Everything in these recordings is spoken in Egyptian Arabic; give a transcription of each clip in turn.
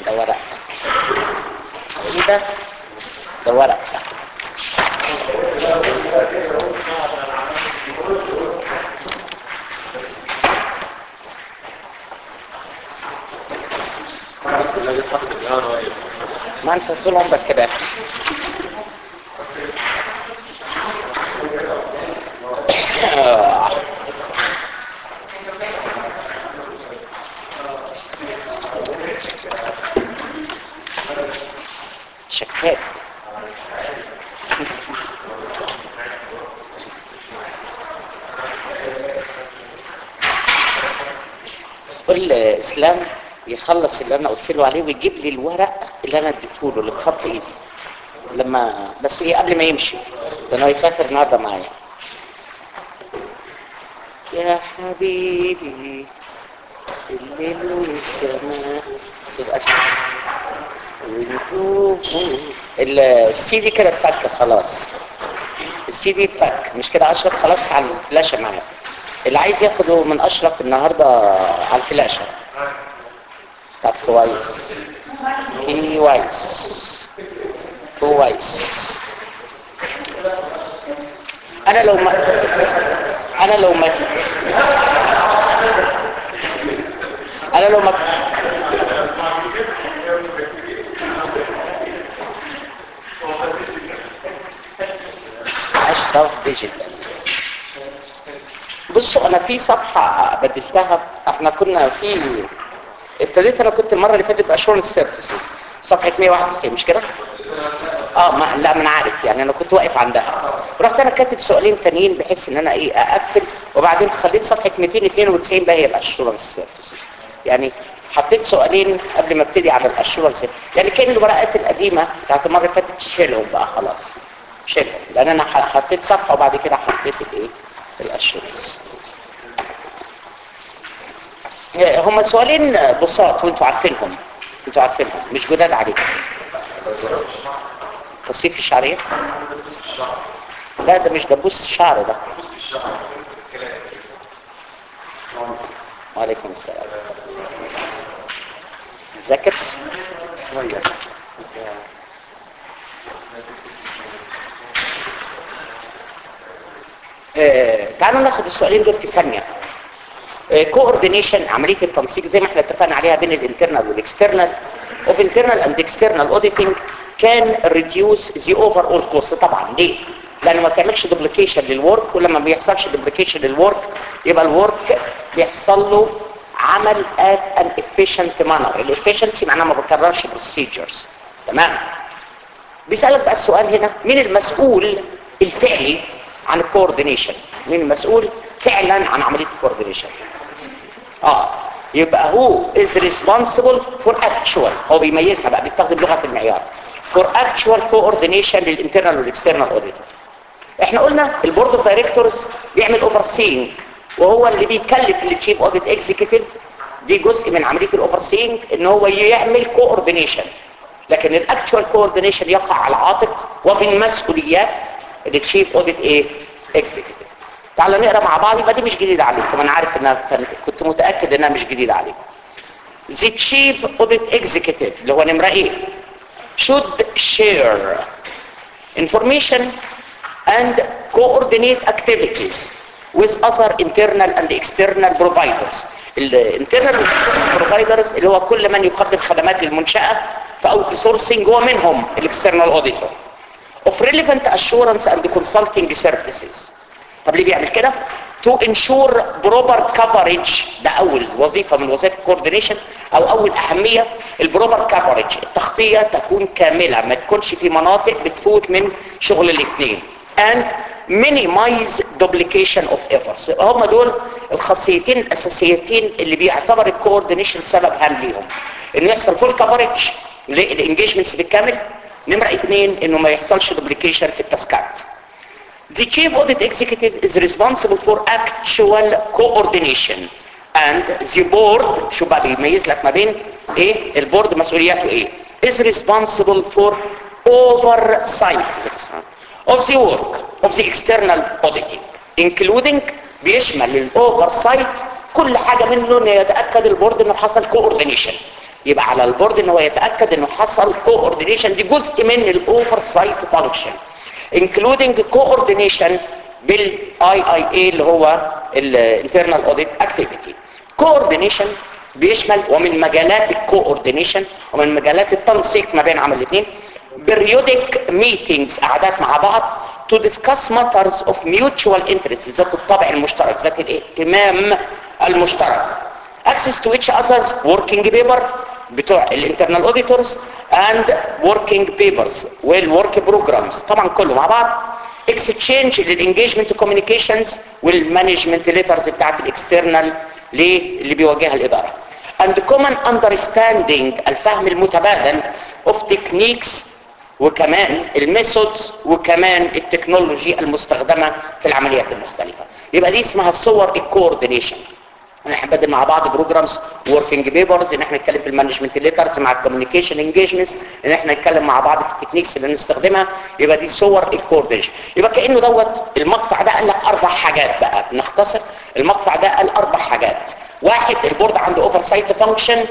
ده ورق ايه ده ده ورق ما انت طول عمرك كده شكاك كل اسلام يخلص اللي انا قلت له عليه ويجيب لي الورق اللي انا اديته له اللي بخط ايدي لما بس ايه قبل ما يمشي لان هو يسافر النهارده معايا يا حبيبي الليل والسماء تبقى ونجوم السي دي كده اتفك خلاص السي دي اتفك مش كده اشرف خلاص على الفلاشه معاك اللي عايز ياخده من اشرف النهارده على الفلاشه طب كويس كويس كويس انا لو ما انا لو ما انا لو ما اشرف ديجيتال بصوا انا في صفحه بدلتها احنا كنا في ابتديت انا كنت المره اللي فاتت باشورنس سيرفيسز صفحه 191 مش كده اه ما لا ما انا عارف يعني انا كنت واقف عندها رحت انا كاتب سؤالين تانيين بحيث ان انا ايه اقفل وبعدين خليت صفحه 292 بقى هي الاشورنس سيرفيسز يعني حطيت سؤالين قبل ما ابتدي على الاشورنس يعني كان الورقات القديمه بتاعت المره اللي فاتت تشيلهم بقى خلاص شيلهم لان انا حطيت صفحه وبعد كده حطيت الايه الاشورنس هما سؤالين بساط وانتوا عارفينهم انتوا عارفينهم مش جداد عليكم تصيف الشعرية لا ده مش دبوس الشعر ده وعليكم السلام ذاكر آه، تعالوا ناخد السؤالين دول في ثانيه كوردينيشن عمليه التنسيق زي ما احنا اتفقنا عليها بين الانترنال والاكسترنال اوف internal and external auditing can reduce the overall cost طبعا ليه؟ لان ما بتعملش دوبليكيشن للورك ولما ما بيحصلش دوبليكيشن للورك يبقى الورك بيحصل له عمل at an efficient manner الافشنسي معناها ما بكررش procedures تمام بيسألك بقى السؤال هنا مين المسؤول الفعلي عن الكوردينيشن مين المسؤول فعلا عن عملية الكوردينيشن اه يبقى هو is responsible for actual هو بيميزها بقى بيستخدم لغة المعيار for actual coordination للinternal والاكسترنال auditor احنا قلنا البورد اوف دايركتورز بيعمل اوفر سينج وهو اللي بيكلف التشيف اوديت اكزيكتيف دي جزء من عمليه الاوفر سينج ان هو يعمل كوردينيشن لكن الاكتشوال كوردينيشن يقع على العاتق ومن مسؤوليات التشيف اوديت ايه اكزيكتيف تعالوا نقرا مع بعض يبقى دي مش جديده عليكم انا عارف انها كانت كنت متاكد انها مش جديده عليكم The Chief Audit Executive اللي هو نمرة ايه should share information and coordinate activities with other internal and external providers الانترنال والاكسترنال بروفايدرز اللي هو كل من يقدم خدمات للمنشأة فاوت سورسنج ومنهم الاكسترنال اوديتور of relevant assurance and consulting services طب ليه بيعمل كده to ensure proper coverage ده اول وظيفة من وظائف الكوردينيشن او اول اهمية البروبر coverage التغطية تكون كاملة ما تكونش في مناطق بتفوت من شغل الاثنين and minimize duplication of efforts هم دول الخاصيتين الاساسيتين اللي بيعتبر الكوردينيشن سبب هام ليهم انه يحصل فول كفرج للانجيجمنتس بالكامل نمرة اثنين انه ما يحصلش duplication في التاسكات The chief audit executive is responsible for actual coordination and the board شو بقى بيميز لك ما بين ايه البورد مسؤولياته ايه is responsible for oversight of the work of the external auditing including بيشمل الاوفرسايت كل حاجة منه انه يتأكد البورد انه حصل coordination يبقى على البورد ان هو يتاكد انه حصل كوردينيشن دي جزء من الاوفر سايت فانكشن including coordination بالاي اي اي اللي هو الانترنال اوديت اكتيفيتي coordination بيشمل ومن مجالات الكوردينيشن ومن مجالات التنسيق ما بين عمل الاثنين periodic meetings قعدات مع بعض to discuss matters of mutual interest ذات الطابع المشترك ذات الاهتمام المشترك access to each other's working paper بتوع الانترنال اوديتورز and working papers والwork programs طبعا كله مع بعض exchange للانجيجمنت communications والمانجمنت ليترز بتاعت الاكسترنال اللي بيواجهها الاداره and common understanding الفهم المتبادل of techniques وكمان الميثودز وكمان التكنولوجي المستخدمة في العمليات المختلفة يبقى دي اسمها الصور الكوردينيشن ان احنا بدل مع بعض بروجرامز وركينج بيبرز ان احنا نتكلم في المانجمنت ليترز مع الكوميونيكيشن انجيجمنتس ان احنا نتكلم مع بعض في التكنيكس اللي نستخدمها يبقى دي صور الكوردينيشن يبقى كانه دوت المقطع ده قال لك اربع حاجات بقى نختصر المقطع ده قال اربع حاجات واحد البورد عنده اوفر سايت فانكشن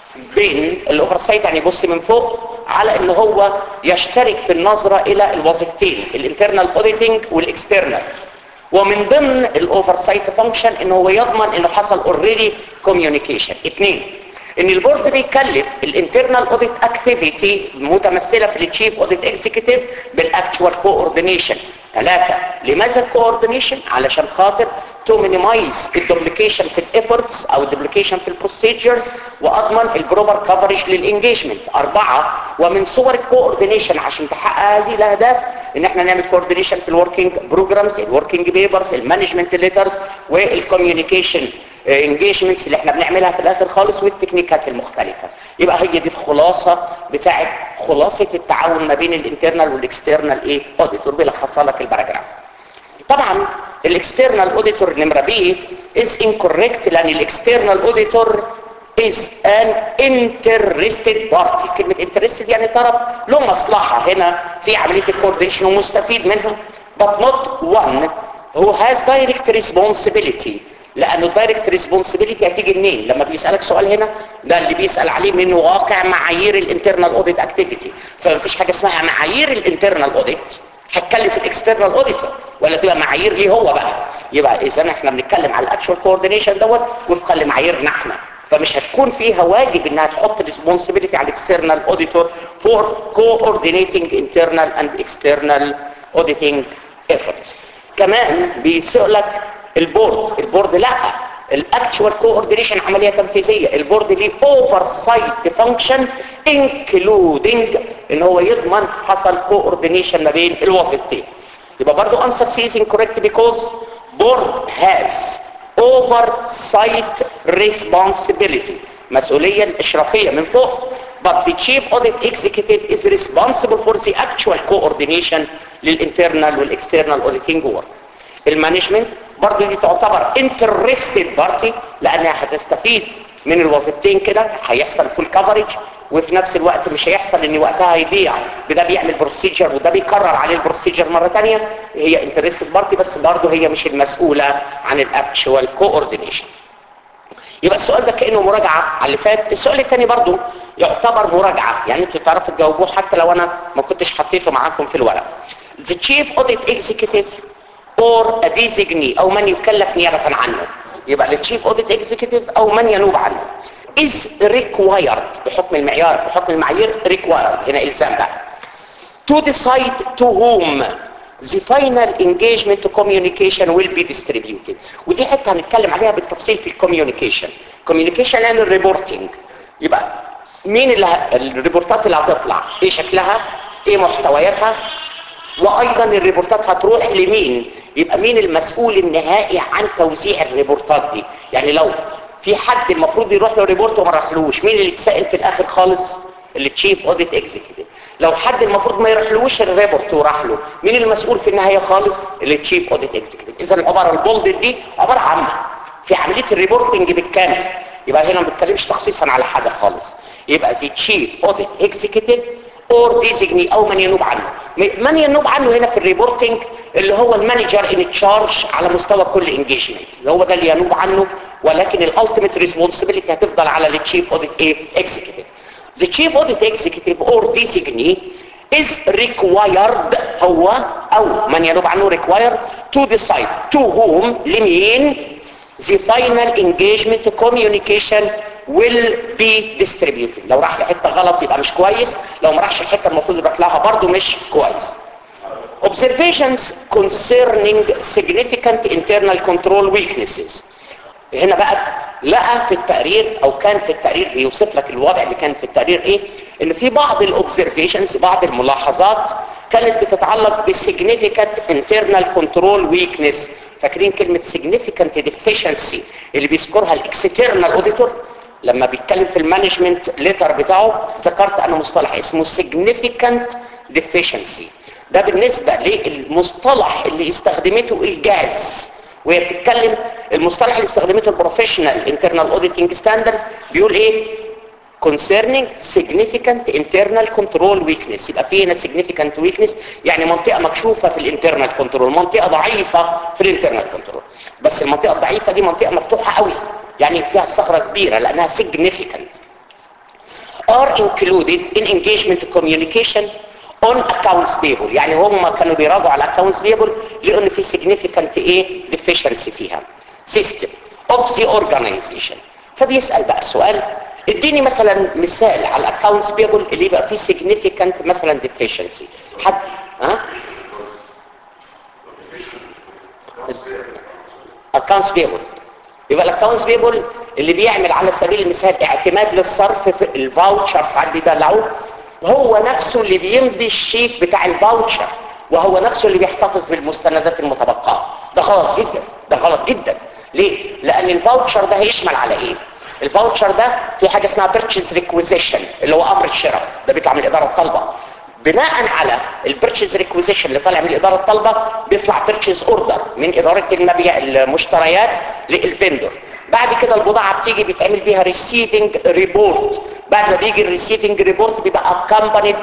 بين الاوفر سايت يعني يبص من فوق على ان هو يشترك في النظرة الى الوظيفتين الانترنال اوديتنج والاكسترنال ومن ضمن الاوفر سايت فانكشن ان هو يضمن انه حصل اوريدي كوميونيكيشن اثنين ان البورد بيكلف الانترنال اوديت اكتيفيتي متمثله في التشيف اوديت اكزيكتيف بالاكتوال كوردينيشن ثلاثة لماذا الكوردينيشن علشان خاطر تو مينيمايز الدوبليكيشن في الافورتس او الدوبليكيشن في البروسيجرز واضمن البروبر كفرج للانجيجمنت اربعة ومن صور الكوردينيشن عشان تحقق هذه الاهداف ان احنا نعمل كوردينيشن في الوركينج بروجرامز الوركينج بيبرز المانجمنت ليترز والكوميونيكيشن انجيجمنتس اللي احنا بنعملها في الاخر خالص والتكنيكات المختلفة يبقى هي دي الخلاصة بتاعت خلاصة التعاون ما بين الانترنال والاكسترنال ايه اوديتور بيلخصها لك الباراجراف طبعا الاكسترنال اوديتور نمرة بي is incorrect لان الاكسترنال اوديتور is an interested party كلمة interested يعني طرف له مصلحة هنا في عملية الكوردينيشن ومستفيد منها but not one who has direct responsibility لانه الدايركت ريسبونسبيلتي هتيجي منين لما بيسالك سؤال هنا ده اللي بيسال عليه من واقع معايير الانترنال اوديت اكتيفيتي فمفيش حاجه اسمها معايير الانترنال اوديت هتكلم في الاكسترنال اوديتور ولا تبقى معايير ليه هو بقى يبقى اذا احنا بنتكلم على الاكشوال كوردينيشن دوت وفقا لمعاييرنا احنا فمش هتكون فيها واجب انها تحط ريسبونسبيلتي على الاكسترنال اوديتور فور coordinating internal and external auditing efforts كمان بيسألك البورد البورد لا الاكتشوال كوردينيشن عمليه تنفيذيه البورد ليه اوفر سايت فانكشن انكلودنج ان هو يضمن حصل كوردينيشن ما بين الوظيفتين يبقى برضو answer C is incorrect because board has oversight responsibility مسؤولية الإشرافية من فوق but the chief audit executive is responsible for the actual coordination للinternal والاكسترنال auditing work المانجمنت برضو دي تعتبر interested party لانها هتستفيد من الوظيفتين كده هيحصل فول كفرج وفي نفس الوقت مش هيحصل ان وقتها هيضيع ده بيعمل بروسيجر وده بيكرر عليه البروسيجر مره ثانيه هي انترستد بارتي بس برضه هي مش المسؤوله عن الاكشوال كوردينيشن يبقى السؤال ده كانه مراجعه على اللي فات السؤال الثاني برضه يعتبر مراجعه يعني انتوا تعرفوا تجاوبوه حتى لو انا ما كنتش حطيته معاكم في الورق The chief audit executive or a designee او من يكلف نيابه عنه يبقى التشيف اوديت اكزيكتيف او من ينوب عنه is required بحكم المعيار بحكم المعايير required هنا الزام بقى to decide to whom the final engagement to communication will be distributed ودي حته هنتكلم عليها بالتفصيل في الكوميونيكيشن communication يعني الريبورتنج يبقى مين اللي ه... الريبورتات اللي هتطلع ايه شكلها ايه محتوياتها وايضا الريبورتات هتروح لمين يبقى مين المسؤول النهائي عن توزيع الريبورتات دي يعني لو في حد المفروض يروح له ريبورت وما راحلوش مين اللي اتسال في الاخر خالص اللي تشيف اوديت اكزيكتيف لو حد المفروض ما يروحلوش الريبورت وراح له مين المسؤول في النهايه خالص اللي تشيف اوديت اكزيكتيف اذا العباره البولد دي عباره عامه في عمليه الريبورتنج بالكامل يبقى هنا ما بنتكلمش تخصيصا على حاجه خالص يبقى زي تشيف اوديت اكزيكتيف اور ديزيجني او من ينوب عنه من ينوب عنه هنا في الريبورتنج اللي هو المانجر ان تشارج على مستوى كل انجيجمنت اللي هو ده اللي ينوب عنه ولكن الالتيميت ريسبونسبيلتي هتفضل على التشيف اوديت ايه اكزيكتيف the chief audit executive or designee is required هو او من ينوب عنه required to decide to whom لمين the final engagement communication will be distributed لو راح لحته غلط يبقى مش كويس لو ما راحش الحته المفروض يروح لها برضه مش كويس observations concerning significant internal control weaknesses هنا بقى لقى في التقرير او كان في التقرير بيوصف لك الوضع اللي كان في التقرير ايه ان في بعض الاوبزرفيشنز بعض الملاحظات كانت بتتعلق بالسيجنيفيكانت internal control weakness فاكرين كلمة significant deficiency اللي بيذكرها الاكسترنال اوديتور لما بيتكلم في المانجمنت ليتر بتاعه ذكرت انا مصطلح اسمه significant deficiency ده بالنسبة للمصطلح اللي استخدمته الجاز وهي بتتكلم المصطلح اللي استخدمته البروفيشنال انترنال اوديتنج ستاندردز بيقول ايه concerning significant internal control weakness يبقى في هنا significant weakness يعني منطقة مكشوفة في الانترنال كنترول منطقة ضعيفة في الانترنال كنترول بس المنطقة الضعيفة دي منطقة مفتوحة قوي يعني فيها صخرة كبيرة لأنها significant are included in engagement communication on accounts payable يعني هم كانوا بيراجعوا على accounts payable لقوا ان في significant ايه deficiency فيها system of the organization فبيسأل بقى سؤال اديني مثلا مثال على accounts payable اللي يبقى فيه significant مثلا deficiency حد ها accounts payable يبقى الاكونتس بيبل اللي بيعمل على سبيل المثال اعتماد للصرف في الفاوتشر ساعات بيدلعوه هو نفسه اللي بيمضي الشيك بتاع الفاوتشر وهو نفسه اللي بيحتفظ بالمستندات المتبقاه ده غلط جدا ده غلط جدا ليه لان الفاوتشر ده هيشمل على ايه الفاوتشر ده في حاجه اسمها بيرتشيز ريكويزيشن اللي هو امر الشراء ده بيطلع من الاداره الطالبه بناء على البيرتشيز ريكويزيشن اللي طالع من الاداره الطالبه بيطلع بيرتشيز اوردر من اداره المبيع المشتريات للفندور بعد كده البضاعه بتيجي بيتعمل بيها ريسيفنج ريبورت بعد ما بيجي الريسيفنج ريبورت بيبقى اكمبانيد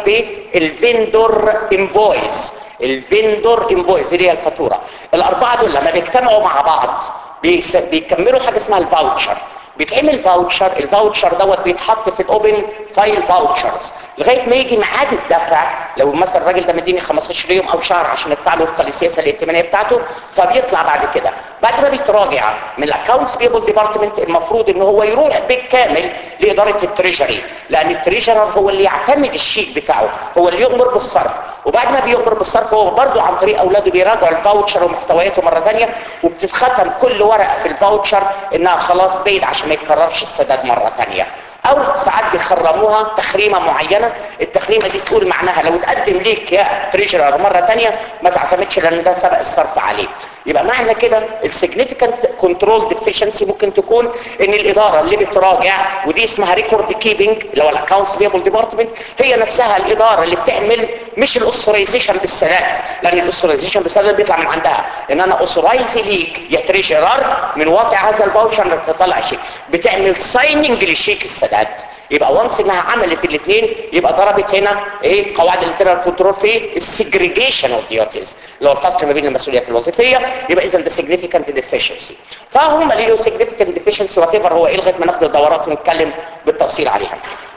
بالفندور انفويس الفندور انفويس اللي هي الفاتوره الاربعه دول لما بيجتمعوا مع بعض بيس- بيكملوا حاجه اسمها الفاوتشر بيتعمل فاوتشر الفاوتشر دوت بيتحط في الاوبن فايل فاوتشرز لغايه ما يجي ميعاد الدفع لو مثلا الراجل ده مديني 15 يوم او شهر عشان ادفع له وفقا للسياسه الائتمانيه بتاعته فبيطلع بعد كده بعد ما بيتراجع من الاكونتس بيبل ديبارتمنت المفروض ان هو يروح بالكامل لاداره التريجري لان التريجرر هو اللي يعتمد الشيك بتاعه هو اللي يؤمر بالصرف وبعد ما بيؤمر بالصرف هو برضه عن طريق اولاده بيراجعوا الفاوتشر ومحتوياته مره ثانيه وبتتختم كل ورقه في الفاوتشر انها خلاص بيد عشان ما يتكررش السداد مره ثانيه او ساعات بيخرموها تخريمه معينه التخريمه دي تقول معناها لو اتقدم ليك يا تريجرر مره ثانيه ما تعتمدش لان ده سبق الصرف عليه يبقى معنى كده السيجنيفيكانت كنترول ديفيشنسي ممكن تكون ان الاداره اللي بتراجع ودي اسمها ريكورد كيبنج اللي هو الاكونتس بيبل ديبارتمنت هي نفسها الاداره اللي بتعمل مش الاوثرايزيشن بالسداد لان الاوثرايزيشن بالسداد بيطلع من عندها ان انا اوثرايز ليك يا تريجرر من واقع هذا الفاوتشر انك تطلع شيك بتعمل سايننج لشيك السداد يبقى وانس انها عملت الاثنين يبقى ضربت هنا ايه قواعد الانترنال كنترول في السجريجيشن اوف ديوتيز اللي هو الفصل ما بين المسؤوليات الوظيفيه يبقى اذا ده significant deficiency فهم ليه significant deficiency whatever هو ايه لغايه ما ناخد الدورات ونتكلم بالتفصيل عليها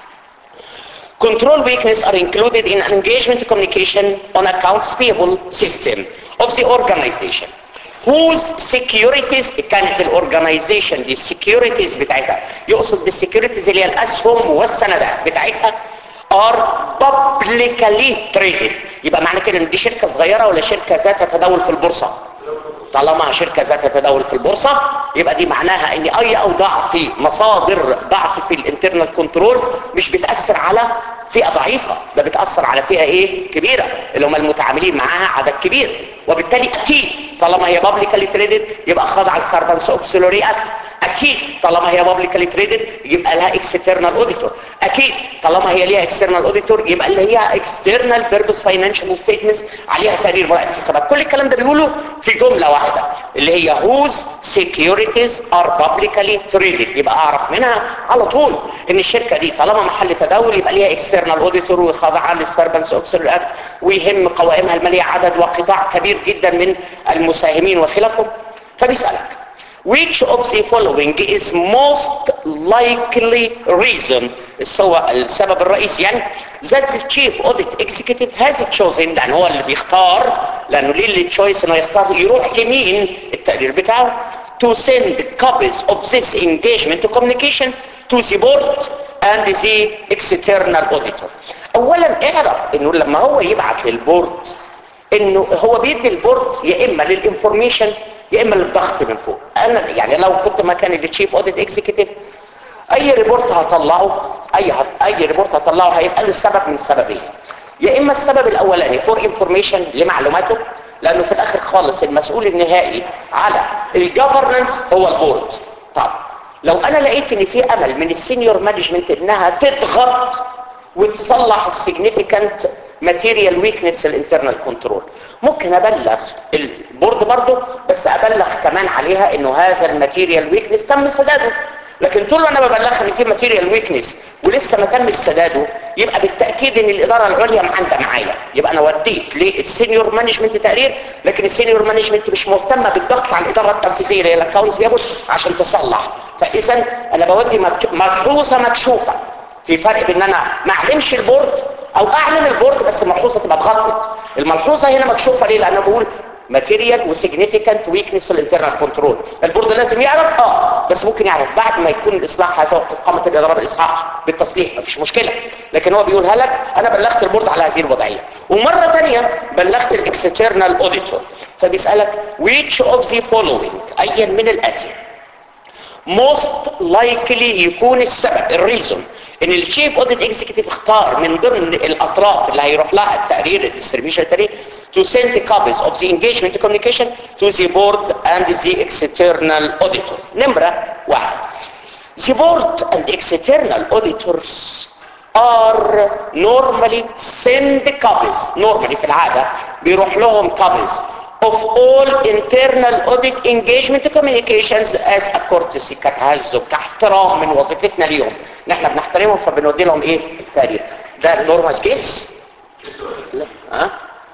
Control weakness are included in engagement communication on accounts payable system of the organization whose securities كانت الاورجنايزيشن دي السكيورتيز بتاعتها يقصد بالسكيورتيز اللي هي الاسهم والسندات بتاعتها are publicly traded يبقى معنى كده ان دي شركه صغيره ولا شركه ذات تداول في البورصه طالما شركة ذات تداول في البورصة يبقى دي معناها ان اي اوضاع في مصادر ضعف في الانترنال كنترول مش بتأثر على فئة ضعيفة ده بتأثر على فئة ايه كبيرة اللي هم المتعاملين معاها عدد كبير وبالتالي اكيد طالما هي بابليكالي تريدد يبقى خاضعة للسيرفنس اوكسيلوري اكت اكيد طالما هي بابليكالي تريدد يبقى لها اكسترنال اوديتور اكيد طالما هي ليها اكسترنال اوديتور يبقى اللي هي اكسترنال بيربس فاينانشال ستيتمنتس عليها تقرير مراقب حسابات كل الكلام ده بيقوله في جمله واحده اللي هي whose securities are publicly traded يبقى اعرف منها على طول ان الشركه دي طالما محل تداول يبقى ليها اكسترنال اوديتور وخاضعه للسيرفنس اوكسيلوري اكت ويهم قوائمها الماليه عدد وقطاع كبير جدا من المساهمين وخلافهم فبيسالك which of the following is most likely reason هو السبب الرئيسي يعني that the chief audit executive has chosen لان هو اللي بيختار لانه ليه اللي تشويس انه يختار يروح لمين التقرير بتاعه to send copies of this engagement to communication to the board and the external auditor اولا اعرف انه لما هو يبعت للبورد انه هو بيدي البورد يا اما للانفورميشن يا اما للضغط من فوق انا يعني لو كنت مكان التشيف اوديت اكزيكتيف اي ريبورت هطلعه اي هت... اي ريبورت هطلعه هيبقى له سبب من سببين يا اما السبب الاولاني فور انفورميشن لمعلوماته لانه في الاخر خالص المسؤول النهائي على الجفرنس هو البورد طب لو انا لقيت ان في امل من السينيور مانجمنت انها تضغط وتصلح السيجنيفيكانت ماتيريال ويكنس الانترنال كنترول ممكن ابلغ البورد برضه بس ابلغ كمان عليها انه هذا الماتيريال ويكنس تم سداده لكن طول ما انا ببلغها ان في ماتيريال ويكنس ولسه ما تمش سداده يبقى بالتاكيد ان الاداره العليا معاندة معايا يبقى انا وديت للسينيور مانجمنت تقرير لكن السينيور مانجمنت مش مهتمه بالضغط على الاداره التنفيذيه اللي هي الاكونتس بيبص عشان تصلح فاذا انا بودي ملحوظه مكشوفه في فرق بين انا ما اعلمش البورد او اعلم البورد بس الملحوظه تبقى اتغطت الملحوظه هنا مكشوفه ليه لان بقول ماتيريال وسيجنيفيكانت ويكنس الانترنال كنترول البورد لازم يعرف اه بس ممكن يعرف بعد ما يكون الاصلاح هذا وقت قامت الاداره بالاصلاح بالتصليح مفيش مشكله لكن هو بيقولها لك انا بلغت البورد على هذه الوضعيه ومره ثانيه بلغت الاكسترنال اوديتور فبيسالك which of the following ايا من الاتي most likely يكون السبب الريزون ان الشيف اوديت اكزيكتيف اختار من ضمن الاطراف اللي هيروح لها التقرير الديستريبيوشن التقرير to send the copies of the engagement communication to the board and the external auditor نمرة واحد the board and external auditors are normally send copies normally في العادة بيروح لهم copies of all internal audit engagement communications as a courtesy كتهذب كاحترام من وظيفتنا ليهم نحن بنحترمهم فبنودي لهم ايه التقرير ده النورمال كيس لا ها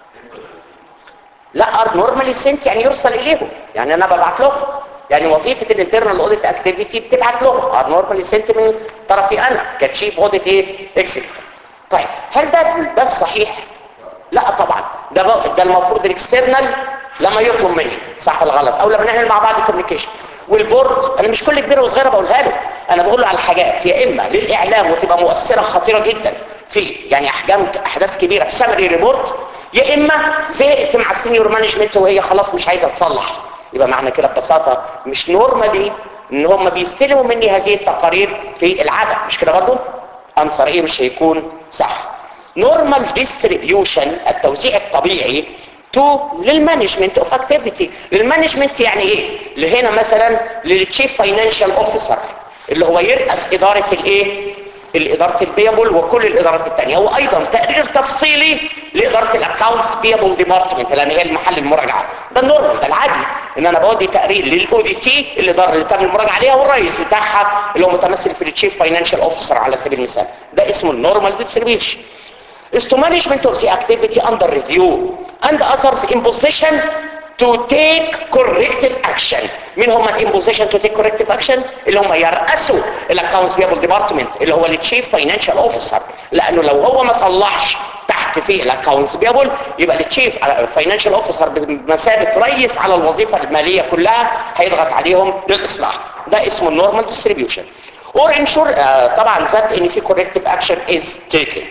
لا ار نورمالي سنت يعني يرسل اليهم يعني انا ببعت لهم يعني وظيفه الانترنال اوديت اكتيفيتي بتبعت لهم ار نورمالي سنت من طرفي انا كتشيف اوديت ايه اكسكتيف طيب هل ده ده الصحيح لا طبعا ده ده المفروض الاكسترنال لما يطلب مني صح ولا غلط او لما نعمل مع بعض كوميونيكيشن والبورد انا مش كل كبيره وصغيره بقولها له انا بقول له على حاجات يا اما للاعلام وتبقى مؤثره خطيره جدا في يعني احجام احداث كبيره في سمري ريبورت يا اما زهقت مع السينيور مانجمنت وهي خلاص مش عايزه تصلح يبقى معنى كده ببساطه مش نورمالي ان هم بيستلموا مني هذه التقارير في العاده مش كده برضه انصر ايه مش هيكون صح نورمال ديستريبيوشن التوزيع الطبيعي تو للمانجمنت اوف اكتيفيتي للمانجمنت يعني ايه اللي هنا مثلا للتشيف فاينانشال اوفيسر اللي هو يرأس اداره الايه الاداره البيبل وكل الادارات الثانيه وايضا تقرير تفصيلي لاداره الاكونتس بيبل ديبارتمنت لان هي المحل المراجعه ده النورمال ده العادي ان انا بودي تقرير للاو دي تي الاداره اللي تم المراجعه عليها والرئيس بتاعها اللي هو متمثل في التشيف فاينانشال اوفيسر على سبيل المثال ده اسمه النورمال ديستريبيوشن is to management of the activity under review and others in position to take corrective action مين هم in position to take corrective action اللي هم يرأسوا الاكونتس بيبل ديبارتمنت اللي هو التشيف فاينانشال اوفيسر لانه لو هو ما صلحش تحت فيه الاكونتس بيبل يبقى التشيف فاينانشال اوفيسر بمثابه رئيس على الوظيفه الماليه كلها هيضغط عليهم للاصلاح ده اسمه النورمال ديستريبيوشن or ensure uh, طبعا ذات ان في corrective action is taken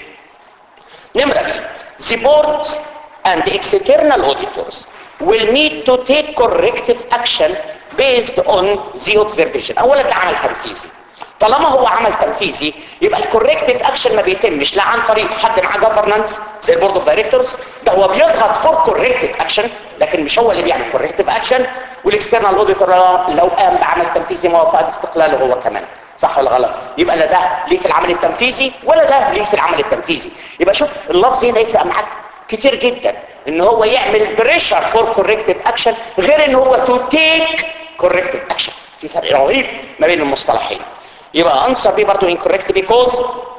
نمرة بي the board and the external auditors will need to take corrective action based on the observation اولا ده عمل تنفيذي طالما هو عمل تنفيذي يبقى الكوركتيف اكشن ما بيتمش لا عن طريق حد معاه جفرنانس زي البورد اوف دايركتورز ده هو بيضغط فور كوركتيف اكشن لكن مش هو اللي بيعمل كوركتيف اكشن والاكسترنال اوديتور لو قام بعمل تنفيذي ما هو فقد استقلاله هو كمان صح ولا غلط يبقى لا ده ليه في العمل التنفيذي ولا ده ليه في العمل التنفيذي يبقى شوف اللفظ هنا يفرق معاك كتير جدا ان هو يعمل بريشر فور كوركتيف اكشن غير ان هو تو تيك كوركتيف اكشن في فرق رهيب ما بين المصطلحين يبقى answer B برضه incorrect because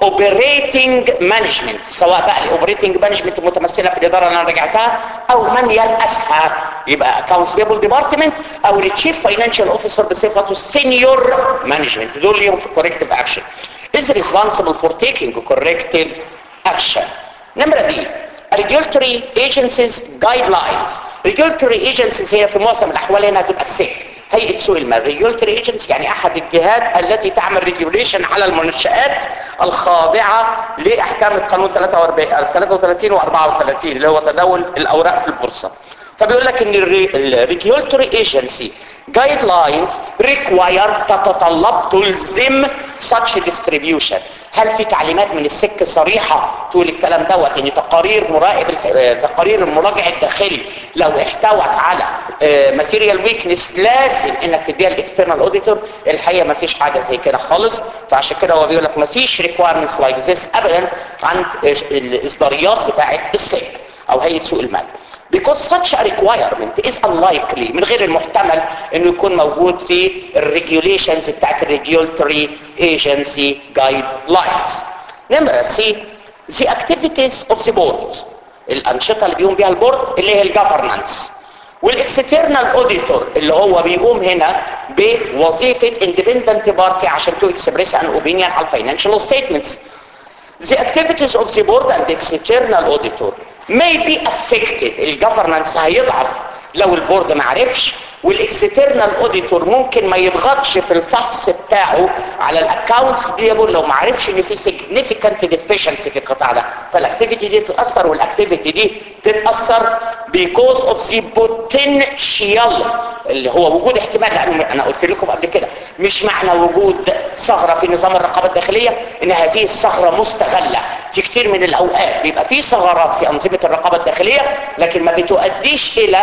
operating management سواء بقى الاوبريتنج مانجمنت المتمثله في الاداره اللي انا رجعتها او من يلأسها يبقى accounts payable department او التشيف فاينانشال اوفيسر بصفته سينيور مانجمنت دول ليهم في corrective action is responsible for taking corrective action نمرة دي regulatory agencies guidelines regulatory agencies هي في معظم الاحوال هنا هتبقى السيك هيئة سوق المال regulatory agency يعني احد الجهات التي تعمل ريجوليشن على المنشآت الخاضعة لاحكام القانون 33 و 34 اللي هو تداول الاوراق في البورصة فبيقول لك ان الريجولتوري ايجنسي جايد لاينز ريكواير تتطلب تلزم such distribution هل في تعليمات من السك صريحة تقول الكلام دوت ان تقارير مراقب تقارير المراجع الداخلي لو احتوت على ماتيريال ويكنس لازم انك تديها الاكسترنال اوديتور الحقيقه ما فيش حاجه زي كده خالص فعشان كده هو بيقول لك ما فيش ريكوايرمنتس لايك ذس ابدا عند الاصداريات بتاعه السك او هيئه سوق المال because such a requirement is unlikely من غير المحتمل انه يكون موجود في الريجوليشنز بتاعت الريجولتوري ايجنسي جايد لاينز نمرة سي the activities of the board الانشطه اللي بيقوم بيها البورد اللي هي الجفرنانس والاكسترنال اوديتور اللي هو بيقوم هنا بوظيفه اندبندنت بارتي عشان تو اكسبريس ان اوبينيون على الفاينانشال ستيتمنتس The activities of the board and the external auditor may be affected الجفرنانس هيضعف لو البورد ما عرفش والاكسترنال اوديتور ممكن ما يضغطش في الفحص بتاعه على الاكونتس بيبل لو ما عرفش ان في significant deficiency في القطاع ده فالاكتيفيتي دي تتاثر والاكتيفيتي دي تتاثر because of the potential اللي هو وجود احتمال لانه انا قلت لكم قبل كده مش معنى وجود ثغره في نظام الرقابه الداخليه ان هذه الثغره مستغله في كتير من الاوقات بيبقى في ثغرات في انظمه الرقابه الداخليه لكن ما بتؤديش الى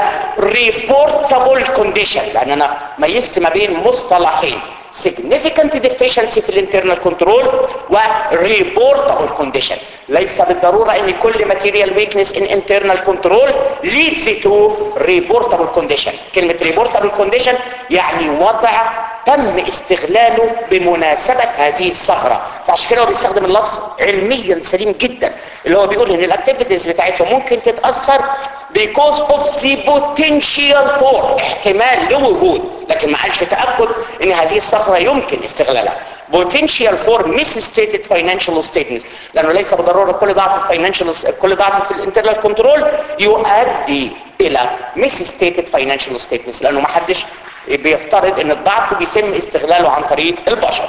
reportable condition لان انا ميزت ما بين مصطلحين significant deficiency في الانترنال كنترول و reportable condition ليس بالضرورة ان كل material weakness in internal control leads to reportable condition كلمة reportable condition يعني وضع تم استغلاله بمناسبة هذه الثغرة فعشان كده هو بيستخدم اللفظ علميا سليم جدا اللي هو بيقول ان الاكتيفيتيز بتاعتهم ممكن تتأثر because of the potential for احتمال لوجود لكن ما قالش تأكد ان هذه الثغرة يمكن استغلالها potential for misstated financial statements لانه ليس بالضرورة كل ضعف الفاينانشال كل ضعف في الانترنال كنترول يؤدي الى misstated financial statements لانه ما حدش بيفترض ان الضعف بيتم استغلاله عن طريق البشر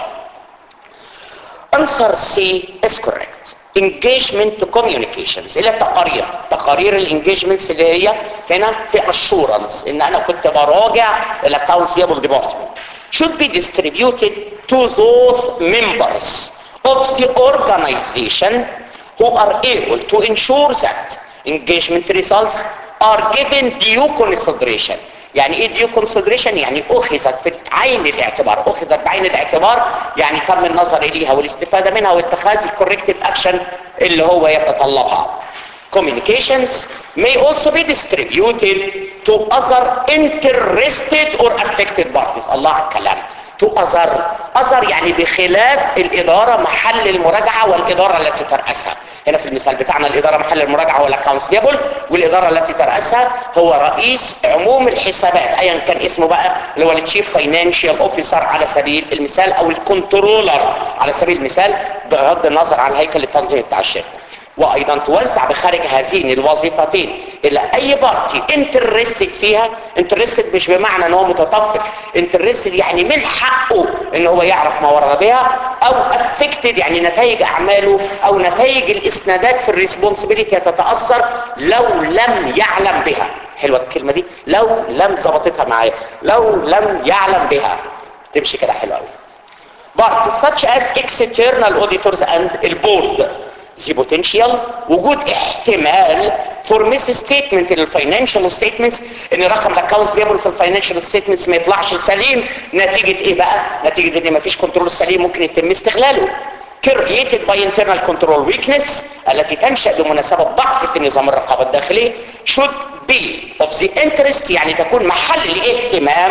answer C is correct engagement to communications الى التقارير تقارير الانجيجمنتس اللي هي هنا في assurance ان انا كنت براجع الاكونتس payable department should be distributed to those members of the organization who are able to ensure that engagement results are given due consideration يعني ايه ديو كونسيدريشن يعني اخذت في عين الاعتبار اخذت بعين الاعتبار يعني تم النظر اليها والاستفاده منها واتخاذ الكوركتيف اكشن اللي هو يتطلبها communications may also be distributed to other interested or affected parties الله على الكلام to other other يعني بخلاف الاداره محل المراجعه والاداره التي ترأسها هنا في المثال بتاعنا الإدارة محل المراجعة هو الأكاونتس بيبل والإدارة التي ترأسها هو رئيس عموم الحسابات أيا كان اسمه بقى اللي هو التشيف فاينانشال اوفيسر على سبيل المثال أو الكنترولر على سبيل المثال بغض النظر عن الهيكل التنظيمي بتاع الشركة وايضا توزع بخارج هذين الوظيفتين الى اي بارتي انترستد فيها انترستد مش بمعنى ان هو متطفل انترستد يعني من حقه ان هو يعرف ما ورد بها او افكتد يعني نتائج اعماله او نتائج الاسنادات في الريسبونسبيلتي تتاثر لو لم يعلم بها حلوه الكلمه دي لو لم ظبطتها معايا لو لم يعلم بها تمشي كده حلوه قوي بارتي such as external auditors and البورد the potential وجود احتمال for misstatement للفاينانشال ستيتمنتس ان رقم الاكونتس بيعمل في الفاينانشال ستيتمنتس ما يطلعش سليم نتيجه ايه بقى نتيجه ان ما فيش كنترول سليم ممكن يتم استغلاله created by internal control weakness التي تنشأ بمناسبة ضعف في نظام الرقابة الداخلية should be of the interest يعني تكون محل الاهتمام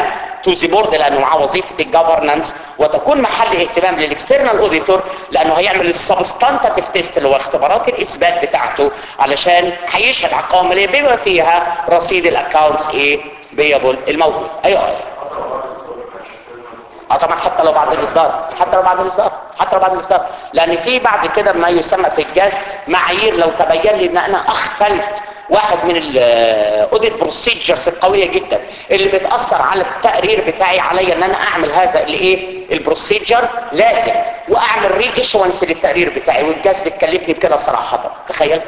تو ذا بورد لانه معاه وظيفه الجفرنانس وتكون محل اهتمام للاكسترنال اوديتور لانه هيعمل السبستانتيف تيست اللي هو اختبارات الاثبات بتاعته علشان هيشهد على القوائم الماليه بما فيها رصيد الاكونتس ايه بيبل الموجود ايوه ايوه اه طبعا حتى لو بعد الاصدار حتى لو بعد الاصدار حتى لو بعد الاصدار لان في بعد كده ما يسمى في الجاز معايير لو تبين لي ان انا اغفلت واحد من الاوديت بروسيجرز القويه جدا اللي بتاثر على التقرير بتاعي عليا ان انا اعمل هذا الايه البروسيجر لازم واعمل ري ايشوانس للتقرير بتاعي والجاز بتكلفني بكده صراحه تخيل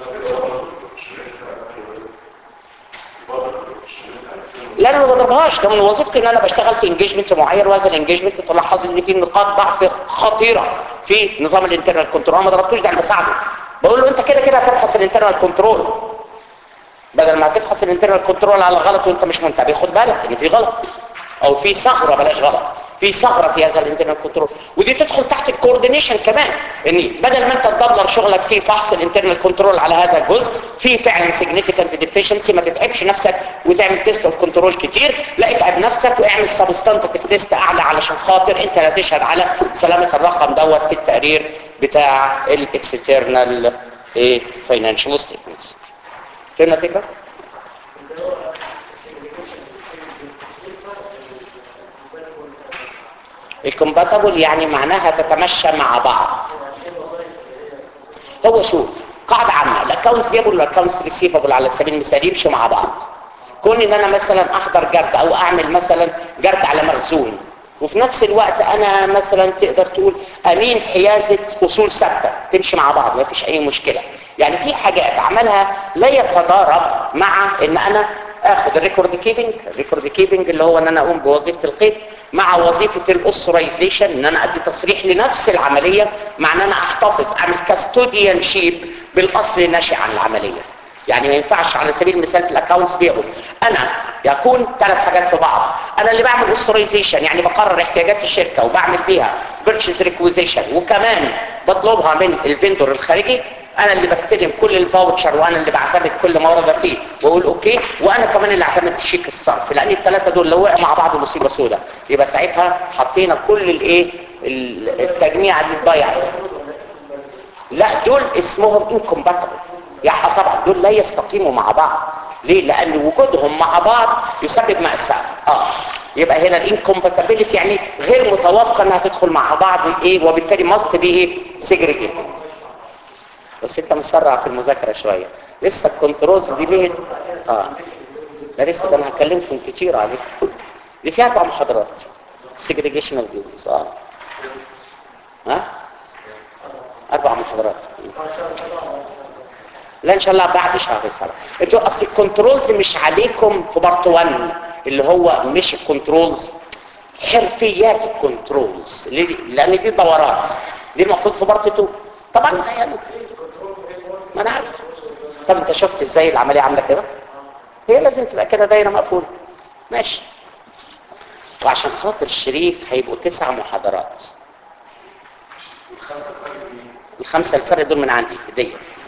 لا انا ما بضربهاش ده من وظيفتي ان انا بشتغل في انجيجمنت معين وهذا الانجيجمنت تلاحظ ان في نقاط ضعف خطيره في نظام الانترنال كنترول ما ضربتوش ده انا بساعده بقول له انت كده كده هتبحث الانترنال كنترول بدل ما تبحث الانترنال كنترول على غلط وانت مش منتبه خد بالك ان في غلط او في ثغره بلاش غلط في ثغره في هذا الانترنال كنترول ودي تدخل تحت الكوردينيشن كمان ان بدل ما انت تدبلر شغلك في فحص الانترنال كنترول على هذا الجزء في فعلا سيجنيفيكانت ديفيشنسي ما تتعبش نفسك وتعمل تيست اوف كنترول كتير لا اتعب نفسك واعمل سبستانتيف تيست اعلى علشان خاطر انت لا تشهد على سلامه الرقم دوت في التقرير بتاع الاكسترنال ايه فاينانشال ستيتمنتس فهمنا الفكره؟ الكومباتبل يعني معناها تتمشى مع بعض هو شوف قاعدة عامة الاكونتس بيبل والاكونتس ريسيفبل على سبيل المثال يمشوا مع بعض كون ان انا مثلا احضر جرد او اعمل مثلا جرد على مخزون وفي نفس الوقت انا مثلا تقدر تقول امين حيازة اصول ثابته تمشي مع بعض ما فيش اي مشكلة يعني في حاجات عملها لا يتضارب مع ان انا اخد الريكورد كيبنج الريكورد كيبنج اللي هو ان انا اقوم بوظيفه القيد مع وظيفه الاوثرايزيشن ان انا ادي تصريح لنفس العمليه مع ان انا احتفظ اعمل كاستوديان شيب بالاصل ناشئ عن العمليه يعني ما ينفعش على سبيل المثال في الاكونتس بيقول انا يكون ثلاث حاجات في بعض انا اللي بعمل اوثرايزيشن يعني بقرر احتياجات الشركه وبعمل بيها بيرتشيز ريكويزيشن وكمان بطلبها من الفيندور الخارجي انا اللي بستلم كل الفاوتشر وانا اللي بعتمد كل ما ورد فيه واقول اوكي وانا كمان اللي اعتمد شيك الصرف لان الثلاثه دول لو وقعوا مع بعض مصيبه سوداء يبقى ساعتها حطينا كل الايه التجميعه دي ضايعه لا دول اسمهم انكومباتبل يعني طبعا دول لا يستقيموا مع بعض ليه لان وجودهم مع بعض يسبب مأساة اه يبقى هنا الانكومباتيبيليتي يعني غير متوافقه انها تدخل مع بعض ايه وبالتالي ماست بي ايه سيجريجيتد بس انت مسرع في المذاكره شويه لسه الكنترولز دي ليه اه لا لسه ده انا هكلمكم كتير عليه دي فيها اربع محاضرات segregation of duties اه ها اربع محاضرات لا ان شاء الله بعد شهر سبعة انتوا اصل الكنترولز مش عليكم في بارت 1 اللي هو مش الكنترولز حرفيات الكنترولز لان دي دورات دي المفروض في بارت 2 طبعا يعني ما انا عارف طب انت شفت ازاي العمليه عامله كده هي لازم تبقى كده دايره مقفوله ماشي وعشان خاطر الشريف هيبقوا تسع محاضرات الخمسه الفرق دول من عندي هديه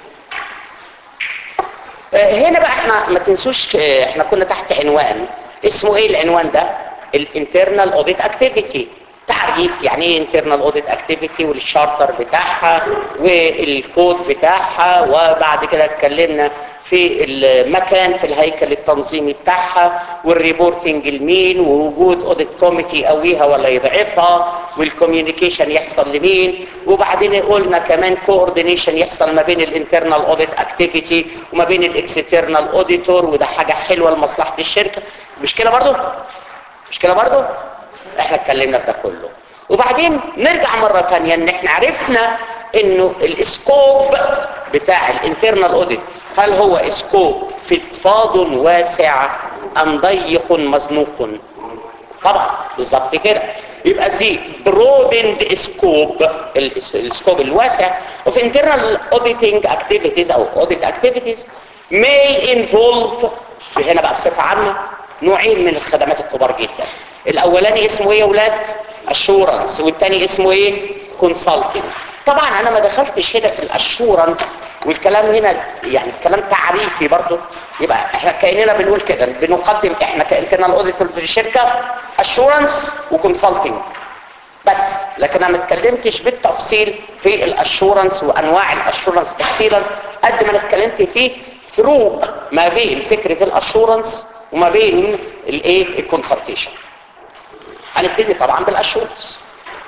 هنا بقى احنا ما تنسوش احنا كنا تحت عنوان اسمه ايه العنوان ده الانترنال اوديت اكتيفيتي تعريف يعني ايه انترنال اوديت اكتيفيتي والشارتر بتاعها والكود بتاعها وبعد كده اتكلمنا في المكان في الهيكل التنظيمي بتاعها والريبورتنج لمين ووجود اوديت كوميتي يقويها ولا يضعفها والكوميونيكيشن يحصل لمين وبعدين قلنا كمان كوردينيشن يحصل ما بين الانترنال اوديت اكتيفيتي وما بين الاكسترنال اوديتور وده حاجه حلوه لمصلحه الشركه مش كده برضو مش كده برضو احنا اتكلمنا في ده كله وبعدين نرجع مرة ثانيه ان احنا عرفنا انه الاسكوب بتاع الانترنال اوديت هل هو اسكوب فضفاض واسع ام ضيق مزنوق طبعا بالظبط كده يبقى زي برودند سكوب السكوب الواسع of internal auditing activities او audit activities may involve هنا بقى بصفة عامة نوعين من الخدمات الكبار جدا الاولاني اسمه ايه يا اولاد اشورنس والتاني اسمه ايه كونسلتنج طبعا انا ما دخلتش هنا في الاشورنس والكلام هنا يعني كلام تعريفي برضه يبقى احنا كاننا بنقول كده بنقدم احنا كانترنال اوديتورز للشركه اشورنس وكونسلتنج بس لكن انا ما اتكلمتش بالتفصيل في الاشورنس وانواع الاشورنس تفصيلا قد ما انا اتكلمت في فروق ما بين فكره الاشورنس وما بين الايه الكونسلتيشن هنبتدي طبعا بالاشورنس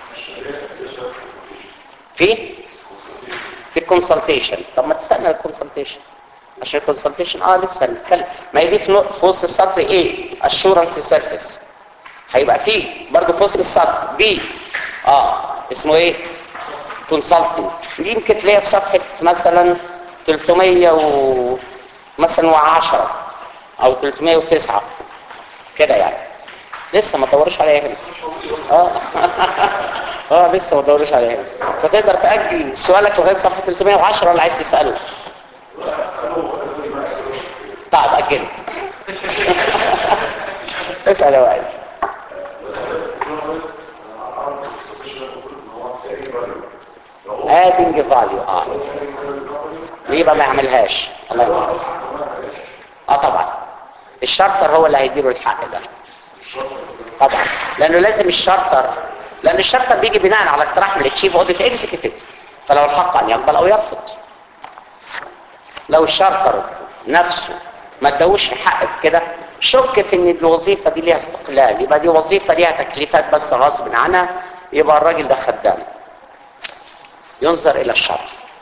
في في الكونسلتيشن طب ما تستنى الكونسلتيشن عشان الكونسلتيشن اه لسه هنتكلم ما هي دي في نقطة- في وسط السطر ايه اشورنس سيرفيس هيبقى فيه برضه في وسط السطر بي اه اسمه ايه كونسلتنج دي يمكن تلاقيها في صفحه مثلا 300 و مثلا و10 او 309 كده يعني لسه ما تدورش عليها هنا اه اه لسه ما تدورش عليها هنا فتقدر تاجل سؤالك لغايه صفحه 310 اللي عايز تساله طيب اجله اسال يا وائل adding value اه ليه بقى ما يعملهاش الله يبارك اه طبعا الشارتر هو اللي هيديله الحق ده طبعا لانه لازم الشارتر لان الشارتر بيجي بناء على اقتراح من التشيف اوديت اكزيكتيف فلو الحق ان يقبل او يرفض لو الشارتر نفسه ما اداهوش الحق في كده شك في ان الوظيفه دي ليها استقلال يبقى دي وظيفه ليها تكليفات بس غصب عنها يبقى الراجل ده خدام ينظر الى الشر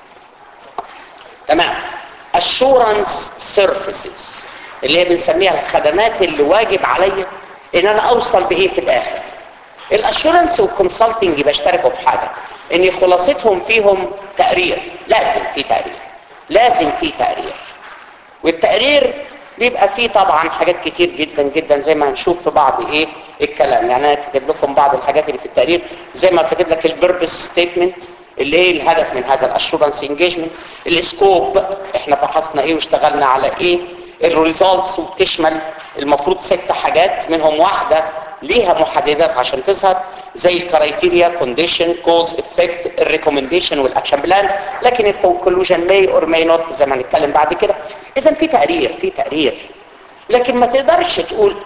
تمام assurance services اللي هي بنسميها الخدمات اللي واجب عليا ان انا اوصل بايه في الاخر الاشورنس والكونسلتنج بيشتركوا في حاجه ان خلاصتهم فيهم تقرير لازم في تقرير لازم في تقرير والتقرير بيبقى فيه طبعا حاجات كتير جدا جدا زي ما هنشوف في بعض ايه الكلام يعني انا كاتب لكم بعض الحاجات اللي في التقرير زي ما كاتب لك البيربس ستيتمنت اللي ايه الهدف من هذا الاشورنس انجيجمنت السكوب احنا فحصنا ايه واشتغلنا على ايه الريزلتس وبتشمل المفروض ست حاجات منهم واحده ليها محددات عشان تظهر زي الكرايتيريا كونديشن كوز افكت الريكومنديشن والاكشن بلان لكن الكونكلوجن ماي اور ماي نوت زي ما هنتكلم بعد كده اذا في تقرير في تقرير لكن ما تقدرش تقول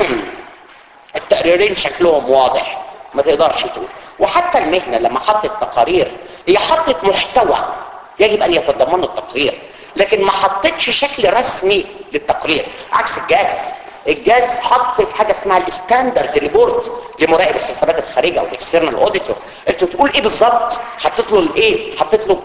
التقريرين شكلهم واضح ما تقدرش تقول وحتى المهنة لما حطت تقارير هي حطت محتوى يجب ان يتضمنه التقرير لكن ما حطتش شكل رسمي للتقرير عكس الجاز الجاز حطت حاجه اسمها الستاندرد ريبورت لمراقب الحسابات الخارجه والاكسترنال اوديتور انت تقول ايه بالظبط حطيت له الايه حطيت له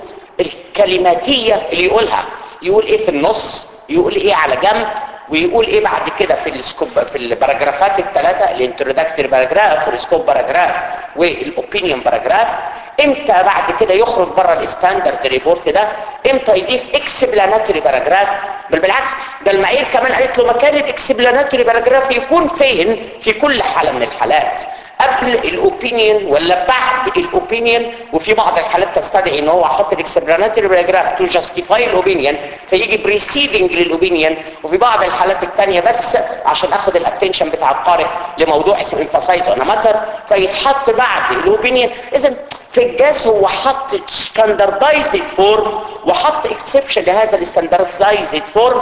الكلماتيه اللي يقولها يقول ايه في النص يقول ايه على جنب ويقول ايه بعد كده في السكوب في الباراجرافات الثلاثه الانتروداكتوري باراجراف والسكوب باراجراف والاوبينيون باراجراف امتى بعد كده يخرج بره الستاندرد ريبورت ده امتى يضيف اكسبلاناتوري باراجراف بل بالعكس ده المعايير كمان قالت له مكان الاكسبلاناتوري باراجراف يكون فين في كل حاله من الحالات قبل الاوبينيون ولا بعد الاوبينيون وفي بعض الحالات تستدعي ان هو احط الاكسبلاناتوري باراجراف تو جاستيفاي الاوبينيون فيجي بريسيدنج للاوبينيون وفي بعض الحالات الثانيه بس عشان اخد الاتنشن بتاع القارئ لموضوع اسمه emphasize on a matter فيتحط بعد الاوبينيون اذا في الجاز هو حط ستاندردايزد فورم وحط اكسبشن لهذا الستاندردايزد فورم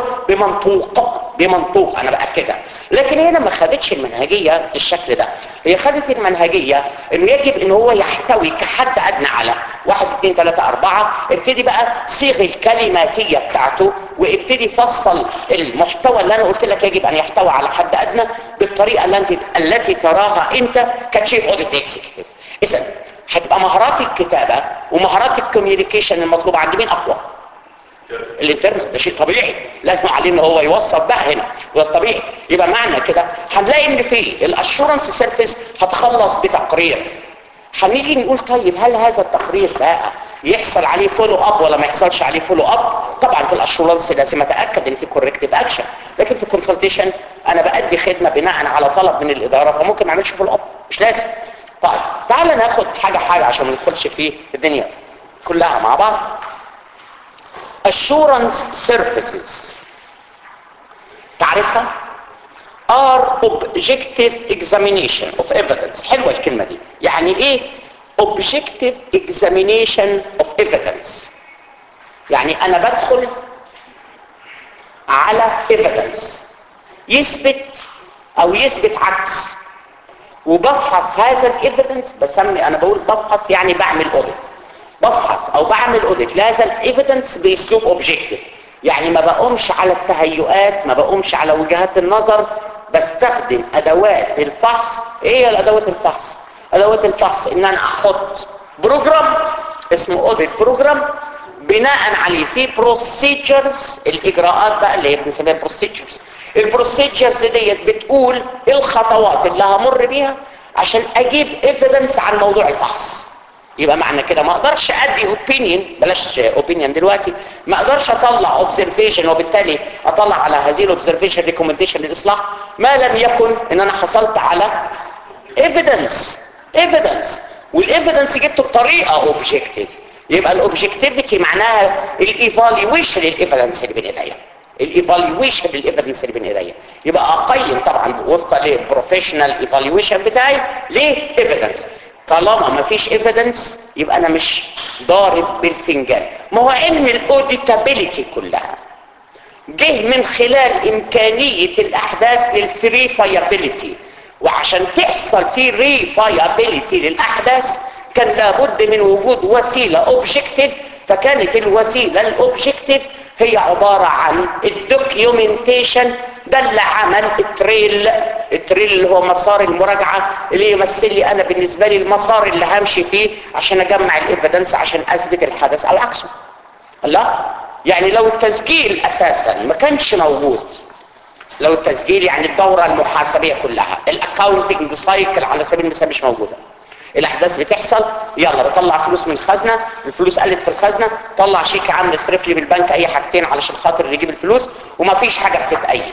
بمنطوق بمنطوق انا باكدها لكن هنا ما خدتش المنهجيه بالشكل ده هي خدت المنهجيه انه يجب ان هو يحتوي كحد ادنى على واحد اثنين ثلاثة أربعة ابتدي بقى صيغ الكلماتية بتاعته وابتدي فصل المحتوى اللي أنا قلت لك يجب أن يحتوي على حد أدنى بالطريقة اللي انت التي تراها أنت كتشيف أوديت إكسكتيف إذا هتبقى مهارات الكتابة ومهارات الكوميونيكيشن المطلوبة عند مين أقوى؟ الانترنت ده شيء طبيعي لازم عليه ان هو يوصف بقى هنا وده الطبيعي يبقى معنى كده هنلاقي ان في الاشورنس سيرفيس هتخلص بتقرير هنيجي نقول طيب هل هذا التقرير بقى يحصل عليه فولو اب ولا ما يحصلش عليه فولو اب طبعا في الاشورنس لازم اتاكد ان في كوركتيف اكشن لكن في الكونسلتيشن انا بادي خدمه بناء على طلب من الاداره فممكن ما اعملش فولو اب مش لازم طيب تعال ناخد حاجه حاجه عشان ما ندخلش في الدنيا كلها مع بعض assurance services تعرفها are objective examination of evidence حلوة الكلمة دي يعني ايه objective examination of evidence يعني انا بدخل على evidence يثبت او يثبت عكس وبفحص هذا الايفيدنس بسمي انا بقول بفحص يعني بعمل اوديت بفحص او بعمل اوديت لهذا الايفيدنس باسلوب اوبجكتيف يعني ما بقومش على التهيؤات ما بقومش على وجهات النظر بستخدم ادوات الفحص ايه الادوات الفحص ادوات الفحص ان انا احط بروجرام اسمه اوديت بروجرام بناء عليه في بروسيجرز الاجراءات بقى اللي هي بنسميها بروسيجرز البروسيجرز ديت بتقول ايه الخطوات اللي همر بيها عشان اجيب ايفيدنس عن موضوع الفحص يبقى معنى كده ما اقدرش ادي اوبينيون بلاش اوبينيون دلوقتي ما اقدرش اطلع اوبزرفيشن وبالتالي اطلع على هذه الاوبزرفيشن ريكومنديشن للاصلاح ما لم يكن ان انا حصلت على ايفيدنس ايفيدنس والايفيدنس جبته بطريقه اوبجكتيف يبقى الاوبجكتيفيتي معناها الايفالويشن للايفيدنس اللي بين ايديا الايفالويشن للايفيدنس اللي بين ايديا يبقى اقيم طبعا وفقا للبروفيشنال ايفالويشن بتاعي ليه ايفيدنس طالما ما فيش ايفيدنس يبقى انا مش ضارب بالفنجان ما هو علم الاوديتابيليتي كلها جه من خلال امكانيه الاحداث للفري فايابيليتي وعشان تحصل في ريفايابيليتي للاحداث كان لابد من وجود وسيله اوبجكتيف فكانت الوسيله الاوبجكتيف هي عباره عن الدوكيومنتيشن ده اللي عمل التريل التريل اللي هو مسار المراجعه اللي يمثل لي انا بالنسبه لي المسار اللي همشي فيه عشان اجمع الايفيدنس عشان اثبت الحدث او عكسه لا يعني لو التسجيل اساسا ما كانش موجود لو التسجيل يعني الدورة المحاسبية كلها الاكاونتنج سايكل على سبيل المثال مش موجودة الاحداث بتحصل يلا بطلع فلوس من الخزنة الفلوس قلت في الخزنة طلع شيك عام اصرف لي بالبنك اي حاجتين علشان خاطر يجيب الفلوس وما فيش حاجة بتتأيد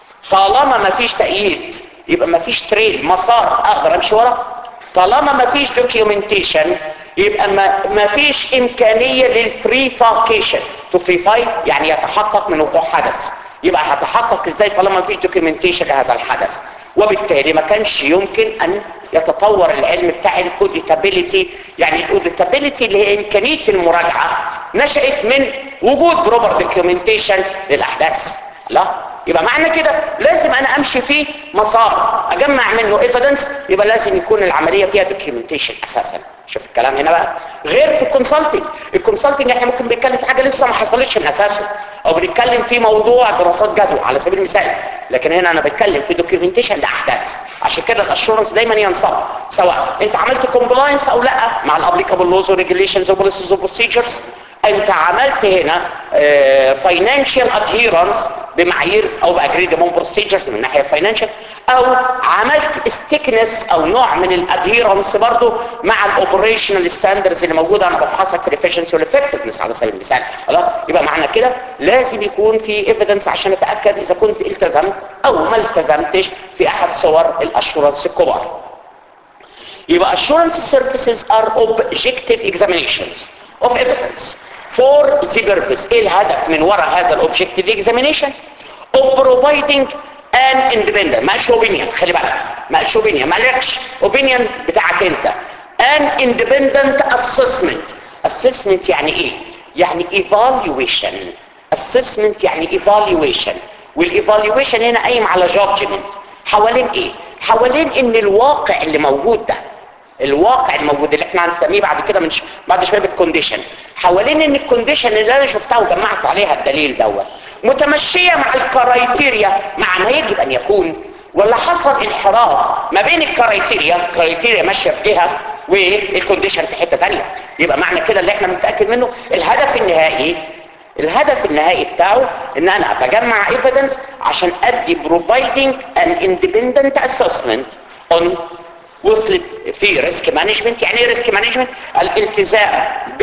طالما ما فيش تأييد يبقى ما فيش تريل مسار اقدر امشي وراه طالما ما فيش دوكيومنتيشن يبقى ما, ما فيش امكانية للفري فاكيشن تو فريفاي يعني يتحقق من وقوع حدث يبقى هتحقق ازاي طالما ما فيش دوكيومنتيشن لهذا الحدث وبالتالي ما كانش يمكن ان يتطور العلم بتاع الاوديتابيليتي يعني الاوديتابيليتي اللي هي امكانيه المراجعه نشات من وجود بروبر دوكيومنتيشن للاحداث لا يبقى معنى كده لازم انا امشي فيه مسار اجمع منه ايفيدنس يبقى لازم يكون العمليه فيها دوكيومنتيشن اساسا شوف الكلام هنا بقى غير في الكونسلتنج الكونسلتنج احنا ممكن بنتكلم في حاجه لسه ما حصلتش من اساسه او بنتكلم في موضوع دراسات جدوى على سبيل المثال لكن هنا انا بتكلم في دوكيومنتيشن لاحداث عشان كده الاشورنس دايما ينصب سواء انت عملت كومبلاينس او لا مع الابليكابل لوز وريجوليشنز وبوليسيز وبروسيجرز انت عملت هنا فاينانشال ادهيرنس بمعايير او باجريدمون بروسيجرز من ناحيه فاينانشال او عملت ستيكنس او نوع من الادهيرنس برضو مع الاوبريشنال ستاندرز اللي موجوده انا بفحصك في الافشنسي والافكتفنس على سبيل المثال خلاص يبقى معنى كده لازم يكون في ايفيدنس عشان اتاكد اذا كنت التزمت او ما التزمتش في احد صور الاشورنس الكبار يبقى assurance services are objective examinations of evidence for the purpose ايه الهدف من وراء هذا الاوبجكتيف examination of providing an independent ما قالش opinion خلي بالك ما قالش opinion ما قالكش opinion بتاعك انت an independent assessment assessment يعني ايه يعني evaluation assessment يعني evaluation والايفالويشن هنا قايم على judgment حوالين ايه حوالين ان الواقع اللي موجود ده الواقع الموجود اللي احنا هنسميه بعد كده من ش... بعد شويه بالكونديشن حوالين ان الكونديشن اللي انا شفتها وجمعت عليها الدليل دوت متمشيه مع الكرايتيريا مع ما يجب ان يكون ولا حصل انحراف ما بين الكرايتيريا الكرايتيريا ماشيه في جهه والكونديشن في حته ثانيه يبقى معنى كده اللي احنا بنتاكد منه الهدف النهائي الهدف النهائي بتاعه ان انا بجمع ايفيدنس عشان ادي providing an independent assessment on وصلت في ريسك مانجمنت يعني ايه ريسك مانجمنت الالتزام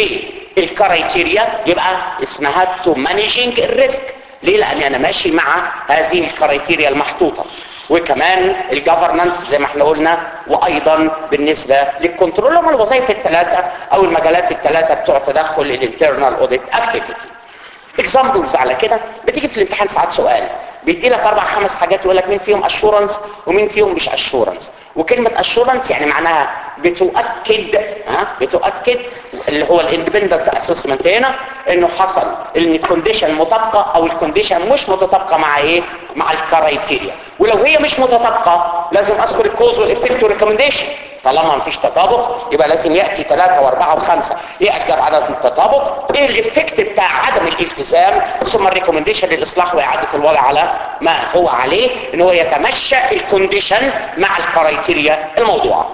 بالكرايتيريا يبقى اسمها تو مانجينج الريسك ليه لان انا ماشي مع هذه الكرايتيريا المحطوطه وكمان الجفرنانس زي ما احنا قلنا وايضا بالنسبه للكنترول هم الوظائف الثلاثه او المجالات الثلاثه بتوع تدخل الانترنال اوديت اكتيفيتي اكزامبلز على كده بتيجي في الامتحان ساعات سؤال بيدي لك اربع خمس حاجات يقول لك مين فيهم اشورنس ومين فيهم مش اشورنس وكلمه اشورنس يعني معناها بتؤكد ها بتؤكد اللي هو الاندبندنت اسسمنت هنا انه حصل ان الكونديشن مطابقه او الكونديشن مش متطابقه مع ايه مع الكرايتيريا ولو هي مش متطابقه لازم اذكر الكوز والافكت والريكومنديشن طالما مفيش تطابق يبقى لازم ياتي ثلاثة واربعة وخمسة ايه اسباب عدم التطابق ايه الافكت بتاع عدم الالتزام ثم الريكومنديشن للاصلاح واعادة الوضع على ما هو عليه ان هو يتمشى الكونديشن مع الكرايتيريا الموضوعه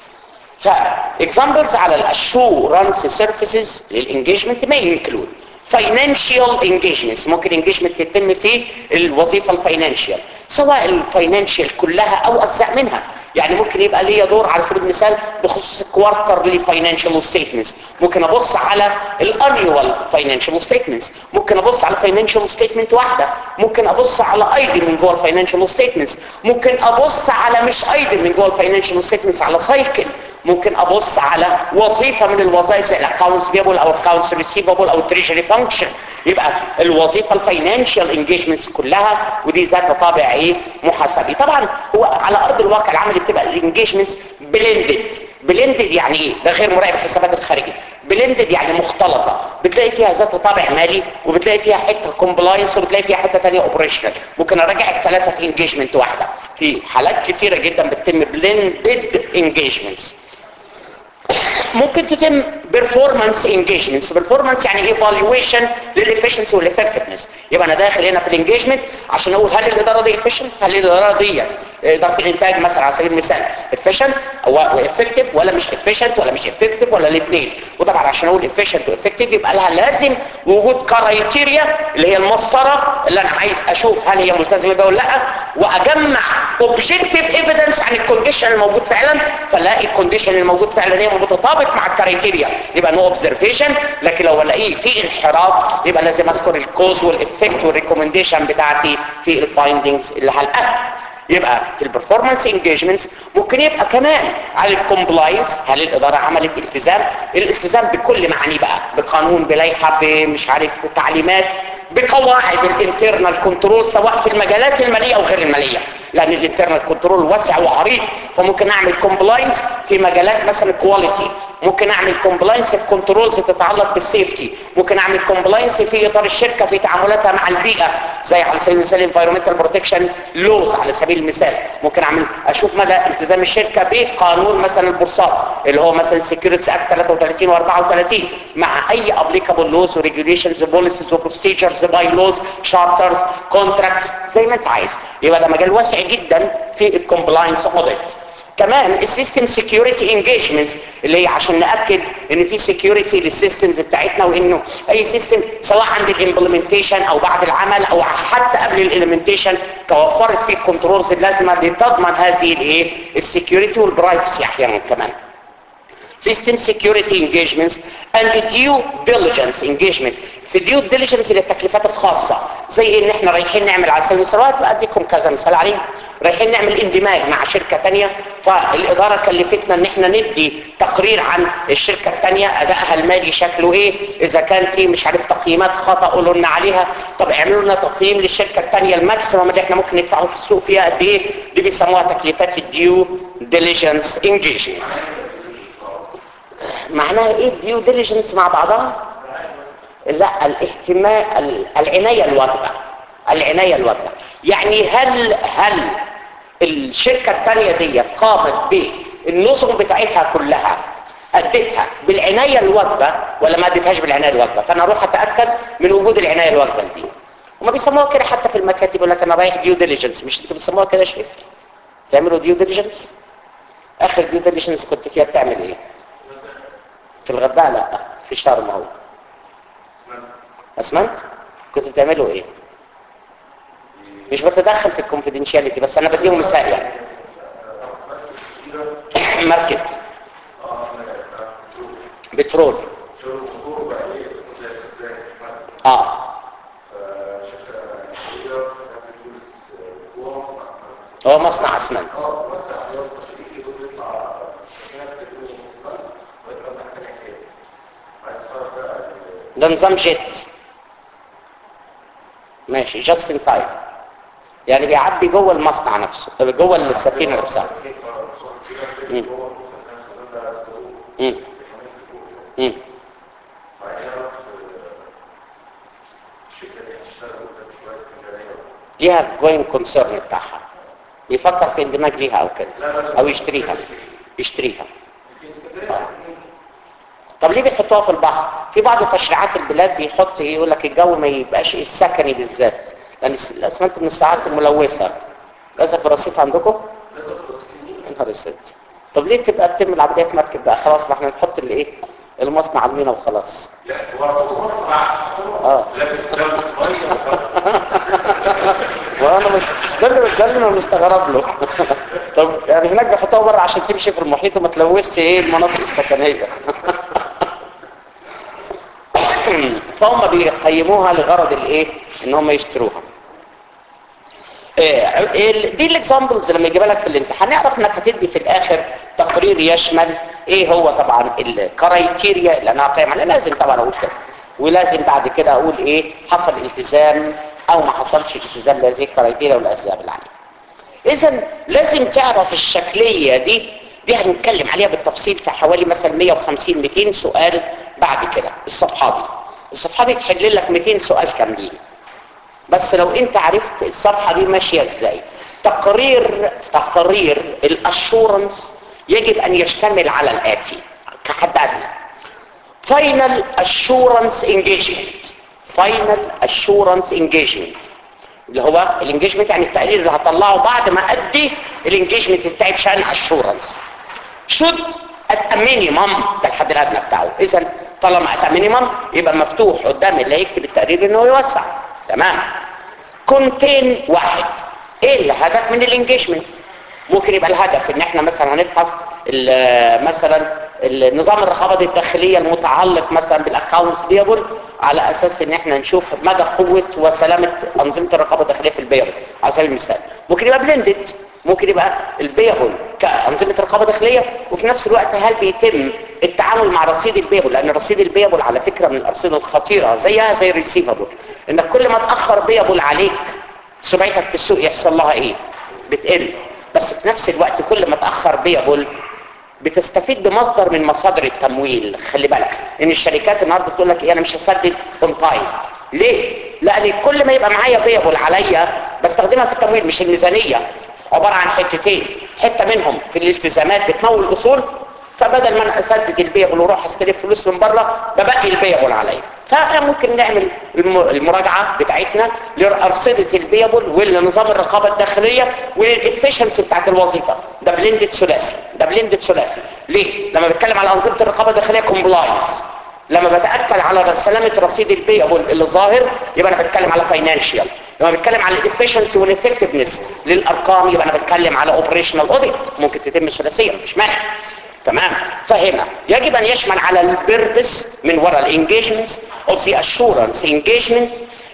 فاكزامبلز على الاشورنس سيرفيسز للانجيجمنت ما انكلود فاينانشال انجيجمنتس ممكن انجيجمنت يتم في الوظيفه الفاينانشال سواء الفاينانشال كلها او اجزاء منها يعني ممكن يبقى ليا دور على سبيل المثال بخصوص الكوارترلي فاينانشال ستيتمنتس ممكن ابص على الانيوال فاينانشال ستيتمنتس ممكن ابص على فاينانشال ستيتمنت واحده ممكن ابص على ايدي من جوه الفاينانشال ستيتمنتس ممكن ابص على مش ايدي من جوه الفاينانشال ستيتمنتس على سايكل ممكن ابص على وظيفه من الوظائف زي الاكونتس بيبل او الاكونتس ريسيفبل او التريجري فانكشن يبقى الوظيفه الفاينانشال انجيجمنتس كلها ودي ذات طابع ايه محاسبي طبعا هو على ارض الواقع العملي بتبقى الانجيجمنتس بلندد بلندد يعني ايه ده غير مراقب الحسابات الخارجيه بلندد يعني مختلطه بتلاقي فيها ذات طابع مالي وبتلاقي فيها حته كومبلاينس وبتلاقي فيها حته ثانيه اوبريشنال ممكن اراجع الثلاثه في انجيجمنت واحده في حالات كتيره جدا بتتم بلندد انجيجمنتس ممكن تتم performance engagements performance يعني evaluation للefficiency والeffectiveness يبقى انا داخل هنا في الانجيجمنت عشان اقول هل الاداره دي efficient هل الاداره دي اداره الانتاج مثلا على سبيل المثال efficient او effective ولا مش efficient ولا مش effective ولا الاثنين وطبعا عشان اقول efficient وeffective يبقى لها لازم وجود كرايتيريا اللي هي المسطره اللي انا عايز اشوف هل هي ملتزمه بها ولا لا واجمع objective evidence عن الكونديشن الموجود فعلا فلاقي الكونديشن الموجود فعلا هي متطابق مع الكرايتيريا يبقى نو اوبزرفيشن لكن لو الاقيه في انحراف يبقى لازم اذكر الكوز والافكت والريكومنديشن بتاعتي في الفايندنجز اللي هلقاها يبقى في البرفورمانس انجيجمنتس ممكن يبقى كمان على الكومبلاينس هل الاداره عملت التزام الالتزام بكل معانيه بقى بقانون بلائحه بمش عارف تعليمات بقواعد الانترنال كنترول سواء في المجالات الماليه او غير الماليه لان الانترنال كنترول واسع وعريض فممكن اعمل كومبلاينس في مجالات مثلا كواليتي ممكن اعمل كومبلاينس في كنترولز تتعلق بالسيفتي ممكن اعمل كومبلاينس في اطار الشركه في تعاملاتها مع البيئه زي على سبيل المثال انفايرمنتال بروتكشن لوز على سبيل المثال ممكن اعمل اشوف مدى التزام الشركه بقانون مثلا البورصات اللي هو مثلا سكيورتيز اكت 33 و34 مع اي ابليكابل لوز وريجوليشنز بوليسيز وبروسيجرز باي لوز شارترز كونتراكتس زي ما انت عايز يبقى ده مجال واسع جدا في الكومبلاينس اوديت كمان السيستم سكيورتي انجيجمنتس اللي هي عشان ناكد ان في سكيورتي للسيستمز بتاعتنا وانه اي سيستم سواء عند الامبلمنتيشن او بعد العمل او حتى قبل الامبلمنتيشن توفرت فيه الكنترولز اللازمه لتضمن هذه الايه السكيورتي والبرايفسي احيانا كمان system security engagements and due diligence engagement في الديو ديليجنس اللي التكليفات الخاصه زي ان احنا رايحين نعمل على سبيل المثال بديكم كذا مثال عليها رايحين نعمل اندماج مع شركه ثانيه فالاداره كلفتنا ان احنا ندي تقرير عن الشركه الثانيه ادائها المالي شكله ايه اذا كان في مش عارف تقييمات خطا قولوا لنا عليها طب اعملوا لنا تقييم للشركه الثانيه الماكسيمم اللي احنا ممكن ندفعه في السوق فيها قد ايه دي بيسموها تكليفات الديو ديليجنس انجيجمنتس معناها ايه الديو ديليجنس مع بعضها لا الاهتمام العنايه الواجبه العنايه الواجبه يعني هل هل الشركه الثانيه دي قامت بالنظم بتاعتها كلها اديتها بالعنايه الواجبه ولا ما اديتهاش بالعنايه الواجبه فانا اروح اتاكد من وجود العنايه الواجبه دي هما بيسموها كده حتى في المكاتب يقول لك انا رايح ديو ديليجنس مش انتوا بتسموها كده شريف تعملوا ديو ديليجنس اخر ديو ديليجنس كنت فيها بتعمل ايه في الغردقه لا في شرم اهو اسمنت كنت بتعملوا ايه مش بتدخل في الكونفيدنشاليتي بس انا بديهم مثال يعني مركب بترول اه هو مصنع اسمنت ده نظام جيت ماشي جاست ان تايم يعني بيعبي جوه المصنع نفسه جوه السفينه نفسها مم. مم. مم. ليها جوين كونسيرن بتاعها يفكر في اندماج ليها او كده او يشتريها يشتريها آه. طب ليه بيحطوها في البحر في بعض تشريعات البلاد بيحط ايه يقول لك الجو ما يبقاش إيه السكني بالذات لان الس- الاسمنت من الساعات الملوثه للاسف الرصيف عندكم يا نهار اسود طب ليه تبقى تتم العمليه في مركب بقى خلاص ما احنا نحط الايه المصنع المينا وخلاص لا هو الموضوع مصنع اه لكن لو ميه وانا مس... ده اللي ده اللي انا مستغرب له طب يعني هناك بيحطوها بره عشان تمشي في المحيط وما تلوثش ايه المناطق السكنيه فهم بيقيموها لغرض الايه ان هم يشتروها إيه، ال- دي الاكزامبلز لما يجيبها لك في الامتحان نعرف انك هتدي في الاخر تقرير يشمل ايه هو طبعا الكرايتيريا اللي انا هقيم عليها لازم طبعا اقول كده ولازم بعد كده اقول ايه حصل التزام او ما حصلش التزام بهذه الكرايتيريا والاسباب اللي عليها اذا لازم تعرف الشكليه دي دي هنتكلم عليها بالتفصيل في حوالي مثلا 150 200 سؤال بعد كده الصفحه دي الصفحه دي تحل لك 200 سؤال كاملين بس لو انت عرفت الصفحه دي ماشيه ازاي تقرير تقرير الاشورنس يجب ان يشتمل على الاتي كحد ادنى فاينل اشورنس انجيجمنت فاينل اشورنس انجيجمنت اللي هو الانجيجمنت يعني التقرير اللي هطلعه بعد ما ادي الانجيجمنت بتاعي بشان اشورنس should at a minimum ده الحد الادنى بتاعه اذا طالما at a minimum يبقى مفتوح قدام اللي هيكتب التقرير انه يوسع تمام كونتين واحد ايه الهدف من الانجيجمنت ممكن يبقى الهدف ان احنا مثلا هنفحص ال- مثلا النظام الرقابه الداخليه المتعلق مثلا بالاكونتس بيبل على اساس ان احنا نشوف مدى قوه وسلامه انظمه الرقابه الداخليه في البيبل على سبيل المثال ممكن يبقى بلندد ممكن يبقى البيبل كانظمه رقابه داخليه وفي نفس الوقت هل بيتم التعامل مع رصيد البيبل لان رصيد البيبل على فكره من الارصده الخطيره زيها زي الريسيفبل انك كل ما تاخر بيبل عليك سمعتك في السوق يحصل لها ايه بتقل بس في نفس الوقت كل ما تاخر بيبل بتستفيد بمصدر من مصادر التمويل خلي بالك ان الشركات النهارده تقول لك ايه انا مش هسدد اون تايم ليه لان كل ما يبقى معايا بيبل عليا بستخدمها في التمويل مش الميزانيه عباره عن حتتين حته منهم في الالتزامات بتمول الاصول فبدل ما انا اسدد البيبل واروح استلف فلوس من بره ببقي البيبل عليا فممكن نعمل الم- المراجعه بتاعتنا لارصده البيبل ولنظام الرقابه الداخليه وللافشنسي بتاعت الوظيفه ده بلندد ثلاثي ده بلندد ثلاثي ليه لما بتكلم على انظمه الرقابه الداخليه كومبلاينس لما بتاكد على سلامه رصيد البيبل اللي ظاهر يبقى انا بتكلم على فاينانشال لما بتكلم على الافشنسي والافكتفنس للارقام يبقى انا بتكلم على اوبريشنال اوديت ممكن تتم ثلاثيا مفيش مانع تمام فهنا يجب ان يشمل على البيربس من وراء الانجيجمنتس اوف ذا اشورنس انجيجمنت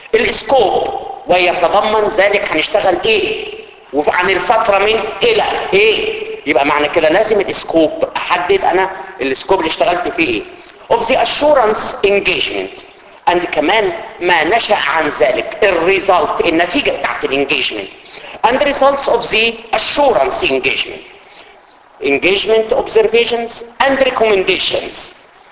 السكوب ويتضمن ذلك هنشتغل ايه وعن الفتره من الى ايه يبقى معنى كده لازم السكوب احدد انا السكوب اللي اشتغلت فيه ايه of the assurance engagement and كمان ما نشأ عن ذلك الريزلت النتيجة بتاعت الانجيجمنت and results of the assurance engagement engagement observations and recommendations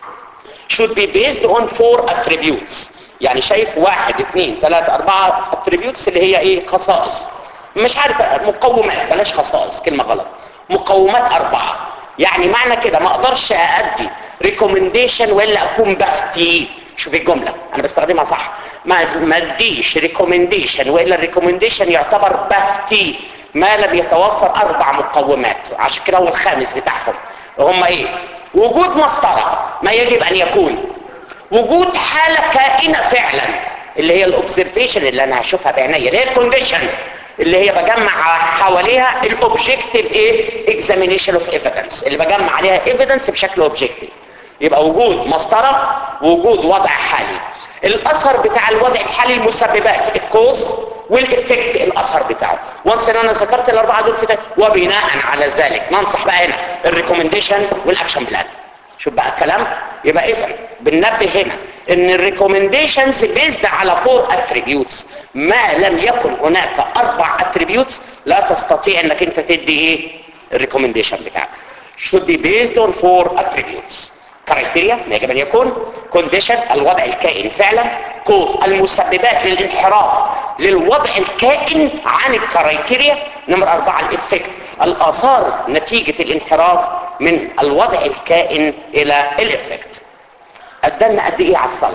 should be based on four attributes يعني شايف واحد اثنين ثلاثة أربعة attributes اللي هي ايه خصائص مش عارف مقومات بلاش خصائص كلمة غلط مقومات أربعة يعني معنى كده ما أقدرش أأدي recommendation ولا أكون بفتي شوف الجملة أنا بستخدمها صح ما ما اديش recommendation وإلا الريكومنديشن يعتبر بفتي ما لم يتوفر أربع مقومات عشان كده هو الخامس بتاعهم هم إيه وجود مسطرة ما يجب أن يكون وجود حالة كائنة فعلا اللي هي الاوبزرفيشن اللي انا هشوفها بعينيا اللي هي الكونديشن اللي هي بجمع حواليها الاوبجكتيف ايه اكزامينيشن اوف ايفيدنس اللي بجمع عليها ايفيدنس بشكل اوبجكتيف يبقى وجود مسطره وجود وضع حالي الاثر بتاع الوضع الحالي المسببات الكوز والافكت الاثر بتاعه وانس ان انا ذكرت الاربعه دول في ده وبناء على ذلك ننصح بقى هنا الريكومنديشن والاكشن بلان شوف بقى الكلام يبقى اذا بننبه هنا ان الريكومنديشنز بيزد على فور اتريبيوتس ما لم يكن هناك اربع اتريبيوتس لا تستطيع انك انت تدي ايه الريكومنديشن بتاعك should be based on four attributes كرايتيريا ما يجب ان يكون كونديشن الوضع الكائن فعلا كوز المسببات للانحراف للوضع الكائن عن الكرايتيريا نمرة أربعة الإفكت الآثار نتيجة الانحراف من الوضع الكائن إلى الإفكت أدلنا قد إيه على الصلاة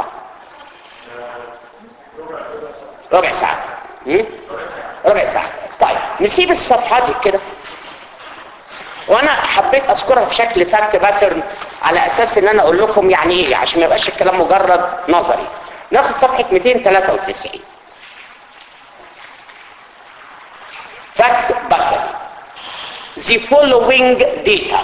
ربع ساعة هم؟ ربع ساعة طيب نسيب الصفحات دي كده وانا حبيت اذكرها في شكل فاكت باترن على اساس ان انا اقول لكم يعني ايه عشان ما يبقاش الكلام مجرد نظري ناخد صفحة 293 فاكت باترن the following data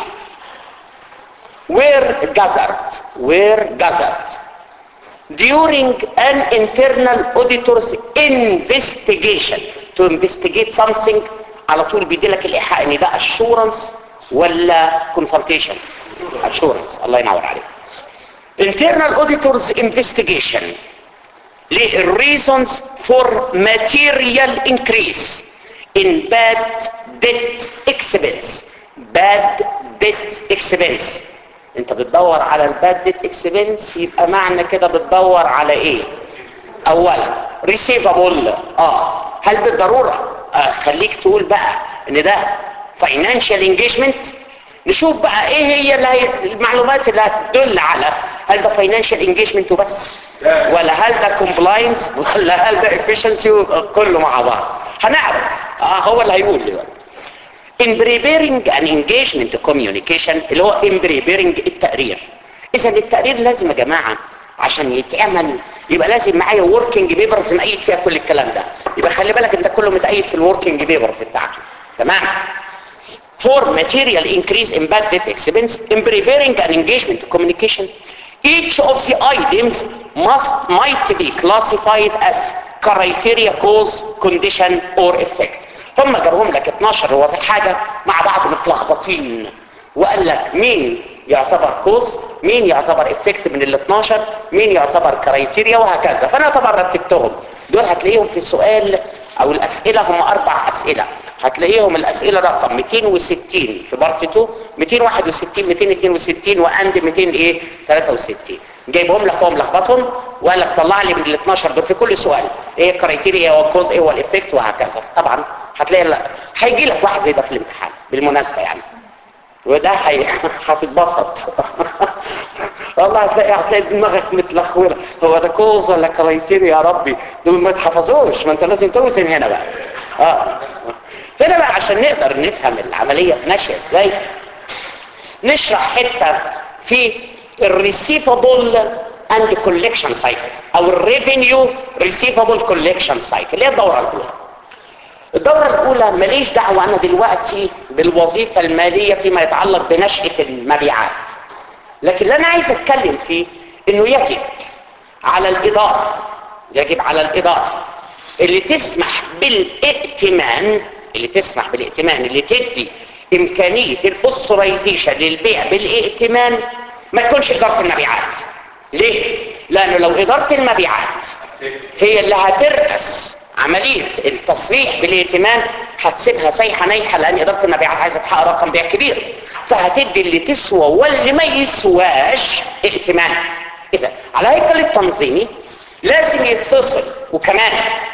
were gathered were gathered during an internal auditor's investigation to investigate something على طول بيدي لك الايحاء ان ده assurance ولا consultation assurance الله ينور عليك internal auditor's investigation للreasons for material increase in bad debt expense bad debt expense انت بتدور على الباد ديت اكسبنس يبقى معنى كده بتدور على ايه اولا ريسيفابل اه هل بالضروره آه خليك تقول بقى ان ده فاينانشال انجيجمنت نشوف بقى ايه هي اللي هي المعلومات اللي هتدل على هل ده فاينانشال انجيجمنت وبس ولا هل ده كومبلاينس ولا هل ده افشنسي كله مع بعض هنعرف اه هو اللي هيقول دلوقتي in preparing an engagement communication اللي هو in preparing التقرير اذا التقرير لازم يا جماعة عشان يتعمل يبقى لازم معايا working papers مقيد فيها كل الكلام ده يبقى خلي بالك انت كله متقيد في الوركينج papers بتاعته تمام for material increase in bad debt expense in preparing an engagement communication each of the items must might be classified as criteria cause condition or effect هم جابهم لك 12 هو حاجة مع بعض متلخبطين وقال لك مين يعتبر كوز مين يعتبر افكت من ال 12 مين يعتبر كرايتيريا وهكذا فانا طبعا رتبتهم دول هتلاقيهم في السؤال او الاسئلة هم اربع اسئلة هتلاقيهم الاسئلة رقم 260 في بارت 2 261 262 واند 200 ايه 63 جايبهم لك هو ملخبطهم وقال لك طلع لي من ال 12 دول في كل سؤال ايه الكرايتيريا والكوز ايه والافكت وهكذا طبعا هتلاقي لا هيجي لك واحد زي ده في الامتحان بالمناسبه يعني وده هي هتتبسط والله هتلاقي هتلاقي دماغك متلخوره هو ده كوز ولا كرايتيريا يا ربي دول ما تحفظوش ما انت لازم توزن هنا بقى اه هنا بقى عشان نقدر نفهم العمليه ماشيه ازاي نشرح حته في الريسيفابل اند كولكشن سايكل او الريفينيو ريسيفابل كولكشن سايكل اللي هي الدوره الاولى الدورة الأولى ماليش دعوة أنا دلوقتي بالوظيفة المالية فيما يتعلق بنشأة المبيعات لكن اللي أنا عايز أتكلم فيه إنه يجب على الإدارة يجب على الإدارة اللي تسمح بالائتمان اللي تسمح بالائتمان اللي تدي إمكانية الأسرايزيشن للبيع بالائتمان ما تكونش إدارة المبيعات ليه؟ لأنه لو إدارة المبيعات هي اللي هترأس عملية التصريح بالائتمان هتسيبها سايحة نايحة لأن إدارة المبيعات عايزة تحقق رقم بيع كبير فهتدي اللي تسوى واللي ما يسواش ائتمان إذا على هيكل التنظيمي لازم يتفصل وكمان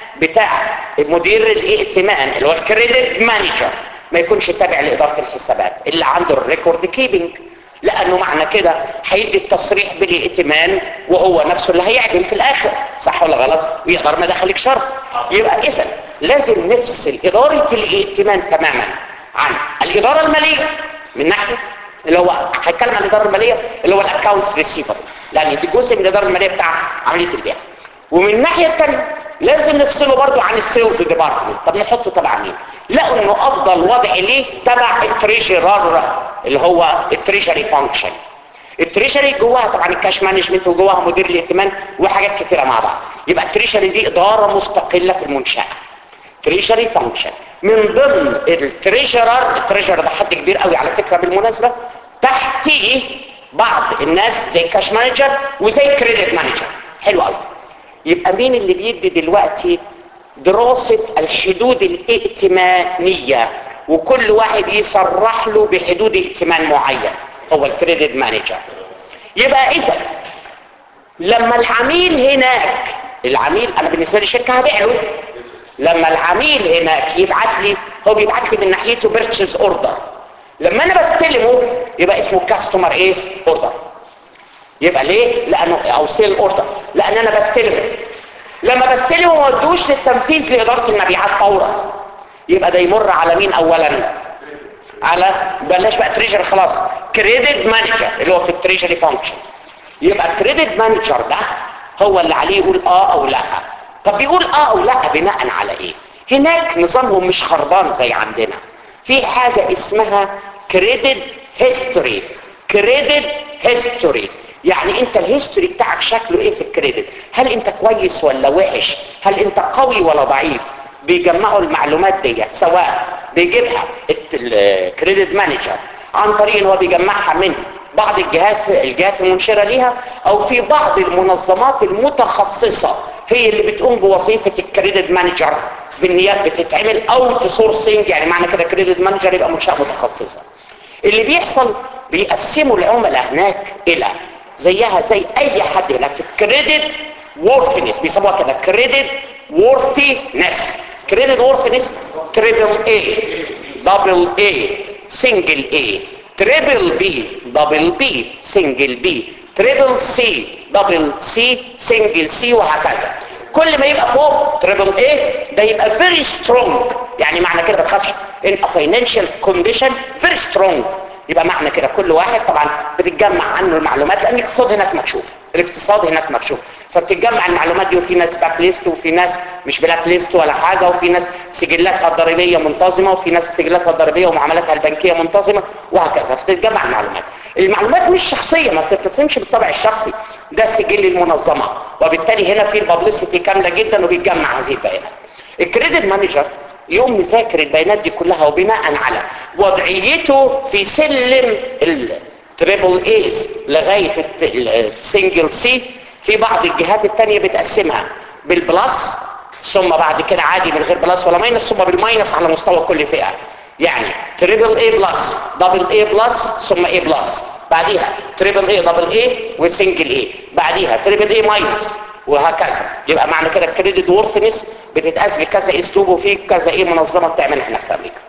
بتاع مدير الائتمان اللي هو الكريدت مانجر ما يكونش تابع لإدارة الحسابات اللي عنده الريكورد كيبنج لانه معنى كده هيدي التصريح بالائتمان وهو نفسه اللي هيعدم في الاخر صح ولا غلط ويقدر ما دخلك شر يبقى اذا لازم نفصل اداره الائتمان تماما عن الاداره الماليه من ناحيه اللي هو هيتكلم عن الاداره الماليه اللي هو الاكونتس ريسيفبل لان دي جزء من الاداره الماليه بتاع عمليه البيع ومن الناحيه الثانيه لازم نفصله برضو عن السيلز ديبارتمنت طب نحطه تبع مين لقوا انه افضل وضع ليه تبع التريجرر اللي هو التريجري فانكشن التريجري جواها طبعا الكاش مانجمنت وجواها مدير الائتمان وحاجات كتيره مع بعض يبقى التريجري دي اداره مستقله في المنشاه تريجري فانكشن من ضمن التريجرر التريجرر ده حد كبير قوي على فكره بالمناسبه تحتيه بعض الناس زي كاش مانجر وزي كريدت مانجر حلو قوي يبقى مين اللي بيدي دلوقتي دراسة الحدود الائتمانية وكل واحد يصرح له بحدود ائتمان معين هو الكريدت مانجر يبقى اذا لما العميل هناك العميل انا بالنسبة لي شركة هبيع له لما العميل هناك يبعت لي هو بيبعت لي من ناحيته بيرتشيز اوردر لما انا بستلمه يبقى اسمه كاستمر ايه اوردر يبقى ليه لانه او سيل اوردر لان انا بستلمه لما بستلمه ما ودوش للتنفيذ لاداره المبيعات فورا يبقى ده يمر على مين اولا على بلاش بقى تريجر خلاص كريدت مانجر اللي هو في التريجري فانكشن يبقى الكريدت مانجر ده هو اللي عليه يقول اه او لا طب بيقول اه او لا بناء على ايه هناك نظامهم مش خربان زي عندنا في حاجة اسمها كريدت هيستوري كريدت هيستوري يعني انت الهيستوري بتاعك شكله ايه في الكريدت هل انت كويس ولا وحش هل انت قوي ولا ضعيف بيجمعوا المعلومات دي سواء بيجيبها الكريدت مانجر عن طريق ان هو بيجمعها من بعض الجهاز الجهات المنشره ليها او في بعض المنظمات المتخصصه هي اللي بتقوم بوظيفه الكريدت مانجر بالنيات بتتعمل او سورسنج يعني معنى كده كريدت مانجر يبقى منشاه متخصصه اللي بيحصل بيقسموا العملاء هناك الى زيها زي اي حد هناك في الكريدت وورثنس بيسموها كده كريدت وورثنس كريدت وورثنس تريبل اي دبل اي سنجل اي تريبل بي دبل بي سنجل بي تريبل سي دبل سي سنجل سي وهكذا كل ما يبقى فوق تريبل ايه ده يبقى فيري سترونج يعني معنى كده ما تخافش ان فاينانشال كونديشن فيري سترونج يبقى معنى كده كل واحد طبعا بتتجمع عنه المعلومات لان الاقتصاد هناك مكشوف الاقتصاد هناك مكشوف فبتتجمع المعلومات دي وفي ناس باك ليست وفي ناس مش باك ليست ولا حاجه وفي ناس سجلاتها الضريبيه منتظمه وفي ناس سجلاتها الضريبيه ومعاملاتها البنكيه منتظمه وهكذا فتتجمع المعلومات المعلومات مش شخصيه ما بتتصنش بالطبع الشخصي ده سجل المنظمه وبالتالي هنا في الببليستي كامله جدا وبيتجمع هذه البيانات الكريدت مانجر يقوم مذاكر البيانات دي كلها وبناء على وضعيته في سلم التريبل ايز لغايه السنجل سي في بعض الجهات التانية بتقسمها بالبلس ثم بعد كده عادي من غير بلس ولا ماينس ثم بالماينس على مستوى كل فئه يعني تريبل اي بلس دبل اي بلس ثم اي بلس بعديها تريبل اي دبل اي وسنجل اي بعديها تريبل اي ماينس وهكذا يبقى معنى كده الكريدت وورثنس بتتقاس بكذا اسلوب وفي كذا ايه منظمه بتعملها هناك في امريكا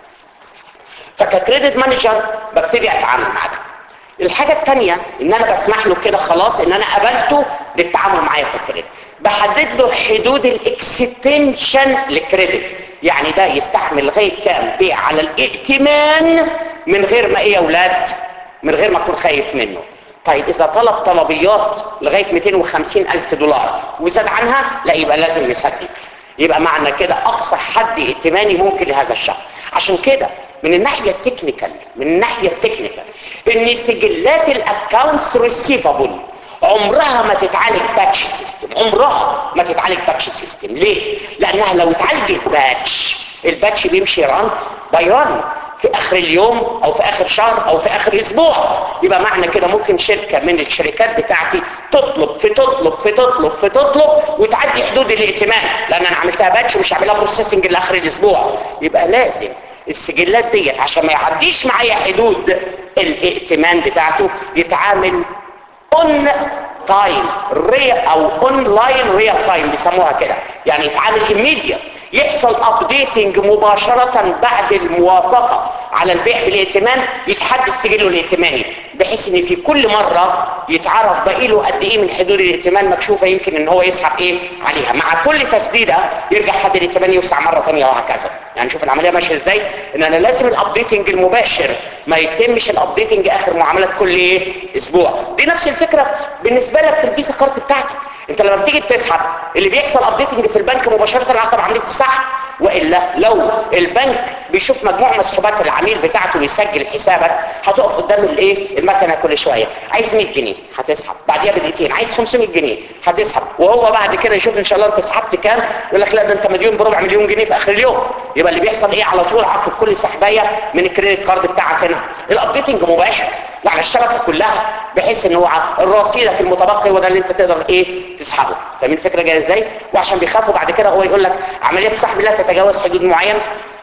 فككريدت مانجر ببتدي اتعامل مع ده الحاجه الثانيه ان انا بسمح له كده خلاص ان انا قبلته للتعامل معايا في الكريدت بحدد له حدود الاكستنشن للكريدت يعني ده يستحمل لغايه كام بيع على الائتمان من غير ما ايه يا اولاد من غير ما اكون خايف منه طيب اذا طلب طلبيات لغايه 250 الف دولار وزاد عنها لا يبقى لازم يسدد يبقى معنى كده اقصى حد ائتماني ممكن لهذا الشخص عشان كده من الناحيه التكنيكال من الناحيه التكنيكال ان سجلات الاكونتس ريسيفابل عمرها ما تتعالج باتش سيستم عمرها ما تتعالج باتش سيستم ليه لانها لو اتعالجت باتش الباتش بيمشي ران باي ران في اخر اليوم او في اخر شهر او في اخر اسبوع يبقى معنى كده ممكن شركه من الشركات بتاعتي تطلب في تطلب في تطلب في تطلب وتعدي حدود الائتمان لان انا عملتها باتش مش هعملها بروسيسنج لاخر الاسبوع يبقى لازم السجلات ديت عشان ما يعديش معايا حدود الائتمان بتاعته يتعامل اون تايم ري او اون لاين ريال تايم بيسموها كده يعني يتعامل immediate يحصل ابديتنج مباشرة بعد الموافقة على البيع بالائتمان يتحدث سجله الائتماني بحيث ان في كل مرة يتعرف بقيله قد ايه من حدود الائتمان مكشوفة يمكن ان هو يسحب ايه عليها مع كل تسديدة يرجع حد الائتمان يوسع مرة ثانيه وهكذا يعني شوف العملية ماشية ازاي ان انا لازم الابديتنج المباشر ما يتمش الابديتنج اخر معاملات كل ايه اسبوع دي نفس الفكرة بالنسبة لك في الفيزا كارت بتاعتك انت لما بتيجي تسحب اللي بيحصل ابديتنج في البنك مباشره عقب عمليه السحب والا لو البنك بيشوف مجموع مسحوبات العميل بتاعته ويسجل حسابك هتقف قدام الايه المكنه كل شويه عايز 100 جنيه هتسحب بعديها بدقيقتين عايز 500 جنيه هتسحب وهو بعد كده يشوف ان شاء الله انت سحبت كام يقول لك لا ده انت مليون بربع مليون جنيه في اخر اليوم يبقى اللي بيحصل ايه على طول عقب كل سحبايه من الكريدت كارد بتاعك هنا الابديتنج مباشر وعلى الشبكه كلها بحيث ان هو رصيدك المتبقي وده اللي انت تقدر ايه تسحبه فاهمين الفكره جايه ازاي وعشان بيخافوا بعد كده هو يقول لك عمليه السحب لا تتجاوز حدود معين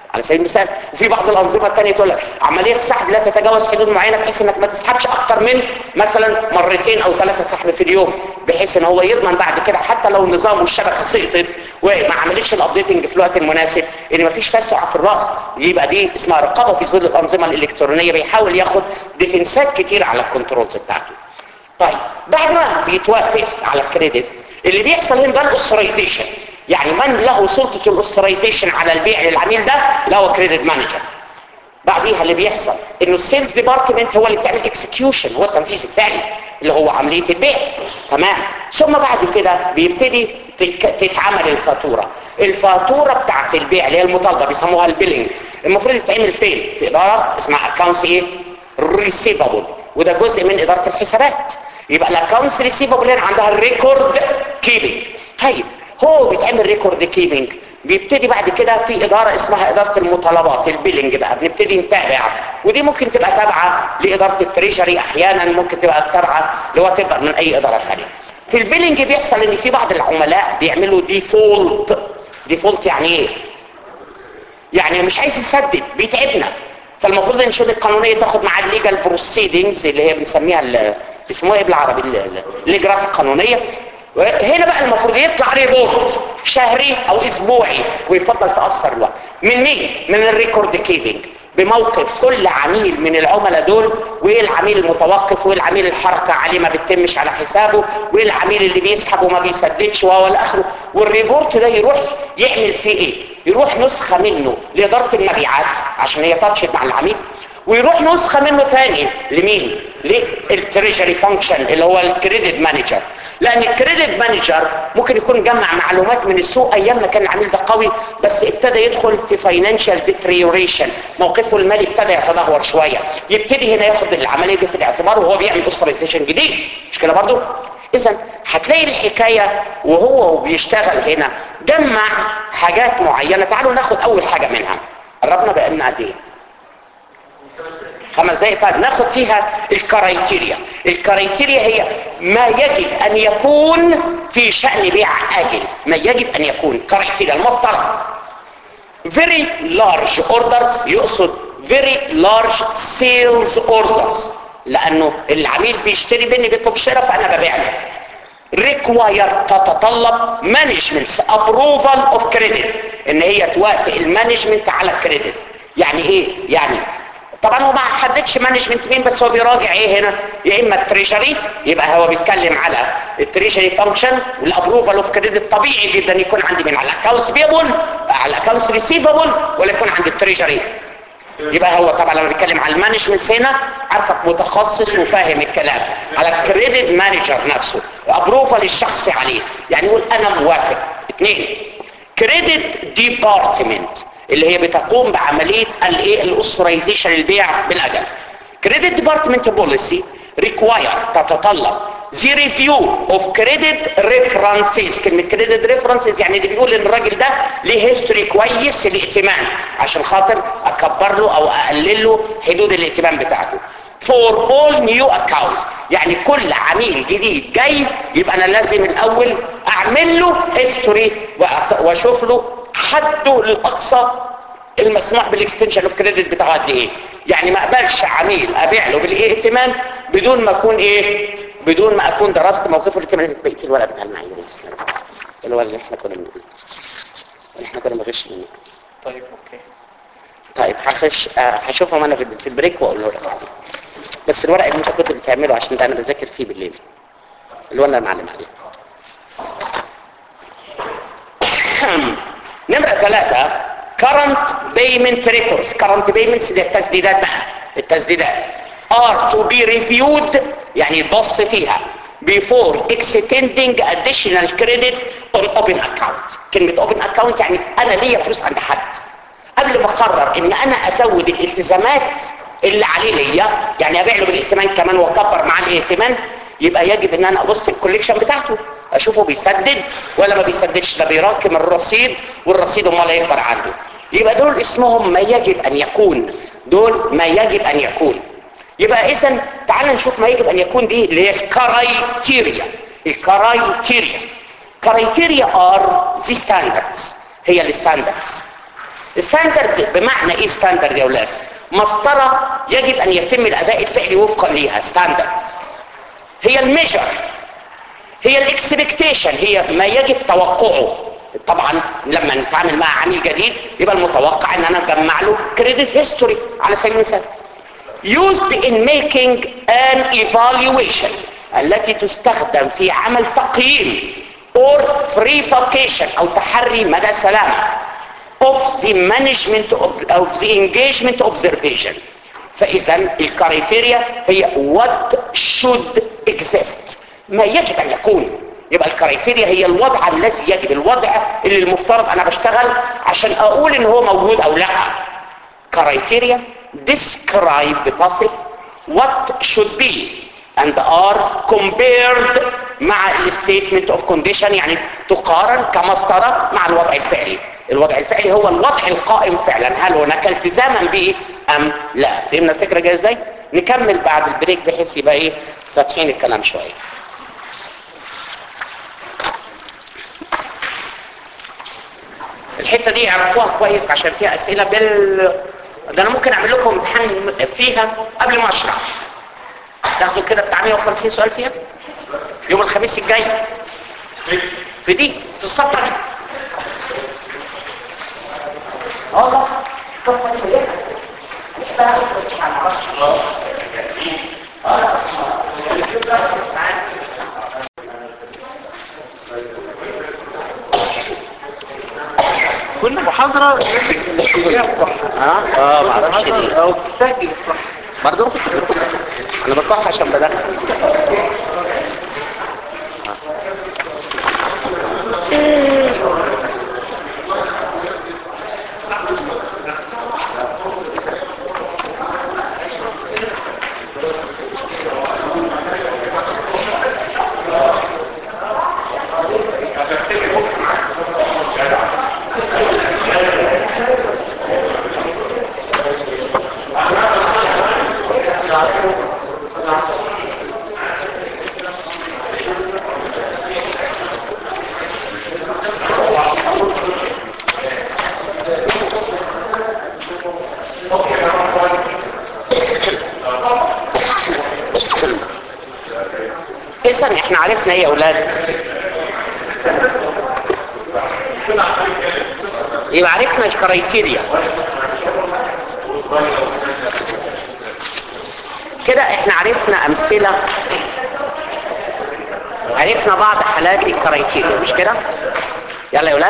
على سبيل المثال وفي بعض الانظمه الثانيه تقول لك عمليه سحب لا تتجاوز حدود معينه بحيث انك ما تسحبش اكتر من مثلا مرتين او ثلاثه سحب في اليوم بحيث ان هو يضمن بعد كده حتى لو النظام والشبكه سقطت وما عملتش الابديتنج في الوقت المناسب ان ما فيش فاس تقع في الراس يبقى دي اسمها رقابه في ظل الانظمه الالكترونيه بيحاول ياخد ديفنسات كتير على الكنترولز بتاعته طيب بعد ما بيتوافق على الكريدت اللي بيحصل هنا ده الاوثرايزيشن يعني من له سلطه الاوثرايزيشن على البيع للعميل ده اللي هو كريدت مانجر بعديها اللي بيحصل انه السيلز ديبارتمنت هو اللي بتعمل اكسكيوشن هو التنفيذ الفعلي اللي هو عمليه البيع تمام ثم بعد كده بيبتدي تتك- تتعمل الفاتوره الفاتوره بتاعت البيع اللي هي المطالبه بيسموها البيلنج المفروض يتعمل فين في اداره اسمها اكونتس ايه ريسيفابل وده جزء من اداره الحسابات يبقى الاكونتس ريسيفابل هنا عندها الريكورد كيبنج طيب هو بيتعمل ريكورد كيبنج بيبتدي بعد كده في اداره اسمها اداره المطالبات البيلنج بقى بنبتدي نتابع ودي ممكن تبقى تابعه لاداره التريجري احيانا ممكن تبقى تابعه اللي هو تبقى من اي اداره ثانيه في البيلنج بيحصل ان في بعض العملاء بيعملوا ديفولت ديفولت يعني ايه يعني مش عايز يسدد بيتعبنا فالمفروض ان الشؤون القانونيه تاخد مع الليجال بروسيدنجز اللي هي بنسميها ال- بيسموها ايه بالعربي ال- ال- الاجراءات القانونيه هنا بقى المفروض يطلع ريبورت شهري او اسبوعي ويفضل تاثر الوقت من مين من الريكورد كيبنج بموقف كل عميل من العملاء دول وايه العميل المتوقف وايه العميل الحركه عليه ما بتتمش على حسابه وايه العميل اللي بيسحب وما بيسددش وهو الاخره والريبورت ده يروح يعمل فيه ايه يروح نسخه منه لاداره المبيعات عشان هي تاتشت مع العميل ويروح نسخه منه تاني لمين للتريجري فانكشن اللي هو الكريدت مانجر لان الكريدت مانجر ممكن يكون جمع معلومات من السوق ايام ما كان العميل ده قوي بس ابتدى يدخل في فاينانشال ديتريوريشن موقفه المالي ابتدى يتدهور شويه يبتدي هنا ياخد العمليه دي في الاعتبار وهو بيعمل اوثرايزيشن جديد مش كده برضه اذا هتلاقي الحكايه وهو بيشتغل هنا جمع حاجات معينه تعالوا ناخد اول حاجه منها قربنا بقالنا قد ايه خمس دقائق طيب ناخد فيها الكرايتيريا الكرايتيريا هي ما يجب ان يكون في شأن بيع آجل ما يجب ان يكون كرايتيريا المسطرة very large orders يقصد very large sales orders لانه العميل بيشتري مني بيطلب شراء فانا ببيع له require تتطلب management approval of credit ان هي توافق المانجمنت على الكريدت يعني ايه يعني طبعا هو ما حددش مانجمنت مين بس هو بيراجع ايه هنا يا اما التريجري يبقى هو بيتكلم على التريجري فانكشن والابروفال اوف كريدت طبيعي جدا يكون عندي من على الاكونتس بيبل على الاكونتس ريسيفبل ولا يكون عند التريجري يبقى هو طبعا لما بيتكلم على المانجمنت هنا عارفك متخصص وفاهم الكلام على الكريدت مانجر نفسه ابروفال الشخصي عليه يعني يقول انا موافق اثنين كريدت ديبارتمنت اللي هي بتقوم بعمليه الايه الاوثرايزيشن البيع بالاجل كريدت ديبارتمنت بوليسي ريكواير تتطلب the review of credit references كلمة credit references يعني اللي بيقول ان الراجل ده ليه هيستوري كويس للائتمان عشان خاطر اكبر له او اقلل له حدود الائتمان بتاعته for all new accounts يعني كل عميل جديد جاي يبقى انا لازم الاول اعمل له هيستوري واشوف له حده الاقصى المسموح بالاكستنشن اوف كريدت بتاعه قد ايه يعني ما اقبلش عميل ابيع له بالائتمان بدون ما اكون ايه بدون ما اكون درست موقفه الائتماني بقيت الورقه بتاع المعايير اللي هو اللي احنا كنا بنقول اللي احنا كنا بنغش منه طيب اوكي طيب هخش آه، هشوفهم انا في في البريك واقول له بس الورق اللي انت كنت بتعمله عشان ده انا بذاكر فيه بالليل اللي هو انا معلم عليه نمرة ثلاثة current payment records current payments اللي هي التسديدات بقى التسديدات are to be reviewed يعني يبص فيها before extending additional credit on open account كلمة open account يعني انا ليا فلوس عند حد قبل ما اقرر ان انا ازود الالتزامات اللي عليه ليا يعني ابيع له بالائتمان كمان واكبر معاه الائتمان يبقى يجب ان انا ابص الكوليكشن بتاعته اشوفه بيسدد ولا ما بيسددش ده بيراكم الرصيد والرصيد امال هيكبر عنده يبقى دول اسمهم ما يجب ان يكون دول ما يجب ان يكون يبقى اذا تعال نشوف ما يجب ان يكون دي اللي هي الكرايتيريا الكرايتيريا كرايتيريا ار ذي ستاندردز هي الستاندردز ستاندرد بمعنى ايه ستاندرد يا اولاد مسطره يجب ان يتم الاداء الفعلي وفقا ليها ستاندرد هي الميجر هي الاكسبكتيشن هي ما يجب توقعه طبعا لما نتعامل مع عميل جديد يبقى المتوقع ان انا اجمع له كريدت هيستوري على سبيل المثال used in making an evaluation التي تستخدم في عمل تقييم or verification او تحري مدى سلامة of the management of, of the engagement observation فاذا الكرايتيريا هي what should exist ما يجب ان يكون يبقى الكرايتيريا هي الوضع الذي يجب الوضع اللي المفترض انا بشتغل عشان اقول ان هو موجود او لا كرايتيريا describe بتصف what should be and are compared مع الستيتمنت اوف كونديشن يعني تقارن كمسطره مع الوضع الفعلي الوضع الفعلي هو الوضع القائم فعلا هل هناك التزاما به ام لا فهمنا الفكره جايه ازاي نكمل بعد البريك بحيث يبقى ايه فاتحين الكلام شويه الحته دي اعرفوها كويس عشان فيها اسئله بال ده انا ممكن اعمل لكم امتحان فيها قبل ما اشرح تاخدوا كده بتاع 150 سؤال فيها يوم الخميس الجاي في دي في الصفحه دي اه والله الصفحه دي مليانه كل محاضرة فيها الصح اه اه ما اعرفش دي أو تسجل الصح برضو انا بكح عشان بدخل اذا احنا عرفنا ايه يا اولاد يبقى عرفنا الكرايتيريا كده احنا عرفنا امثله عرفنا بعض حالات الكرايتيريا مش كده يلا يا اولاد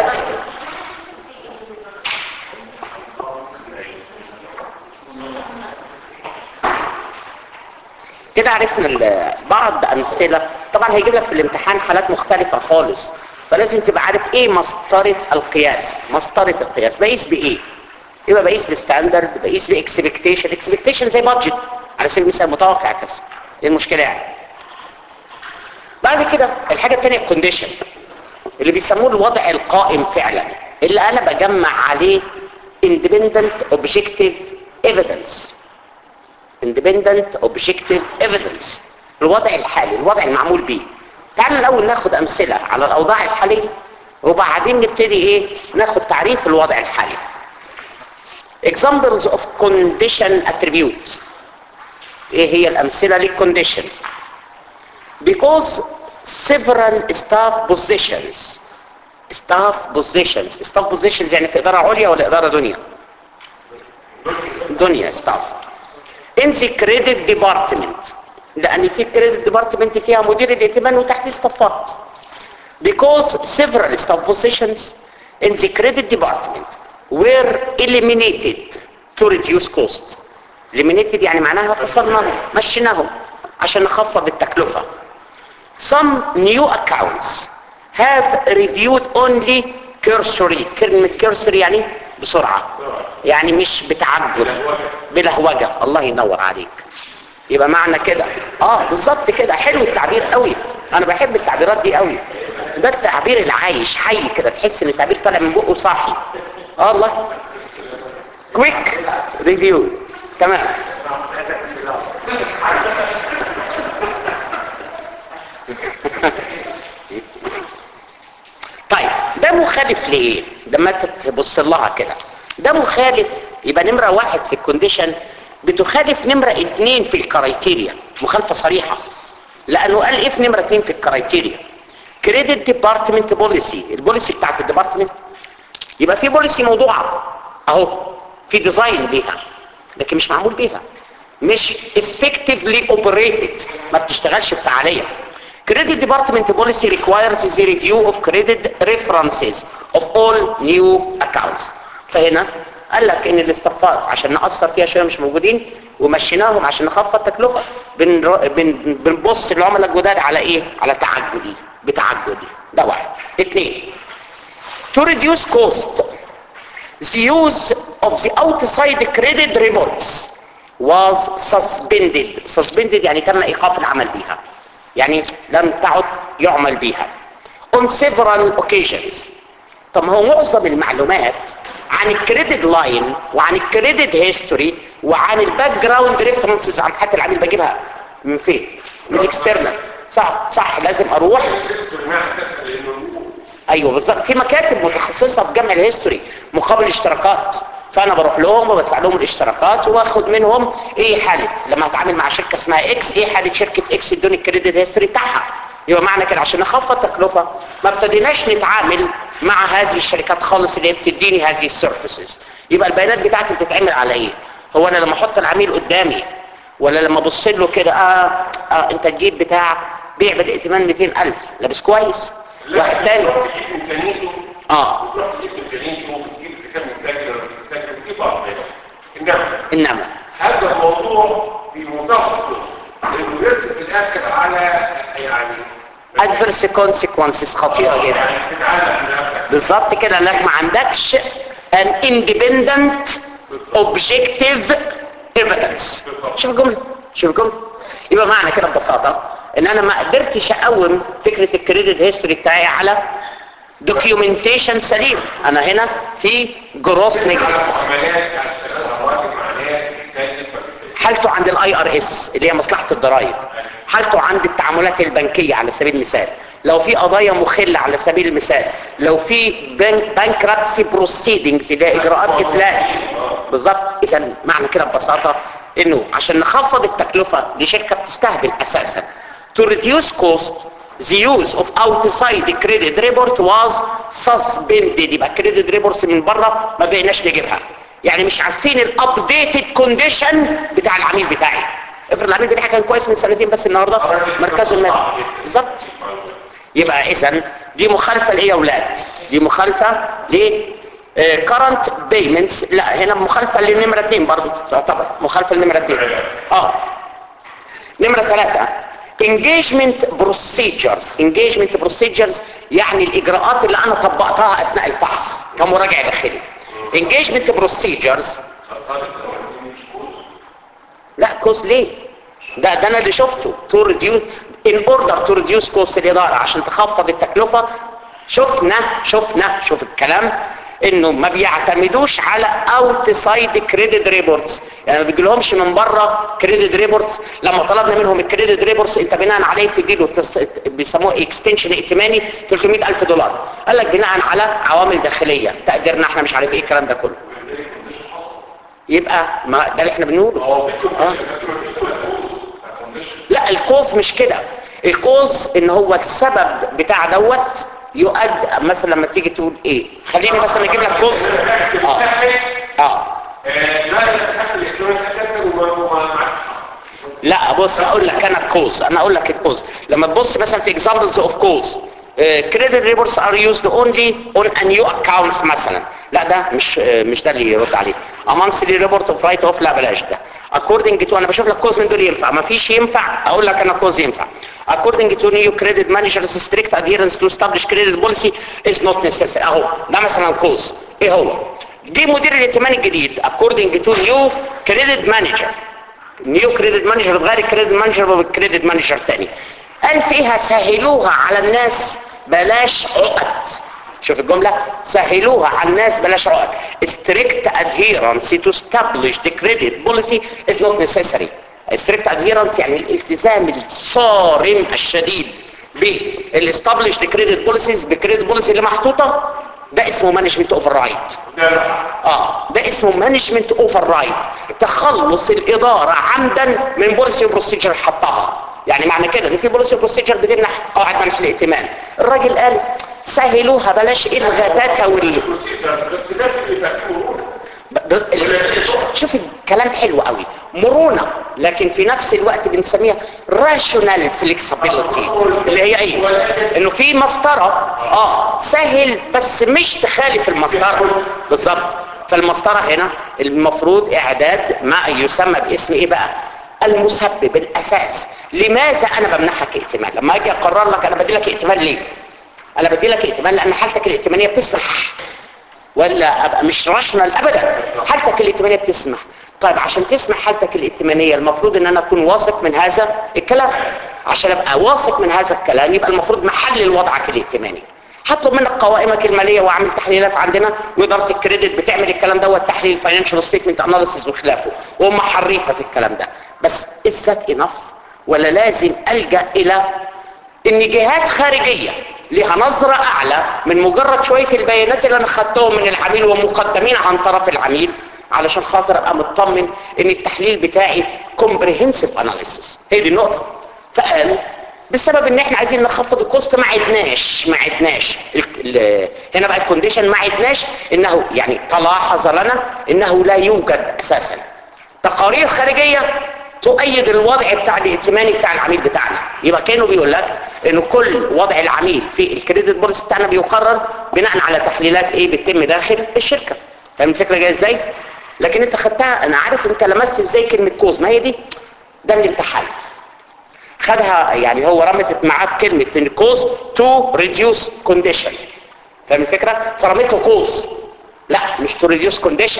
كده عرفنا ال- بعض امثله طبعا هيجيب لك في الامتحان حالات مختلفه خالص فلازم تبقى عارف ايه مسطره القياس مسطره القياس بقيس بايه يبقى بقيس بستاندرد بقيس باكسبكتيشن اكسبكتيشن زي بادجت على سبيل المثال متوقع كذا ايه المشكله يعني بعد كده الحاجه الثانيه الكونديشن اللي بيسموه الوضع القائم فعلا اللي انا بجمع عليه independent objective evidence independent objective evidence الوضع الحالي الوضع المعمول به تعالوا الاول ناخد امثله على الاوضاع الحاليه وبعدين نبتدي ايه ناخد تعريف الوضع الحالي examples of condition attribute ايه هي الامثله للcondition because several staff positions staff positions staff positions يعني في اداره عليا ولا اداره دنيا دنيا staff in the credit department لان في credit department فيها مدير الائتمان وتحتيه استفات because several staff positions in the credit department were eliminated to reduce cost eliminated يعني معناها فصلناهم مشيناهم عشان نخفض التكلفة some new accounts have reviewed only cursory كلمة cursory يعني بسرعة يعني مش بتعجل بلهوجة الله ينور عليك يبقى معنى كده اه بالظبط كده حلو التعبير قوي انا بحب التعبيرات دي قوي ده التعبير العايش حي كده تحس ان التعبير طالع من بقه صاحي اه الله كويك ريفيو تمام طيب ده مخالف لايه لما انت تبص لها كده ده مخالف يبقى نمرة واحد في الكونديشن بتخالف نمرة اتنين في الكرايتيريا مخالفة صريحة لانه قال ايه في نمرة اتنين في الكرايتيريا كريدت ديبارتمنت بوليسي البوليسي بتاعت الديبارتمنت يبقى في بوليسي موضوعة اهو في ديزاين ليها لكن مش معمول بيها مش effectively operated ما بتشتغلش بفعالية Credit Department Policy requires the review of credit references of all new accounts فهنا قال لك ان الاستفاد عشان نأثر فيها شوية مش موجودين ومشيناهم عشان نخفض تكلفة بن... بن... بنبص العملاء الجداد على ايه على تعجلي بتعجلي ده واحد اثنين to reduce cost the use of the outside credit reports was suspended suspended يعني تم ايقاف العمل بيها يعني لم تعد يعمل بيها on several occasions طب ما هو معظم المعلومات عن الكريدت لاين وعن الكريدت هيستوري وعن الباك جراوند ريفرنسز عن حتى العميل بجيبها من فين من الاكسترنال صح صح لازم اروح ايوه بالظبط في مكاتب متخصصه في جمع الهيستوري مقابل اشتراكات فانا بروح لهم وبدفع لهم الاشتراكات واخد منهم ايه حاله لما هتعامل مع شركه اسمها اكس ايه حاله شركه اكس ادوني الكريدت هيستوري بتاعها يبقى معنى كده عشان نخفض تكلفه ما ابتديناش نتعامل مع هذه الشركات خالص اللي هي بتديني هذه السيرفيسز يبقى البيانات بتاعتي بتتعمل على ايه هو انا لما احط العميل قدامي ولا لما ابص له كده اه, آه انت الجيب بتاع بيع بالائتمان 200000 لابس كويس واحد تاني امكانيته اه وتروح تجيب امكانيته وتجيب اذا كان مذاكر ولا مش مذاكر وتجيب بعض انما انما هذا الموضوع في منتهى الخطوره انه يرسم في الاخر على يعني adverse consequences خطيرة جدا يعني تتعلق بنفسك بالظبط كده انك ما عندكش an independent objective evidence شوف الجملة شوف الجملة يبقى معنى كده ببساطة ان انا ما قدرتش اقوم فكرة الكريدت هيستوري بتاعي على دوكيومنتيشن سليم انا هنا في جروس نيجاتيف عمليات هشتغل على واجب مع ناس بتسدد ما بتسددش حالته عند الاي ار اس اللي هي مصلحه الضرائب حالته عند التعاملات البنكيه على سبيل المثال لو في قضايا مخله على سبيل المثال لو في بانكرابسي بروسيدنجز اللي هي اجراءات افلاس بالظبط اذا معنى كده ببساطه انه عشان نخفض التكلفه دي شركه بتستهبل اساسا to reduce cost the use of outside credit report was suspended يبقى credit reports من بره ما بقيناش نجيبها يعني مش عارفين الابديتد كونديشن بتاع العميل بتاعي افرض العميل بتاعي كان كويس من سنتين بس النهارده مركزه المالي بالظبط يبقى اذا دي مخالفه لايه يا اولاد دي مخالفه ل كرنت بيمنتس لا هنا مخالفه لنمره اثنين برضه تعتبر مخالفه لنمره اثنين اه نمره ثلاثه engagement procedures engagement procedures يعني الاجراءات اللي انا طبقتها اثناء الفحص كمراجع داخلي engagement procedures لا كوز ليه ده ده انا اللي شفته تو ريديوس ان اوردر تو ريديوس كوست الاداره عشان تخفض التكلفه شفنا شفنا شوف الكلام انه ما بيعتمدوش على اوت سايد كريدت ريبورتس يعني ما بيجيلهمش من بره كريدت ريبورتس لما طلبنا منهم الكريدت ريبورتس انت بناء عليه تدي له التس... بيسموه اكستنشن ائتماني 300000 دولار قال لك بناء على عوامل داخليه تقديرنا احنا مش عارف ايه الكلام ده كله يبقى ما ده اللي احنا بنقوله هو في آه. لا الكوز مش كده الكوز ان هو السبب بتاع دوت يؤدي مثلا لما تيجي تقول ايه خليني مثلا اجيب لك كوز اه اه لا يستحق الالكترونيك اساسا وما وما ما عادش لا بص اقول لك انا الكوز انا اقول لك الكوز لما تبص مثلا في examples of cause كريدت ريبورتس ار يوزد اونلي اون ا نيو اكونتس مثلا لا ده مش آه، مش ده اللي يرد عليه ا مانثلي ريبورت اوف رايت اوف لا بلاش ده according to انا بشوف لك كوز من دول ينفع ما فيش ينفع اقول لك انا كوز ينفع according to new credit managers strict adherence to established credit policy is not necessary اهو ده مثلا كوز ايه هو دي مدير الائتمان الجديد according to new credit manager نيو كريدت مانجر بغير الكريدت مانجر وبالكريدت مانجر تاني قال فيها سهلوها على الناس بلاش عقد شوف الجملة سهلوها على الناس بلاش عقد strict adherence to establish the credit policy is not necessary strict adherence يعني الالتزام الصارم الشديد بالاستابليش كريدت بوليسيز بكريدت بوليسي اللي محطوطه ده اسمه مانجمنت اوفر رايت ده لا اه ده اسمه مانجمنت اوفر رايت تخلص الاداره عمدا من بوليسي بروسيجر حطها يعني معنى كده ان في بوليسي بروسيجر بتمنح قواعد منح الائتمان الراجل قال سهلوها بلاش الغتاتة وال بروسيجرز بس لازم يبقى فيه مرونه ب- ب- ال- شوف الكلام حلو قوي مرونة لكن في نفس الوقت بنسميها راشونال فليكسبيليتي اللي هي ايه انه في مسطرة اه سهل بس مش تخالف المسطرة بالظبط فالمسطرة هنا المفروض اعداد ما يسمى باسم ايه بقى المسبب الاساس لماذا انا بمنحك ائتمان لما اجي اقرر لك انا بدي لك ائتمان ليه انا بدي لك ائتمان لان حالتك الائتمانيه بتسمح ولا ابقى مش راشنال ابدا حالتك الائتمانيه بتسمح طيب عشان تسمح حالتك الائتمانيه المفروض ان انا اكون واثق من هذا الكلام عشان ابقى واثق من هذا الكلام يبقى المفروض محلل وضعك الائتماني هطلب منك قوائمك الماليه واعمل تحليلات عندنا واداره الكريدت بتعمل الكلام دوت تحليل فاينانشال ستيتمنت اناليسيس وخلافه وهم حريفه في الكلام ده بس is that enough ولا لازم الجا الى ان جهات خارجية لها نظرة اعلى من مجرد شوية البيانات اللي انا خدتهم من العميل ومقدمين عن طرف العميل علشان خاطر ابقى مطمن ان التحليل بتاعي comprehensive analysis هي دي النقطة فقال بسبب ان احنا عايزين نخفض الكوست ما عدناش ما عدناش ال- ال- هنا بقى الكونديشن ما عدناش انه يعني تلاحظ لنا انه لا يوجد اساسا تقارير خارجية تؤيد الوضع بتاع الائتماني بتاع العميل بتاعنا يبقى كانه بيقول لك ان كل وضع العميل في الكريدت بوليسي بتاعنا بيقرر بناء على تحليلات ايه بتتم داخل الشركه فاهم الفكره جايه ازاي لكن انت خدتها انا عارف انت لمست ازاي كلمه كوز ما هي دي ده الامتحان خدها يعني هو رمتت معاه في كلمه ان كوز تو ريديوس كونديشن فاهم الفكره فرمته كوز لا مش تو ريديوس كونديشن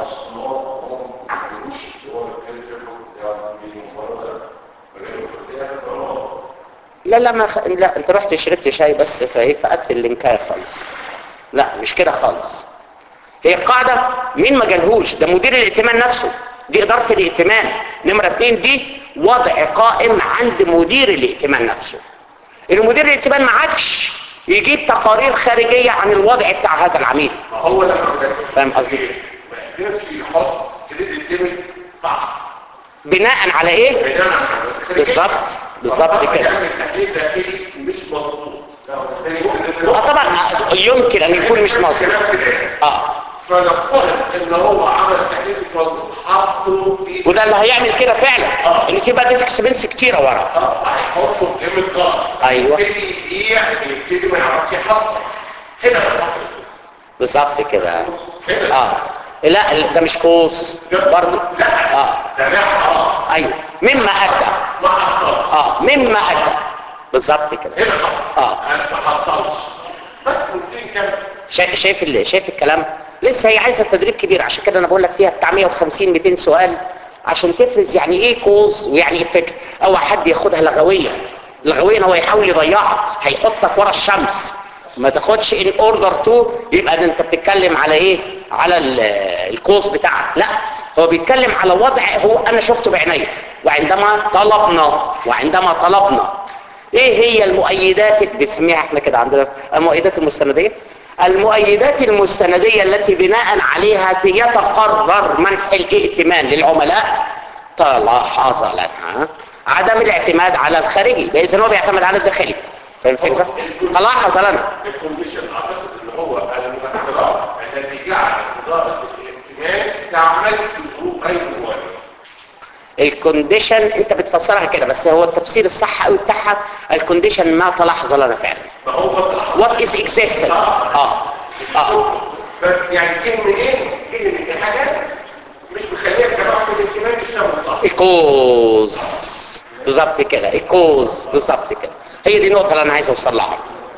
لا لا ما خ... لا انت رحت شربت شاي بس فايه فقدت اللينكايه خالص لا مش كده خالص هي القاعدة مين ما جالهوش ده مدير الائتمان نفسه دي إدارة الائتمان نمرة اتنين دي وضع قائم عند مدير الائتمان نفسه ان مدير الائتمان ما عادش يجيب تقارير خارجية عن الوضع بتاع هذا العميل ما هو ده ما فاهم قصدي؟ ما قدرش يحط كريدت ليميت صح بناء على ايه بناء على بالظبط بالظبط كده يعمل تحليل داخلي مش مظبوط لا، هو الثاني يقول إن اه طبعا آه، يمكن ان يكون مش مظبوط اه فنفترض ان هو عمل تحليل مش مظبوط حطه في وده اللي هيعمل كده فعلا ان في بقى اكسبنس كتيره ورا اه هيحطه في قيمه غلط أيوة. يبتدي يبيع يبتدي ما يعرفش يحط هنا بقى بالظبط كده هنا اه لا ده مش كوز برضه لا اه ده لا خلاص ايوه مما ادى ما حصلش اه مما ادى بالظبط كده هنا حصل اه ما حصلش بس ممكن كان شا- شايف ال- شايف الكلام لسه هي عايزه تدريب كبير عشان كده انا بقول لك فيها بتاع 150 200 سؤال عشان تفرز يعني ايه كوز ويعني ايه افكت او حد ياخدها لغويا لغويا هو يحاول يضيعك هيحطك ورا الشمس ما تاخدش ان اوردر تو يبقى ده انت بتتكلم على ايه على ال- الكوز بتاعك لا هو بيتكلم على وضع هو انا شفته بعيني وعندما طلبنا وعندما طلبنا ايه هي المؤيدات اللي بنسميها احنا كده عندنا المؤيدات المستنديه المؤيدات المستنديه التي بناء عليها يتقرر منح الائتمان للعملاء تلاحظ لنا عدم الاعتماد على الخارجي ده اذا هو بيعتمد على الداخلي فاهم الفكره تلاحظ لنا الكونديشن اعتقد اللي هو المؤثرات التي جعلت اداره الائتمان تعمل في ظروف غير مواجهه الكونديشن انت بتفسرها كده بس هو التفسير الصح قوي بتاعها الكونديشن ما تلاحظ لنا فعلا ما هو بطلع وات از اكزيستنت اه اه بس يعني جه منين؟ جه من في حاجات مش مخليه الجماعه في الائتمان يشتغلوا صح الكوز بالظبط كده الكوز بالظبط كده هي دي النقطه اللي انا عايز اوصل لها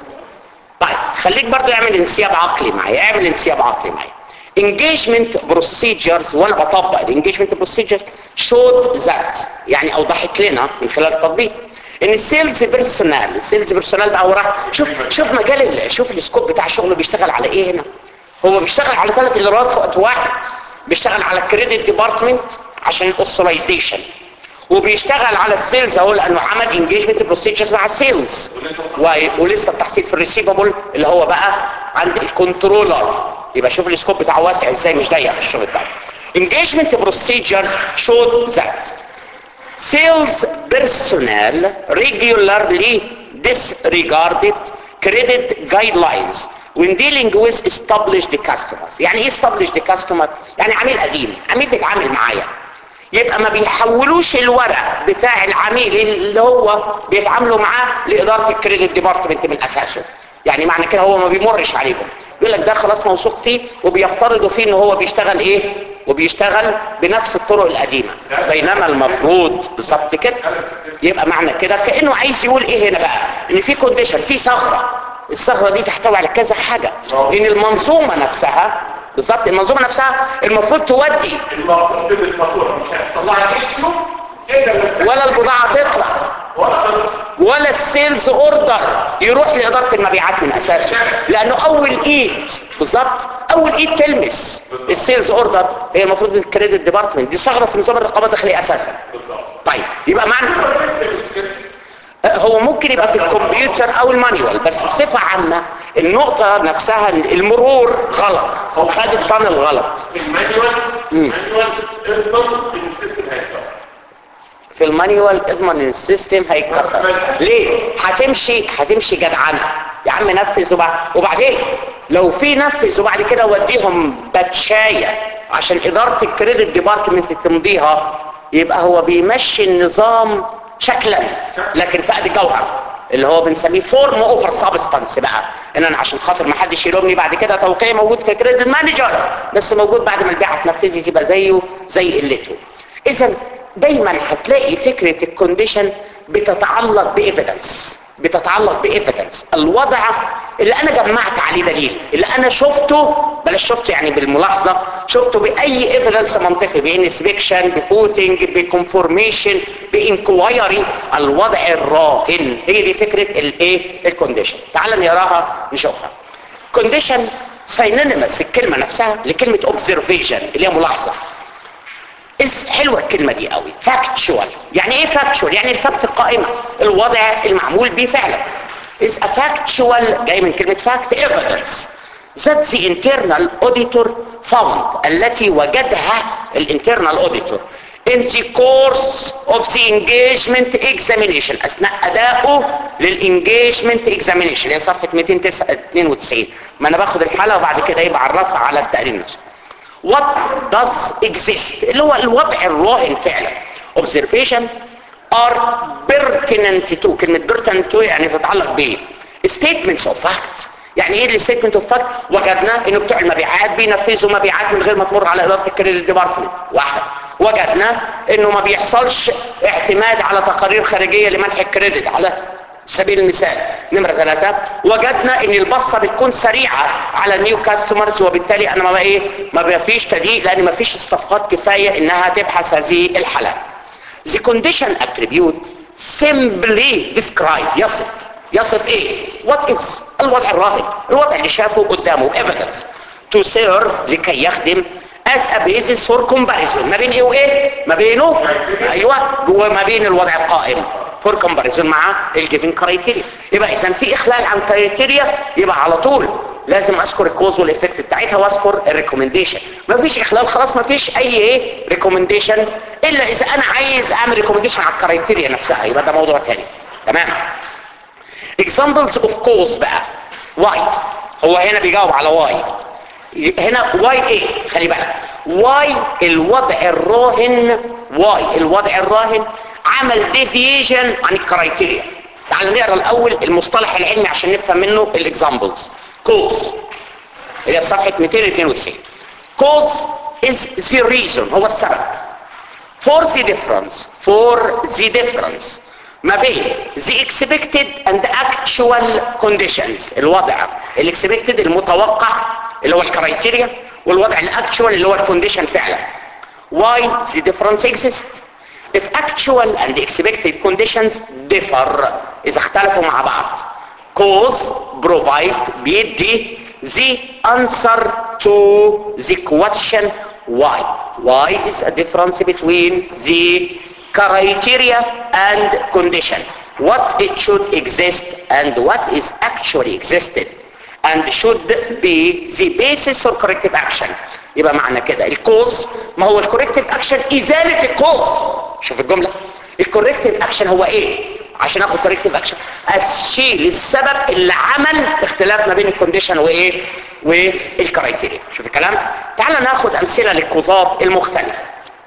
طيب خليك برضو اعمل انسياب عقلي معايا اعمل انسياب عقلي معايا engagement procedures وانا بطبق الانجيجمنت procedures showed that يعني اوضحت لنا من خلال التطبيق ان السيلز بيرسونال السيلز بيرسونال بقى وراه شوف شوف مجال ال- شوف السكوب بتاع شغله بيشتغل على ايه هنا هو بيشتغل على ثلاث ادارات في وقت واحد بيشتغل على الكريدت ديبارتمنت عشان الاوثرايزيشن وبيشتغل على السيلز اهو لانه عمل انجيجمنت بروسيجرز على السيلز و- ولسه التحصيل في الريسيفبل اللي هو بقى عند كنترولر يبقى شوف السكوب بتاعه واسع ازاي مش ضيق في الشغل بتاعه engagement procedures showed that sales personnel regularly disregarded credit guidelines when dealing with established customers يعني ايه established customer يعني عميل قديم عميل بيتعامل معايا يبقى ما بيحولوش الورق بتاع العميل اللي هو بيتعاملوا معاه لإدارة الكريدت ديبارتمنت من أساسه يعني معنى كده هو ما بيمرش عليهم يقول لك ده خلاص موثوق فيه وبيفترضوا فيه ان هو بيشتغل ايه وبيشتغل بنفس الطرق القديمة بينما المفروض بالظبط كده يبقى معنى كده كأنه عايز يقول ايه هنا بقى ان في كونديشن في ثغرة الثغرة دي تحتوي على كذا حاجة لان المنظومة نفسها بالظبط المنظومة نفسها المفروض تودي المفروض بالفاتوره مش هيحصل لها ايشيو الا لما ولا البضاعة تطلع ولا ولا السيلز اوردر يروح لإدارة المبيعات من أساسه لأنه أول إيد بالظبط أول إيد تلمس السيلز اوردر هي المفروض الكريدت ديبارتمنت دي ثغرة في نظام الرقابة الداخلية أساسا طيب يبقى معنى هو ممكن يبقى في الكمبيوتر او المانيوال بس بصفة عامة النقطة نفسها المرور غلط خد الطن الغلط في المانيوال المانيوال اضمن ان السيستم هيتكسر في المانيوال اضمن ان السيستم هيتكسر ليه هتمشي هتمشي جدعنة يا عم نفذ وبعد وبعدين لو في نفذ وبعد كده وديهم باتشاية عشان ادارة الكريدت ديبارتمنت تمضيها يبقى هو بيمشي النظام شكلا لكن فقد الجوهر اللي هو بنسميه فورم اوفر سبستانس بقى ان انا عشان خاطر ما حدش يلومني بعد كده توقيع موجود ككريدت مانجر بس موجود بعد ما البيعه اتنفذت تبقى زيه زي قلته اذا دايما هتلاقي فكره الكونديشن بتتعلق بايفيدنس بتتعلق بايفيدنس الوضع اللي انا جمعت عليه دليل اللي انا شفته بلاش شفته يعني بالملاحظه شفته باي ايفيدنس منطقي بانسبكشن بفوتنج بكونفورميشن بانكوايري الوضع الراهن هي دي فكره الايه الكونديشن تعال نقراها نشوفها كونديشن ساينونيمس الكلمه نفسها لكلمه اوبزرفيشن اللي هي ملاحظه اس حلوه الكلمه دي قوي فاكتشوال يعني ايه فاكتشوال يعني الفاكت القائمه الوضع المعمول به فعلا is a factual جاي من كلمه fact evidence that the internal auditor found التي وجدها الانترنال auditor in the course of the engagement examination اثناء ادائه للengagement examination هي صفحه 292 ما انا باخد الحاله وبعد كده يبقى اعرفها على التقرير نفسه what does exist اللي هو الوضع الراهن فعلا observation are pertinent to كلمة pertinent to يعني تتعلق ب statements of fact يعني ايه الستيتمنت اوف فاكت وجدنا ان بتوع المبيعات بينفذوا مبيعات من غير ما تمر على اداره الكريدت ديبارتمنت واحده وجدنا انه ما بيحصلش اعتماد على تقارير خارجيه لمنح الكريدت على سبيل المثال نمرة ثلاثة وجدنا ان البصة بتكون سريعة على النيو كاستمرز وبالتالي انا ما ايه ما فيش تدقيق لان ما فيش استفاقات كفاية انها تبحث هذه الحالات The condition attribute simply describe يصف يصف ايه what is الوضع الراهن الوضع اللي شافه قدامه evidence to serve لكي يخدم as a basis for comparison ما بين ايه وايه ما بينه ايوه جوه ما بين الوضع القائم فور كومباريزون مع الجيفن كرايتيريا يبقى اذا في اخلال عن كرايتيريا يبقى على طول لازم اذكر الكوز والافكت بتاعتها واذكر الريكومنديشن ما فيش اخلال خلاص ما فيش اي ايه ريكومنديشن الا اذا انا عايز اعمل ريكومنديشن على الكرايتيريا نفسها يبقى ده موضوع تاني تمام examples of cause بقى why هو هنا بيجاوب على why هنا why ايه خلي بالك why الوضع الراهن why الوضع الراهن عمل ديفيشن عن الكرايتيريا تعال نقرا الاول المصطلح العلمي عشان نفهم منه الاكزامبلز كوز اللي في صفحه 292 كوز is the reason هو السبب for the difference for the difference ما بين the expected and actual conditions الوضع الاكسبكتد المتوقع اللي هو الكرايتيريا والوضع الاكتشوال اللي هو الكونديشن فعلا why the difference exists if actual and expected conditions differ إذا اختلفوا مع بعض cause provide بيدي the answer to the question why why is a difference between the criteria and condition what it should exist and what is actually existed and should be the basis for corrective action يبقى معنى كده الكوز ما هو الكوركتيف اكشن ازاله الكوز شوف الجمله الكوركتيف اكشن هو ايه عشان اخد كوركتيف اكشن اشيل السبب اللي عمل اختلاف ما بين الكونديشن وايه والكرايتيريا شوف الكلام تعال ناخد امثله للكوزات المختلفه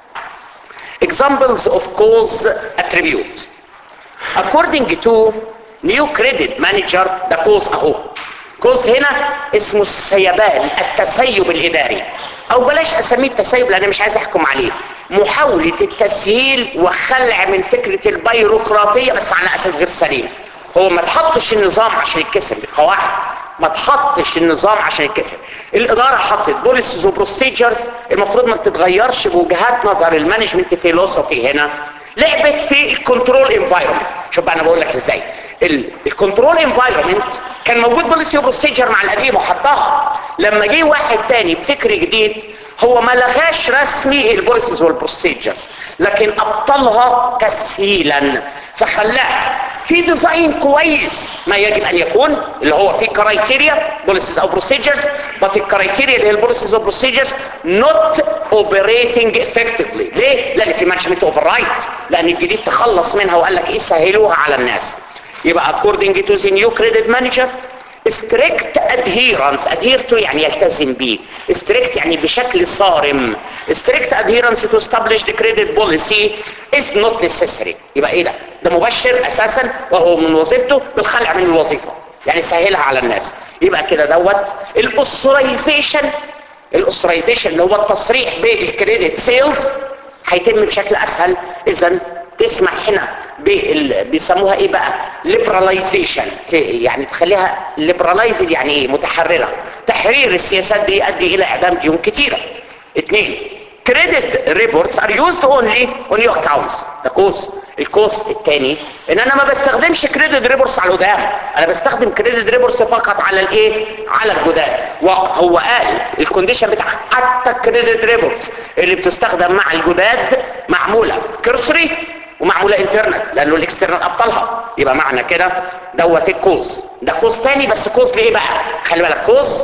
examples of cause attribute according to new credit manager ده cause اهو cause هنا اسمه السيبان التسيب الاداري او بلاش اسميه التسيب لان مش عايز احكم عليه محاولة التسهيل وخلع من فكرة البيروقراطية بس على اساس غير سليم هو ما تحطش النظام عشان يتكسر بالقواعد ما تحطش النظام عشان يتكسر الاداره حطت بوليسز وبروسيجرز المفروض ما تتغيرش بوجهات نظر المانجمنت فيلوسوفي هنا لعبت في الكنترول انفايرمنت شوف بقى انا بقول لك ازاي الكنترول انفايرمنت كان موجود بوليسي وبروسيجر مع القديم وحطها لما جه واحد تاني بفكر جديد هو ما لغاش رسمي البوليسيز والبروسيجرز لكن ابطلها تسهيلا فخلاها في ديزاين كويس ما يجب ان يكون اللي هو في كرايتيريا بوليسيز او بروسيجرز but الكرايتيريا اللي هي البوليسيز او بروسيجرز not operating effectively ليه؟ لان في مانجمنت اوفر رايت لان الجديد تخلص منها وقال لك ايه سهلوها على الناس يبقى according to the new credit manager strict adherence adhere to يعني يلتزم به strict يعني بشكل صارم strict adherence to establish the credit policy is not necessary يبقى ايه ده ده مبشر اساسا وهو من وظيفته بالخلع من الوظيفة يعني سهلها على الناس يبقى كده دوت الاوثرايزيشن الاوثرايزيشن اللي هو التصريح بالكريدت سيلز هيتم بشكل اسهل اذا تسمح هنا بال... بيسموها ايه بقى ليبراليزيشن يعني تخليها ليبرالايزد يعني ايه متحرره تحرير السياسات بيؤدي الى اعدام ديون كتيره اثنين كريدت ريبورتس ار يوزد اونلي اون يور اكونتس ده كوز الكوز الثاني ان انا ما بستخدمش كريدت ريبورتس على القدام انا بستخدم كريدت ريبورتس فقط على الايه على الجداد وهو قال الكونديشن بتاع حتى الكريدت ريبورتس اللي بتستخدم مع الجداد معموله كرسري ومعموله انترنال لانه الاكسترنال ابطلها يبقى معنى كده دوت الكوز ده كوز تاني بس كوز لايه بقى خلي بالك كوز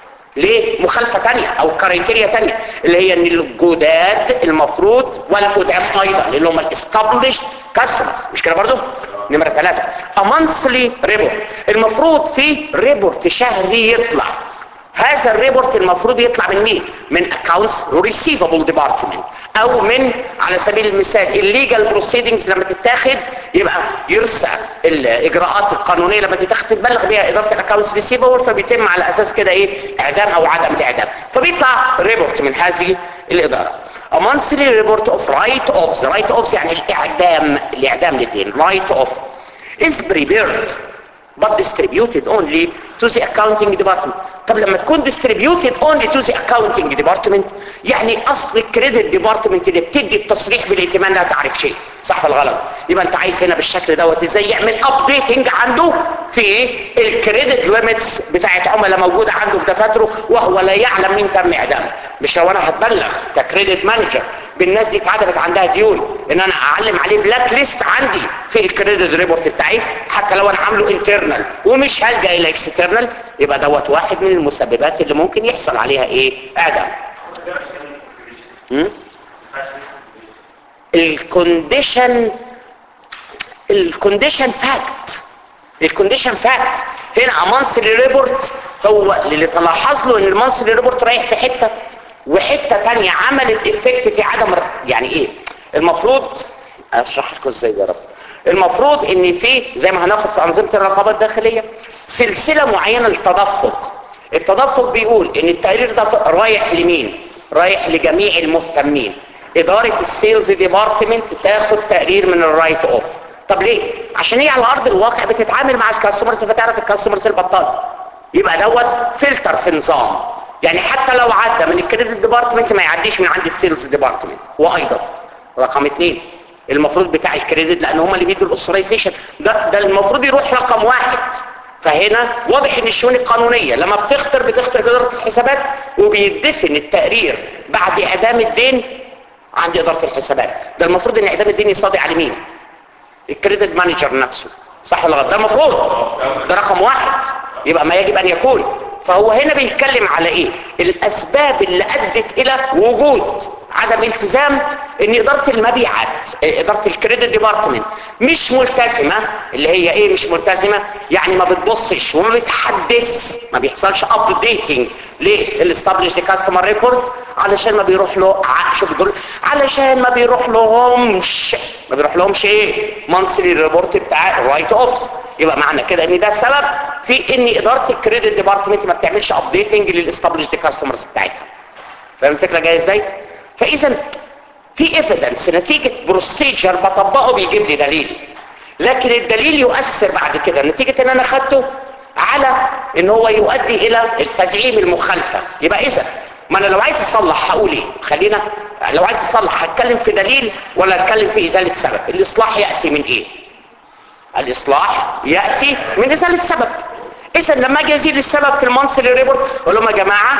ليه مخالفة تانية او كرايتيريا تانية اللي هي ان الجداد المفروض والقدام ايضا اللي هم الاستابليشد كاستمرز مش كده برضو نمرة ثلاثة a monthly report المفروض في ريبورت شهري يطلع هذا الريبورت المفروض يطلع من مين من accounts receivable department او من على سبيل المثال الليجال بروسيدنجز لما تتاخد يبقى يرسى الاجراءات القانونيه لما تتاخد تتبلغ بها اداره الاكونتس ريسيفبل فبيتم على اساس كده ايه اعدام او عدم الاعدام فبيطلع ريبورت من هذه الاداره A monthly report of write-offs write-offs يعني الاعدام الاعدام للدين write-off is prepared but distributed only to the accounting department طب لما تكون distributed only to the accounting department يعني اصل الكريدت ديبارتمنت اللي بتدي التصريح بالائتمان لا تعرف شيء صح ولا غلط يبقى انت عايز هنا بالشكل دوت ازاي يعمل ابديتنج عنده في الكريدت ليميتس بتاعت عملاء موجوده عنده في دفاتره وهو لا يعلم مين تم اعدامه مش لو انا هتبلغ ككريدت مانجر بالناس دي اتعدمت عندها ديون ان انا اعلم عليه بلاك ليست عندي في الكريدت ريبورت بتاعي حتى لو انا عامله انترنال ومش هلجا الى اكسترنال يبقى دوت واحد من المسببات اللي ممكن يحصل عليها ايه اعدام الكونديشن الكونديشن فاكت الكونديشن فاكت هنا امانسلي ريبورت هو اللي تلاحظ له ان المانسلي ريبورت رايح في حته وحته تانية عملت افكت في عدم يعني ايه المفروض اشرح لكم ازاي يا رب المفروض ان في زي ما هناخد في انظمه الرقابه الداخليه سلسله معينه للتدفق التدفق بيقول ان التقرير ده رايح لمين رايح لجميع المهتمين اداره السيلز ديبارتمنت تاخد تقرير من الرايت اوف طب ليه عشان هي على ارض الواقع بتتعامل مع الكاستمرز فتعرف الكاستمرز البطال يبقى دوت فلتر في نظام يعني حتى لو عدى من الكريدت ديبارتمنت ما يعديش من عند السيلز ديبارتمنت وايضا رقم اثنين المفروض بتاع الكريدت لان هم اللي بيدوا الاوثرايزيشن ده ده المفروض يروح رقم واحد فهنا واضح ان الشؤون القانونيه لما بتخطر بتخطر اداره الحسابات وبيدفن التقرير بعد اعدام الدين عند اداره الحسابات ده المفروض ان اعدام الدين يصادي على مين الكريدت مانجر نفسه صح ولا غلط ده المفروض ده رقم واحد يبقى ما يجب ان يكون فهو هنا بيتكلم على ايه الاسباب اللي ادت الى وجود عدم التزام ان اداره المبيعات إيه، اداره الكريدت ديبارتمنت مش ملتزمه اللي هي ايه مش ملتزمه يعني ما بتبصش وما بتحدث ما بيحصلش ابديتنج للاستابليش كاستمر ريكورد علشان ما بيروح له ع- شوف دول علشان ما بيروح لهمش ما بيروح لهمش ايه مانثلي ريبورت بتاع الرايت اوفس يبقى معنى كده ان ده السبب في ان اداره الكريدت ديبارتمنت ما بتعملش ابديتنج للاستابليش كاستمرز بتاعتها فاهم الفكره جايه ازاي فاذا في ايفيدنس نتيجه بروسيجر بطبقه بيجيب لي دليل لكن الدليل يؤثر بعد كده نتيجه ان انا خدته على ان هو يؤدي الى التدعيم المخالفه يبقى اذا ما انا لو عايز اصلح هقول ايه خلينا لو عايز اصلح هتكلم في دليل ولا هتكلم في ازاله سبب الاصلاح ياتي من ايه الاصلاح ياتي من ازاله سبب اذا لما اجي ازيل السبب في المنصل ريبورت اقول لهم يا جماعه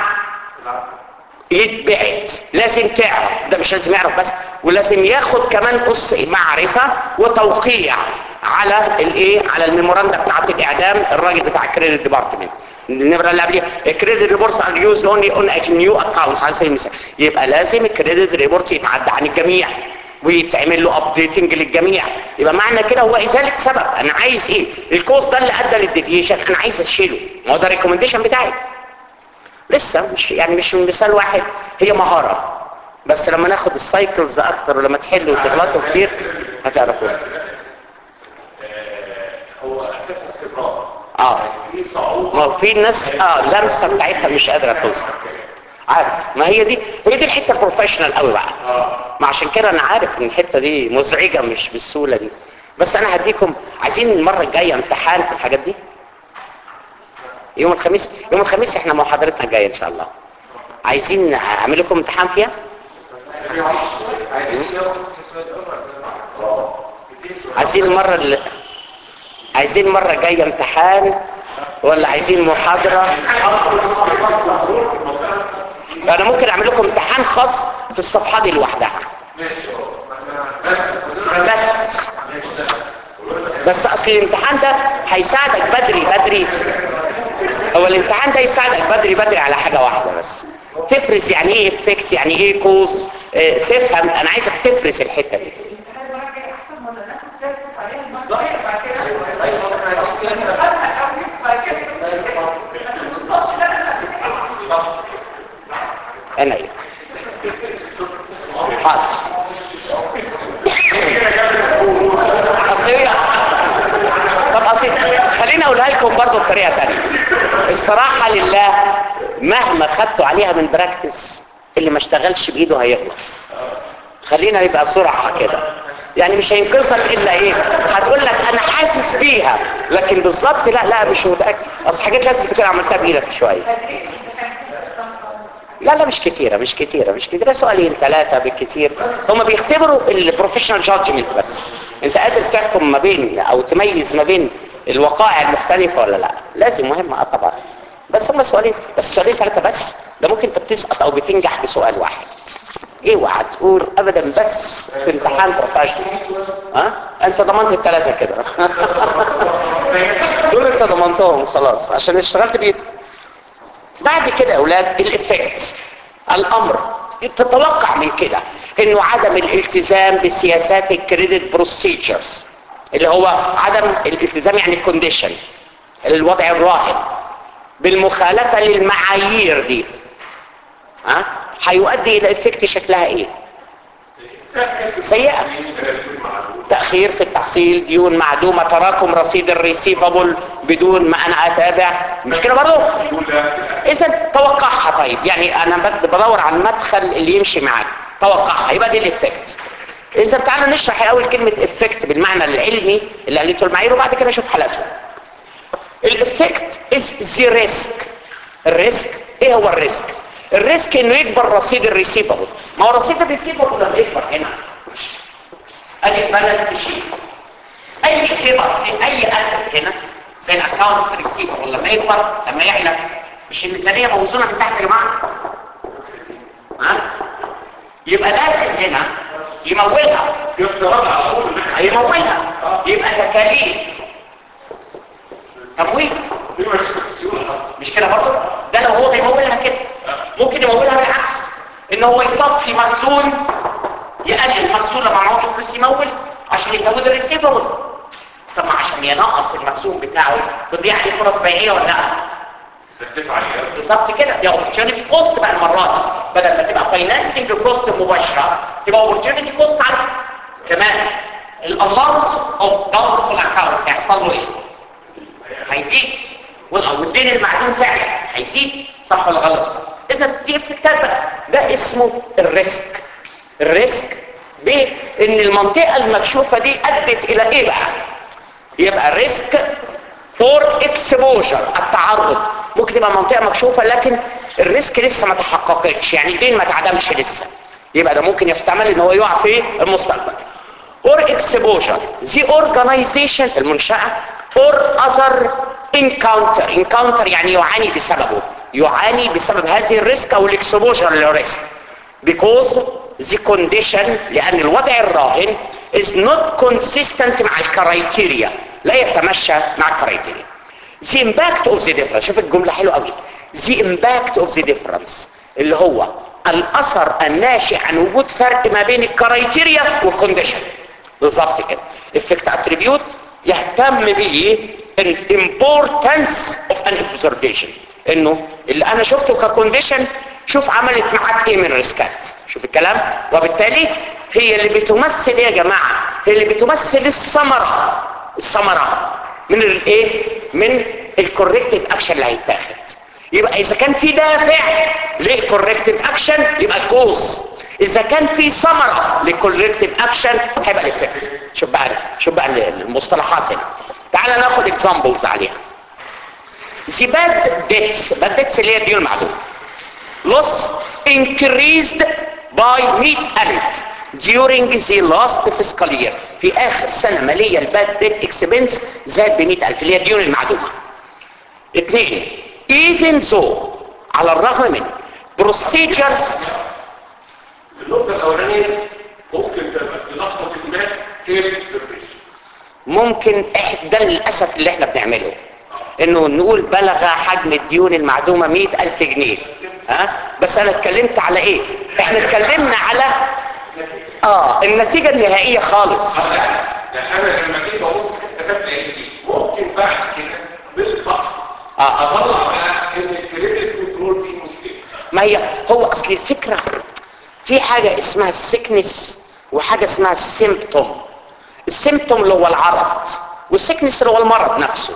يتبعت لازم تعرف ده مش لازم يعرف بس ولازم ياخد كمان قص معرفة وتوقيع على الايه على الميموراندا بتاعت الاعدام الراجل بتاع الكريدت ديبارتمنت النمره اللي قبلها الكريدت ريبورتس ار يوزد اونلي اون نيو اكونتس على سبيل المثال يبقى لازم الكريدت ريبورت يتعدى عن الجميع ويتعمل له ابديتنج للجميع يبقى معنى كده هو ازاله سبب انا عايز ايه الكوز ده اللي ادى للديفيشن انا عايز اشيله ما هو ده الريكومنديشن بتاعي لسه مش يعني مش من مثال واحد هي مهارة بس لما ناخد السايكلز اكتر ولما تحلوا وتغلطوا كتير هتعرفوا هو اساسا خبرات اه في صعوبه ما هو في ناس اه اللمسه بتاعتها مش قادره توصل عارف ما هي دي هي دي الحته البروفيشنال قوي بقى ما عشان كده انا عارف ان الحته دي مزعجه مش بالسهوله دي بس انا هديكم عايزين المره الجايه امتحان في الحاجات دي يوم الخميس يوم الخميس احنا محاضرتنا الجايه ان شاء الله عايزين اعمل لكم امتحان فيها عايزين المره اللي عايزين المره الجايه امتحان ولا عايزين محاضره انا ممكن اعمل لكم امتحان خاص في الصفحه دي لوحدها بس بس اصل الامتحان ده هيساعدك بدري بدري هو الامتحان ده يساعدك بدري بدري على حاجة واحدة بس تفرز يعني ايه افكت يعني ايه كوز اه تفهم انا عايزك تفرز الحتة دي انا ايه حاضر قصيرة طب قصير خليني اقولها لكم برضو بطريقة تانية الصراحة لله مهما خدتوا عليها من براكتس اللي ما اشتغلش بايده هيغلط خلينا نبقى صراحة كده يعني مش هينقذك الا ايه هتقول لك انا حاسس بيها لكن بالظبط لا لا مش متاكد اصل حاجات لازم تكون عملتها بايدك شويه لا لا مش كتيرة مش كتيرة مش كتيرة سؤالين ثلاثة بالكتير هم بيختبروا البروفيشنال جادجمنت بس انت قادر تحكم ما بين او تميز ما بين الوقائع المختلفة ولا لا لازم مهم اه طبعا بس هم سؤالين بس سؤالين ثلاثة بس ده ممكن انت بتسقط او بتنجح بسؤال واحد اوعى تقول ابدا بس في امتحان بروفيشنال ها انت ضمنت الثلاثة كده دول انت ضمنتهم خلاص عشان اشتغلت بيه بعد كده يا اولاد الافكت الامر تتوقع من كده انه عدم الالتزام بسياسات الكريدت بروسيجرز اللي هو عدم الالتزام يعني الكونديشن الوضع الراهن بالمخالفة للمعايير دي ها هيؤدي الى افكت شكلها ايه سيئة تأخير في التحصيل ديون معدومة تراكم رصيد الريسيفابل بدون ما انا اتابع مش كده برضه اذا توقعها طيب يعني انا بد- بدور على المدخل اللي يمشي معاك توقعها يبقى دي الافكت اذا تعالى نشرح الاول كلمة افكت بالمعنى العلمي اللي قالته المعايير وبعد كده نشوف حالته الافكت از ذا ريسك الريسك ايه هو الريسك الريسك انه يكبر رصيد الريسيفابل ما هو رصيد الريسيفابل لما يكبر هنا ادي بالانس شيت اي كبر في اي اسد هنا زي الاكونتس ريسيفابل لما يكبر لما يعلى مش الميزانيه موزونه من تحت يا جماعه ها يبقى لازم هنا يمولها افتراض على طول ان احنا هيمولها يبقى تكاليف تمويل في مشكله مش كده برضه ده لو هو بيمولها كده ممكن يمولها بالعكس ان هو يصفي مخزون يقلل المخزون لما معهوش فلوس يمول عشان يزود الريسيفبل طب ما عشان ينقص المخزون بتاعه بتضيع عليه فرص بيعيه ولا لا تكتب عليها بالظبط كده دي اوبورتيونيتي كوست بقى المره دي بدل ما تبقى فاينانسنج كوست مباشره تبقى اوبورتيونيتي كوست على كمان الالارز اوف داونفول اكونتس هيحصل له ايه؟ هيزيد وال- والدين المعدوم فعلا هيزيد صح ولا غلط؟ اذا دي افكتات بقى ده اسمه الريسك الريسك بان المنطقه المكشوفه دي ادت الى ايه بقى؟ يبقى ريسك اور اكسبوجر التعرض ممكن تبقى منطقه مكشوفه لكن الريسك لسه ما تحققتش يعني الدين ما اتعدمش لسه يبقى ده ممكن يحتمل ان هو يقع في المستقبل اور اكسبوجر the organization المنشاه or other encounter encounter يعني يعاني بسببه يعاني بسبب هذه الريسك او الاكسبوجر للريسك because the condition لان الوضع الراهن is not consistent مع الكرايتيريا لا يتمشى مع الكرايتيريا the impact of the difference شوف الجملة حلوة قوي the impact of the difference اللي هو الاثر الناشئ عن وجود فرق ما بين الكرايتيريا والكونديشن بالظبط كده effect attribute يهتم به الامبورتنس اوف ان observation انه اللي انا شفته ككونديشن شوف عملت معاك ايه من ريسكات شوف الكلام وبالتالي هي اللي بتمثل ايه يا جماعه هي اللي بتمثل الثمره الثمره من الايه من الكوركتيف اكشن اللي هيتاخد يبقى اذا كان في دافع للكوركتيف اكشن يبقى الكوز اذا كان في ثمره للكوركتيف اكشن هيبقى الايفكت شوف بقى شوف بقى المصطلحات هنا تعال ناخد اكزامبلز عليها The bad debts bad debts اللي هي الديون المعدومه loss increased by 100,000 during the last fiscal year في آخر سنة مالية الباد ديت اكسبنس زاد ب 100,000 اللي هي الديون المعدومة اثنين even though على الرغم من procedures النقطة الأولانية ممكن تبقى تلخبط الدماغ في السيرفيس ممكن إح- ده للأسف اللي احنا بنعمله انه نقول بلغ حجم الديون المعدومة 100,000 جنيه ها بس انا اتكلمت على ايه احنا اتكلمنا على اه النتيجة النهائية خالص لا لا انا لما جيت ببص في حسابات لقيت ممكن بعد كده بالفحص آه. اطلع بقى ان الكريدت كنترول فيه مشكله ما هي هو اصل الفكرة في حاجة اسمها السكنس وحاجة اسمها السيمبتوم السيمبتوم اللي هو العرض والسكنس اللي هو المرض نفسه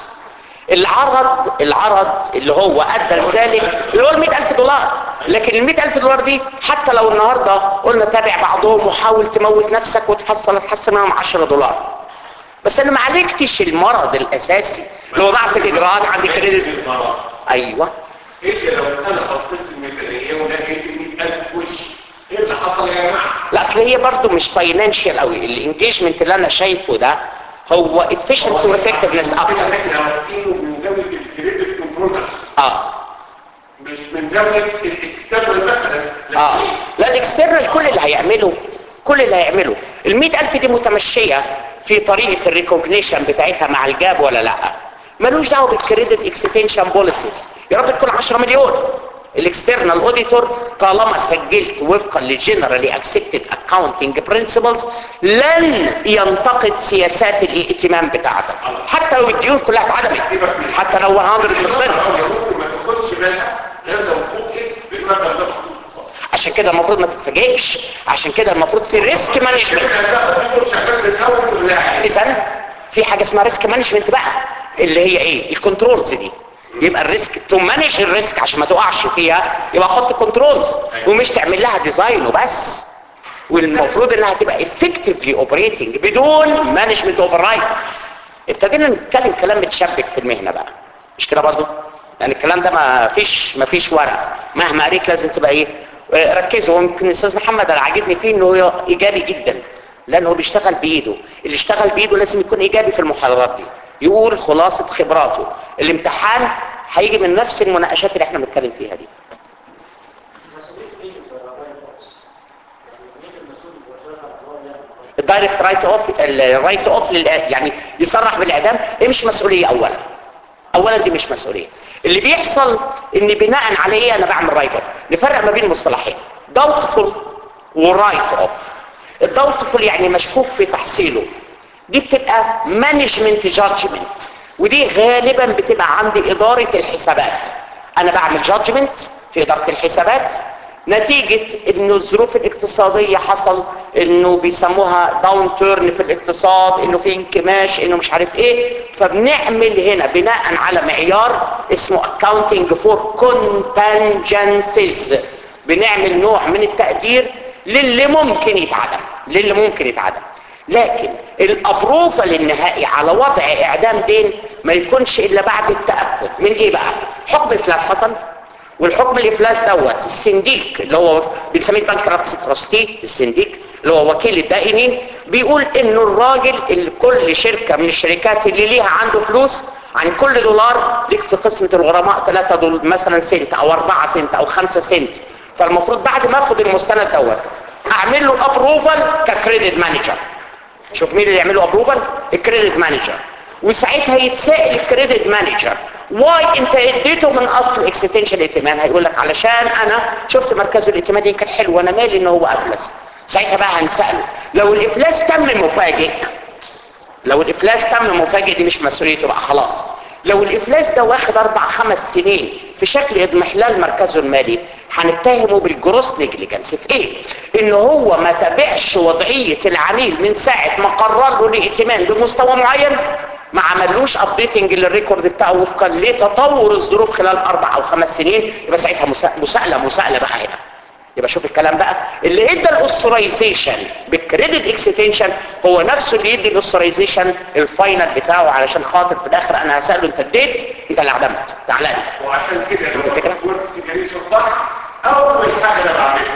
العرض العرض اللي هو ادى لذلك اللي هو ال ألف دولار لكن ال ألف دولار دي حتى لو النهارده قلنا تابع بعضهم وحاول تموت نفسك وتحصل تحصل منهم 10 دولار بس انا ما عالجتش المرض الاساسي اللي هو ضعف الاجراءات عندي كريدت المرض ايوه ايه لو انا بصيت الميزانيه ولقيت 100000 وش ايه اللي حصل يا جماعه؟ لا اصل هي برضه مش فاينانشال قوي الانجيجمنت اللي انا شايفه ده هو efficiency وeffectiveness اكتر احنا واخدينه من زاويه الكريدت كنترول نفسه اه مش من زاويه الاكسترنال مثلا اه لا الاكسترنال كل اللي هيعمله كل اللي هيعمله ال ألف دي متمشية في طريقة الريكوجنيشن بتاعتها مع الجاب ولا لا ملوش دعوه بالكريدت اكستنشن بوليسيز يا رب تكون 10 مليون الاكسترنال اوديتور طالما سجلت وفقا لجنرالي اكسبتد اكاونتنج برنسبلز لن ينتقد سياسات الائتمان بتاعتك حتى لو الديون كلها اتعدمت حتى لو 100% ممكن ما تاخدش بالها غير لو فوقت بالمبلغ ده محطوط قصادك. عشان كده المفروض ما تتفاجئش عشان كده المفروض في ريسك مانجمنت احنا بقى الدكتور شغال من اول ولا اذا في حاجه اسمها ريسك مانجمنت بقى اللي هي ايه الكنترولز دي يبقى الريسك تو مانج الريسك عشان ما تقعش فيها يبقى حط كنترولز ومش تعمل لها ديزاين وبس والمفروض انها تبقى افكتفلي اوبريتنج بدون مانجمنت اوفر رايت ابتدينا نتكلم كلام متشبك في المهنه بقى مش كده برضو يعني الكلام ده ما فيش ما فيش ورق مهما قريت لازم تبقى ايه آه، ركزوا يمكن الاستاذ محمد انا عاجبني فيه انه هو ايجابي جدا لانه هو بيشتغل بايده اللي اشتغل بايده لازم يكون ايجابي في المحاضرات دي يقول خلاصه خبراته الامتحان هيجي من نفس المناقشات اللي احنا بنتكلم فيها دي الدايركت رايت اوف الرايت اوف يعني يصرح بالاعدام دي مش مسؤوليه اولا اولا دي مش مسؤوليه اللي بيحصل ان بناء على ايه انا بعمل رايت اوف نفرق ما بين مصطلحين doubtful ورايت اوف الdoubtful يعني مشكوك في تحصيله دي بتبقى مانجمنت جادجمنت ودي غالبا بتبقى عند اداره الحسابات انا بعمل جادجمنت في اداره الحسابات نتيجة انه الظروف الاقتصادية حصل انه بيسموها داون تيرن في الاقتصاد انه في انكماش انه مش عارف ايه فبنعمل هنا بناء على معيار اسمه accounting for contingencies بنعمل نوع من التقدير للي ممكن يتعدم للي ممكن يتعدم لكن الابروفال النهائي على وضع اعدام دين ما يكونش الا بعد التاكد من ايه بقى حكم الافلاس حصل والحكم الافلاس دوت السنديك اللي هو بنسميه بانكرابسي تراستي السنديك اللي هو وكيل الدائنين بيقول انه الراجل اللي كل شركه من الشركات اللي ليها عنده فلوس عن كل دولار ليك في قسمه الغرماء 3 دول مثلا سنت او 4 سنت او 5 سنت فالمفروض بعد ما اخد المستند دوت اعمل له ابروفال ككريدت مانجر شوف مين اللي يعمل له ابروفال الكريدت مانجر وساعتها يتسائل الكريدت مانجر واي انت اديته من اصل اكستنشن الائتمان هيقول لك علشان انا شفت مركزه الائتماني كان حلو وانا مالي ان هو افلس ساعتها بقى هنساله لو الافلاس تم مفاجئ لو الافلاس تم مفاجئ دي مش مسؤوليته بقى خلاص لو الافلاس ده واخد اربع خمس سنين في شكل اضمحلال مركزه المالي هنتهمه بالجروس نيجليجنس في ايه ان هو ما تابعش وضعيه العميل من ساعه ما قرر له الائتمان بمستوى معين ما عملوش ابديتنج للريكورد بتاعه وفقا لتطور الظروف خلال اربع او خمس سنين يبقى ساعتها مساءله مساءله بقى هنا يبقى شوف الكلام بقى اللي ادى الاوثرايزيشن بالكريدت اكستنشن هو نفسه اللي يدي الاوثرايزيشن الفاينل بتاعه علشان خاطر في الاخر انا هساله انت اديت انت اللي عدمت تعالى لي وعشان كده لو الورك سيجريشن صح اول حاجه انا بعملها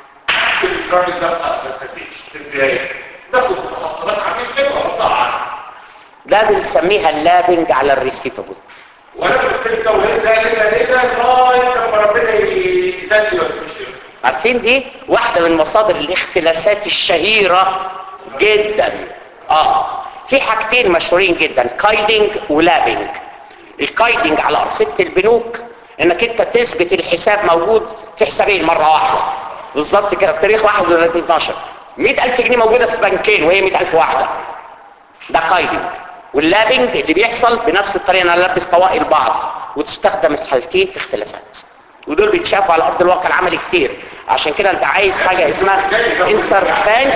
الراجل ده ما استفدش ازاي باخد محصلات عميل كده واحطها عنه ده بنسميها اللابنج على الريسيفبل وانا بستفيد ده وهنا ده كده كده لغايه لما ربنا يسدي ويسمي عارفين دي واحدة من مصادر الاختلاسات الشهيرة جدا اه في حاجتين مشهورين جدا كايدنج ولابنج الكايدنج على أرصدة البنوك انك انت تثبت الحساب موجود في حسابين مرة واحدة بالظبط كده في تاريخ 31 12 100000 جنيه موجودة في بنكين وهي 100000 واحدة ده كايدنج واللابنج اللي بيحصل بنفس الطريقة انا البس طوائل بعض وتستخدم الحالتين في اختلاسات ودول بيتشافوا على ارض الواقع العملي كتير عشان كده انت عايز حاجه اسمها انتر بانك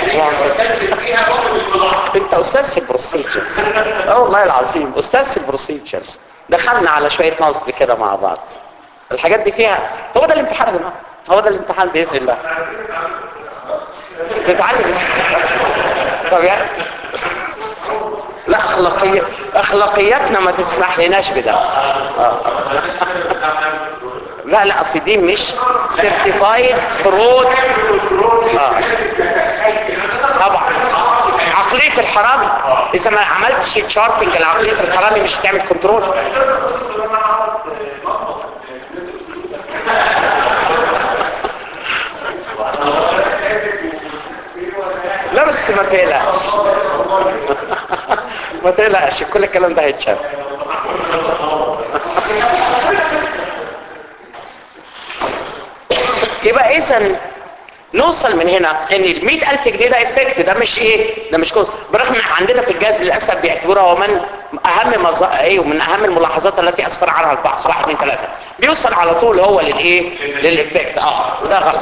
انت استاذ في البروسيجرز اه والله العظيم استاذ في البروسيجرز دخلنا على شويه نصب كده مع بعض الحاجات دي فيها هو ده الامتحان ده هو ده الامتحان باذن الله تتعلم بس طب يعني لا اخلاقيات اخلاقياتنا ما تسمح لناش بده آه. لا لا اصل دي مش سيرتيفايد فرود آه. طبعا عقلية الحرامي اذا ما عملتش تشارتنج لعقلية الحرامي مش هتعمل كنترول لا بس ما تقلقش ما تقلقش كل الكلام ده هيتشاف يبقى اذا نوصل من هنا ان ال 100000 جنيه ده افكت ده مش ايه ده مش كوست برغم ان عندنا في الجهاز للاسف بيعتبروها هو من اهم مز... ايه ومن اهم الملاحظات التي اسفر عنها البحث واحد اثنين ثلاثه بيوصل على طول هو للايه للافكت اه وده غلط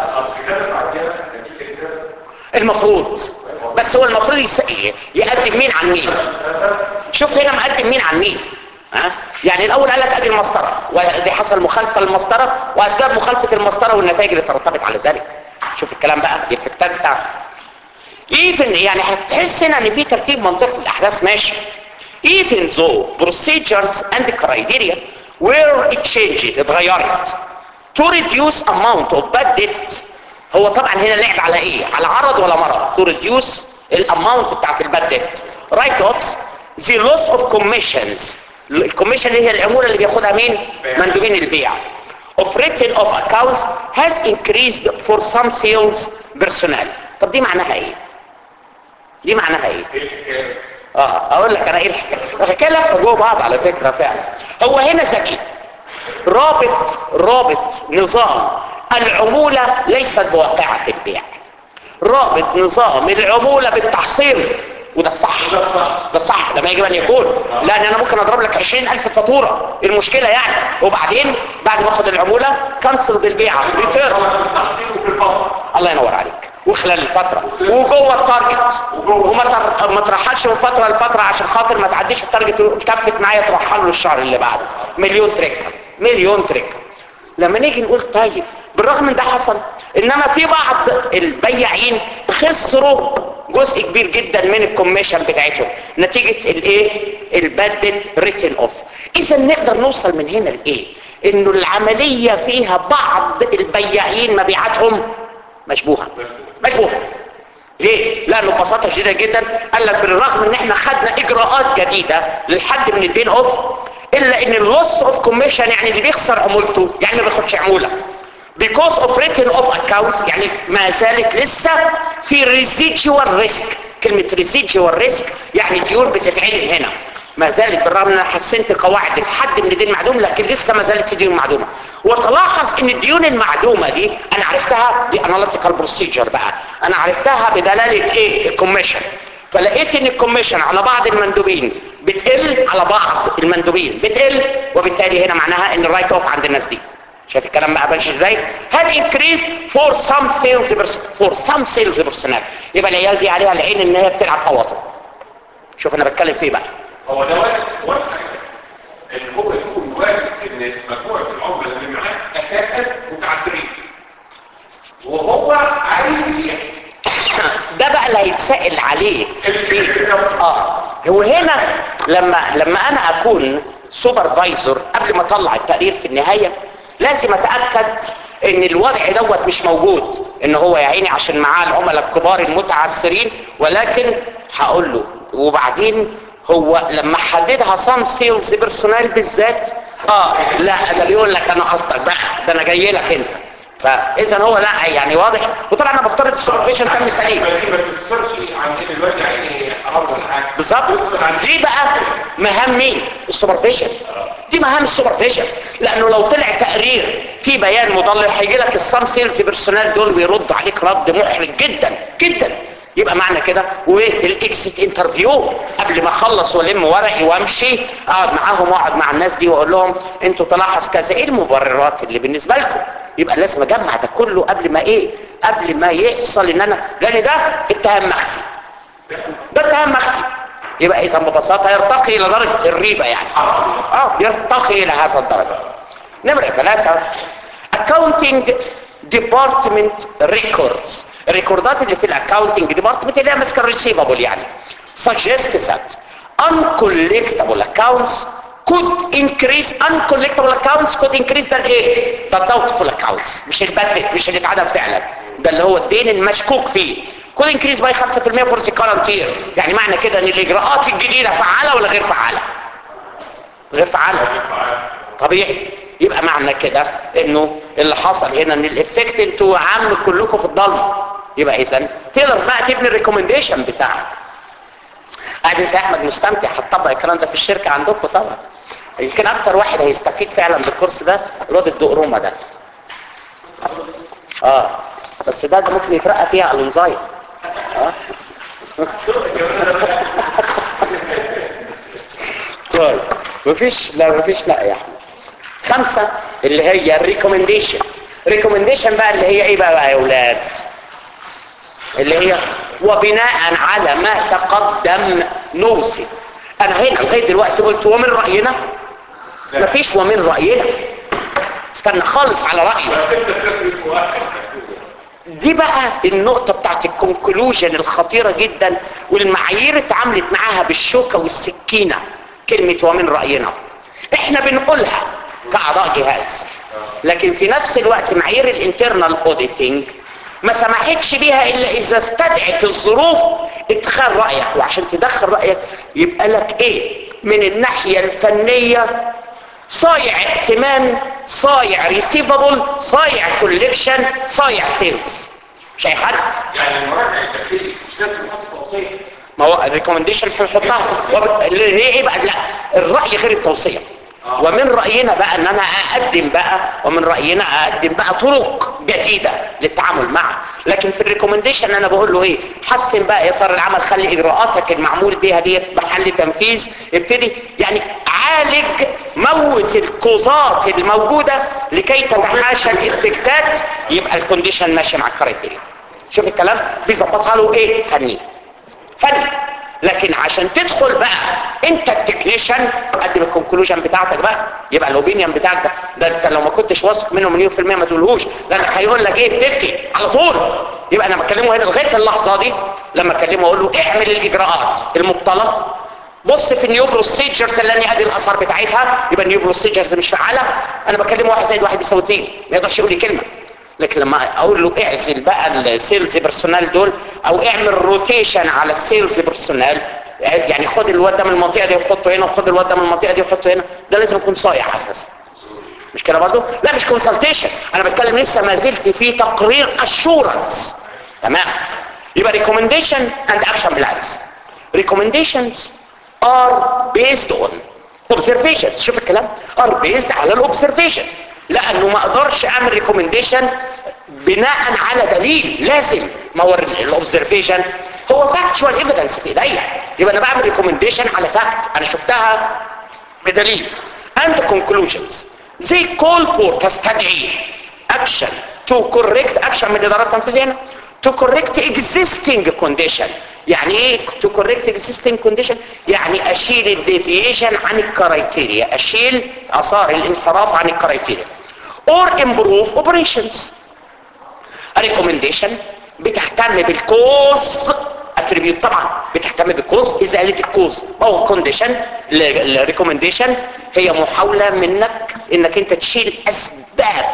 المفروض بس هو المفروض يس... يقدم مين عن مين شوف هنا مقدم مين عن مين ها يعني الاول قال لك ادي المسطره ودي حصل مخالفه للمسطره واسباب مخالفه المسطره والنتائج اللي ترتبط على ذلك شوف الكلام بقى الافكتات بتاعته even يعني هتحس هنا ان في ترتيب منطقي للاحداث ماشي even though procedures and criteria were changed اتغيرت to reduce amount of bad debt هو طبعا هنا لعب على ايه على عرض ولا مرض to reduce الاماونت بتاعت الباد ديت write offs the loss of commissions الكوميشن اللي هي العمولة اللي بياخدها مين مندوبين البيع of written of accounts has increased for some sales personnel طب دي معناها ايه دي معناها ايه اه اقول لك انا ايه الحكايه الحكايه لفه جوه بعض على فكره فعلا هو هنا ذكي رابط رابط نظام العمولة ليست بواقعة البيع رابط نظام العمولة بالتحصيل وده الصح ده الصح. ده الصح ده ما يجب ان يكون لان انا ممكن اضرب لك 20000 فاتوره المشكله يعني وبعدين بعد ما اخد العموله كنسل البيعه ريتيرن في التحصيل وفي الفضل الله ينور عليك وخلال الفتره وجوه التارجت وما تر- ما ترحلش من فتره لفتره عشان خاطر ما تعديش التارجت كفت معايا ترحل له الشهر اللي بعده مليون تريكه مليون تريكه لما نيجي نقول طيب بالرغم من ده حصل انما في بعض البياعين خسروا جزء كبير جدا من الكوميشن بتاعتهم نتيجة الايه البادد ريتن اوف اذا نقدر نوصل من هنا لايه انه العملية فيها بعض البياعين مبيعاتهم مشبوهة مشبوهة ليه؟ لانه ببساطه شديده جدا قال لك بالرغم ان احنا خدنا اجراءات جديده للحد من الدين اوف الا ان اللوس اوف كوميشن يعني اللي بيخسر عمولته يعني ما بياخدش عموله because of written off accounts يعني ما زالت لسه في residual risk كلمة residual risk يعني ديون بتتعين هنا ما زالت بالرغم ان انا حسنت قواعد الحد من الدين معدوم لكن لسه ما زالت في ديون معدومه وتلاحظ ان الديون المعدومه دي انا عرفتها دي اناليتيكال بروسيجر بقى انا عرفتها بدلاله ايه الكوميشن فلقيت ان الكوميشن على بعض المندوبين بتقل على بعض المندوبين بتقل وبالتالي هنا معناها ان الرايت اوف عند الناس دي شايف الكلام بقى ماشي ازاي هاد انكريز فور سام سيلز فور سام سيلز بيرسونال يبقى العيال دي عليها العين ان هي بتلعب تواطؤ شوف انا بتكلم فيه بقى هو ده واجب واجب ان هو يكون واجب ان مجموعه العملاء اللي معاه اساسا متعثرين وهو عايز يبيع ده بقى اللي هيتسأل عليه الفكرة اه هو هنا لما لما انا اكون سوبرفايزر قبل ما اطلع التقرير في النهايه لازم اتاكد ان الوضع دوت مش موجود ان هو يا عيني عشان معاه العملاء الكبار المتعثرين ولكن هقول له وبعدين هو لما حددها صام سيلز بيرسونال بالذات اه لا ده بيقول لك انا قصدك بقى ده انا جاي لك انت فاذا هو لا يعني واضح وطبعا انا بفترض السوبرفيشن تم سليم ما دي ما تفسرش عن ان الواد يعني حرام ولا حاجه بالظبط تفسر عن دي بقى مهام مين السوبرفيجن دي مهام السوبرفيجن لانه لو طلع تقرير في بيان مضلل هيجي لك السام سيلز بيرسونال دول ويردوا عليك رد محرج جدا جدا يبقى معنى كده والاكسيت انترفيو قبل ما اخلص والم ورقي وامشي اقعد معاهم واقعد مع الناس دي واقول لهم انتوا تلاحظ كذا ايه المبررات اللي بالنسبه لكم يبقى لازم اجمع ده كله قبل ما ايه قبل ما يحصل ان انا لان ده اتهام مخفي ده اتهام مخفي يبقى اذا ببساطه يرتقي الى درجه الريبه يعني اه يرتقي الى هذا الدرجه نمره ثلاثه accounting department records الريكوردات اللي في الاكاونتنج ديبارتمنت اللي هي ماسكه الريسيفبل يعني suggest that uncollectible accounts could increase uncollectible accounts could increase ده الايه ده doubtful accounts مش البدل مش اللي اتعدم فعلا ده اللي هو الدين المشكوك فيه could increase by 5% for the current year يعني معنى كده ان الاجراءات الجديده فعاله ولا غير فعاله غير فعاله طبيعي يبقى معنى كده انه اللي حصل هنا ان الافكت انتوا عم كلكم في الضلمه يبقى اذا تقدر بقى تبني الريكومنديشن بتاعك قاعد انت يا احمد مستمتع هتطبق الكلام ده في الشركه عندكم طبعا يمكن اكتر واحد هيستفيد فعلا بالكورس ده الواد الدقرومه ده اه بس ده, ده ممكن يترقى فيها الانزايم اه طيب مفيش لا مفيش لا يا احمد خمسة اللي هي الريكومنديشن ريكومنديشن بقى اللي هي ايه بقى, بقى يا اولاد اللي هي وبناء على ما تقدم نوصي انا هنا لغايه دلوقتي قلت ومن راينا مفيش ومن راينا استنى خالص على رايي دي بقى النقطة بتاعت الكونكلوجن الخطيرة جدا والمعايير اتعاملت معاها بالشوكة والسكينة كلمة ومن رأينا احنا بنقولها كأعضاء جهاز لكن في نفس الوقت معايير الانترنال اوديتنج ما سمحتش بيها الا اذا استدعت الظروف ادخال رأيك وعشان تدخل رأيك يبقى لك ايه من الناحية الفنية صايع ائتمان صايع ريسيفبل صايع كوليكشن صايع سيلز مش اي حد يعني المراجع الداخلي مش لازم يحط توصيه ما هو الريكومنديشن هنحطها وب- اللي هي ايه بقى لا الراي غير التوصيه ومن رأينا بقى ان انا اقدم بقى ومن رأينا اقدم بقى طرق جديدة للتعامل معه لكن في الريكومنديشن انا بقول له ايه حسن بقى اطار العمل خلي اجراءاتك المعمول بيها دي محل تنفيذ ابتدي يعني عالج موت الكوزات الموجودة لكي تتحاشى الافكتات يبقى الكونديشن ماشي مع الكرايتيريا شوف الكلام بيظبطها له ايه فني فني لكن عشان تدخل بقى انت التكنيشن قدم الكونكلوجن بتاعتك بقى يبقى الاوبينيون بتاعك ده ده انت لو ما كنتش واثق منه مليون في المية ما تقولهوش ده انا هيقول لك ايه تفتي على طول يبقى انا بكلمه هنا لغايه اللحظه دي لما اكلمه اقول له اعمل الاجراءات المبطله بص في النيو بروسيجرز اللي انا ادي الاثار بتاعتها يبقى النيو بروسيجرز مش فعاله انا بكلم واحد زائد واحد بيساوي اثنين ما يقدرش يقول لي كلمه لكن لما اقول له اعزل بقى السيلز بيرسونال دول او اعمل روتيشن على السيلز بيرسونال يعني خد الواد ده من المنطقه دي وحطه هنا وخد الواد ده من المنطقه دي وحطه هنا ده لازم يكون صايع اساسا مش كده برضه لا مش كونسلتيشن انا بتكلم لسه ما زلت في تقرير اشورنس تمام يبقى ريكومنديشن اند اكشن بلانز recommendations are based on observations شوف الكلام are based على الاوبزرفيشن لانه ما اقدرش اعمل ريكومنديشن بناء على دليل لازم ما هو الاوبزرفيشن هو فاكتشوال ايفيدنس في ايديا يبقى انا بعمل ريكومنديشن على فاكت انا شفتها بدليل and conclusions they call for تستدعي action to correct action من الاداره التنفيذيه هنا to correct existing condition يعني ايه to correct existing condition يعني اشيل الديفيشن عن الكرايتيريا اشيل اثار الانحراف عن الكرايتيريا or improve operations recommendation بتهتم بالكوز اتريبيوت طبعا بتهتم بالكوز ازاله الكوز او كونديشن الريكومنديشن هي محاوله منك انك انت تشيل اسباب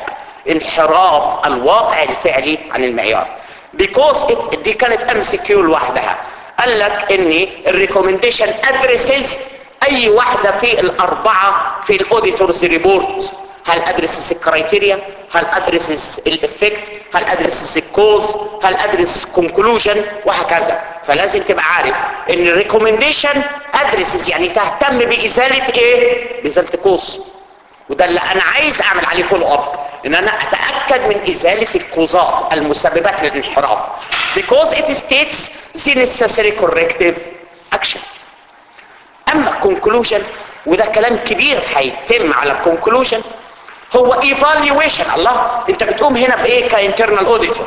انحراف الواقع الفعلي عن المعيار because it دي كانت ام سي كيو لوحدها قال لك ان الريكومنديشن ادريسز اي واحده في الاربعه في الاوديتورز ريبورت هل ادرسس الكرايتيريا هل ادرسس الافكت هل ادرسس الكوز هل ادرس كونكلوجن وهكذا فلازم تبقى عارف ان الريكومنديشن ادرسس يعني تهتم بازاله ايه بازاله كوز وده اللي انا عايز اعمل عليه فولو اب ان انا اتاكد من ازاله الكوزات المسببات للانحراف because it states the necessary corrective action اما الكونكلوجن وده كلام كبير هيتم على الكونكلوجن هو evaluation الله انت بتقوم هنا بايه كانترنال اوديتور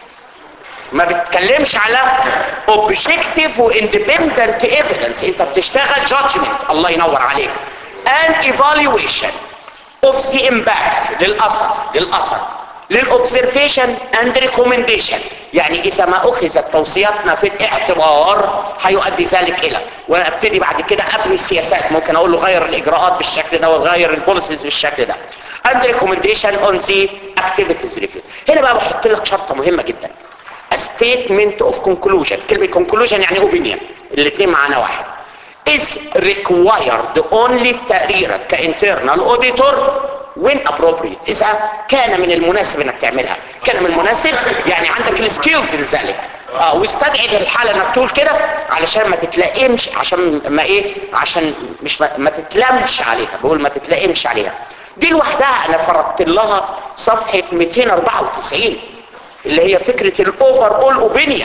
ما بتتكلمش على objective و independent evidence انت بتشتغل judgment الله ينور عليك and evaluation of the impact للاثر للاثر للobservation and recommendation يعني اذا ما اخذت توصياتنا في الاعتبار هيؤدي ذلك الى وابتدي بعد كده ابني السياسات ممكن اقول له غير الاجراءات بالشكل ده وغير البوليسيز بالشكل ده and recommendation on the activities review هنا بقى بحط لك شرطه مهمه جدا a statement of conclusion كلمه conclusion يعني opinion الاثنين معانا واحد is required only في تقريرك كانترنال auditor when appropriate اذا كان من المناسب انك تعملها كان من المناسب يعني عندك السكيلز لذلك اه واستدعي الحالة انك تقول كده علشان ما تتلائمش عشان ما ايه عشان مش ما, ما تتلمش عليها بقول ما تتلائمش عليها دي لوحدها انا فرضت لها صفحة 294 اللي هي فكرة الاوفر اول اوبينيون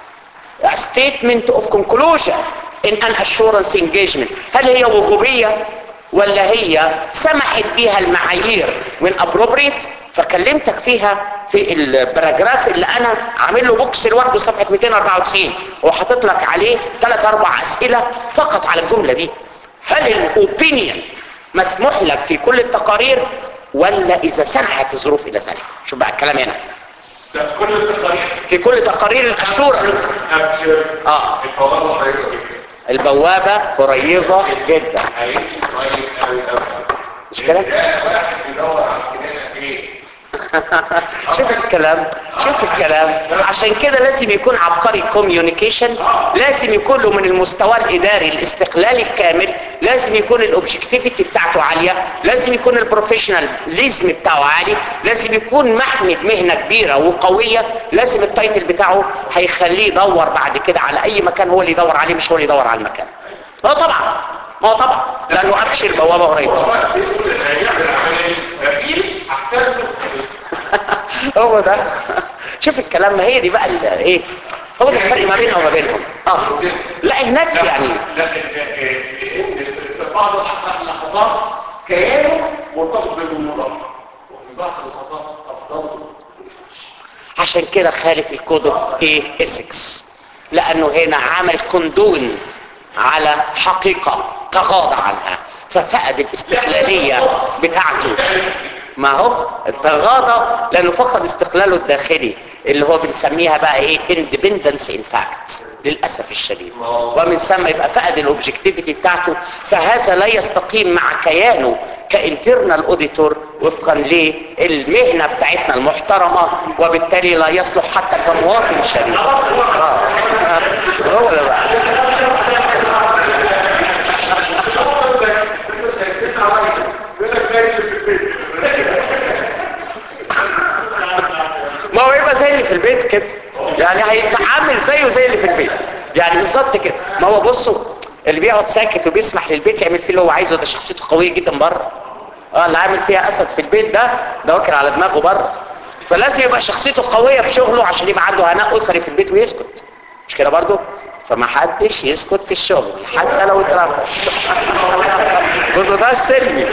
statement of conclusion in an assurance engagement هل هي وجوبية ولا هي سمحت بيها المعايير من appropriate فكلمتك فيها في البراجراف اللي انا عامل له بوكس لوحده صفحه 294 وحاطط لك عليه ثلاث اربع اسئله فقط على الجمله دي هل الاوبينيون مسموح لك في كل التقارير ولا اذا سمحت الظروف الى ذلك شوف بقى الكلام هنا ده في كل التقارير في كل تقارير الاشورنس ابشر اه البوابه قريبه جدا البوابه قريبه جدا هيمشي قريب قوي قوي مش كده؟ ده واحد بيدور على الكلام ايه شوف الكلام شوف الكلام عشان كده لازم يكون عبقري كوميونيكيشن لازم يكون له من المستوى الاداري الاستقلال الكامل لازم يكون الاوبجكتيفيتي بتاعته عاليه لازم يكون البروفيشنال ليزم بتاعه عالي لازم يكون محمد مهنه كبيره وقويه لازم التايتل بتاعه هيخليه يدور بعد كده على اي مكان هو اللي يدور عليه مش هو اللي يدور على المكان اه طبعا ما هو طبعا لانه قفش البوابه قريب هو بس يقول ان هيعمل عمليه مفيش احسن له هو ده شوف الكلام ما هي دي بقى ال- ايه هو ده الفرق ما بيننا وما بينهم اه لا هناك يعني لا في بعض اللحظات كيانه مرتبط بالمرض وفي بعض اللحظات افضل عشان كده خالف الكود اوف ايه اسكس لانه هنا عمل كندون على حقيقة تغاضى عنها ففقد الاستقلالية بتاعته ما هو تغاضى لانه فقد استقلاله الداخلي اللي هو بنسميها بقى ايه independence in fact للاسف الشديد ومن ثم يبقى فقد الاوبجكتيفيتي بتاعته فهذا لا يستقيم مع كيانه كانترنال اوديتور وفقا للمهنه بتاعتنا المحترمه وبالتالي لا يصلح حتى كمواطن شريف آه. آه. هو ده بقى ما هو يبقى زي اللي في البيت كده يعني هيتعامل زيه زي اللي في البيت يعني بالظبط كده ما هو بصوا اللي بيقعد ساكت وبيسمح للبيت يعمل فيه اللي هو عايزه ده شخصيته قويه جدا بره اه اللي عامل فيها اسد في البيت ده ده واكل على دماغه بره فلازم يبقى شخصيته قويه في شغله عشان يبقى عنده هناء اسري في البيت ويسكت مش كده برضه فما حدش يسكت في الشغل حتى لو اترفض برضه ده السلمي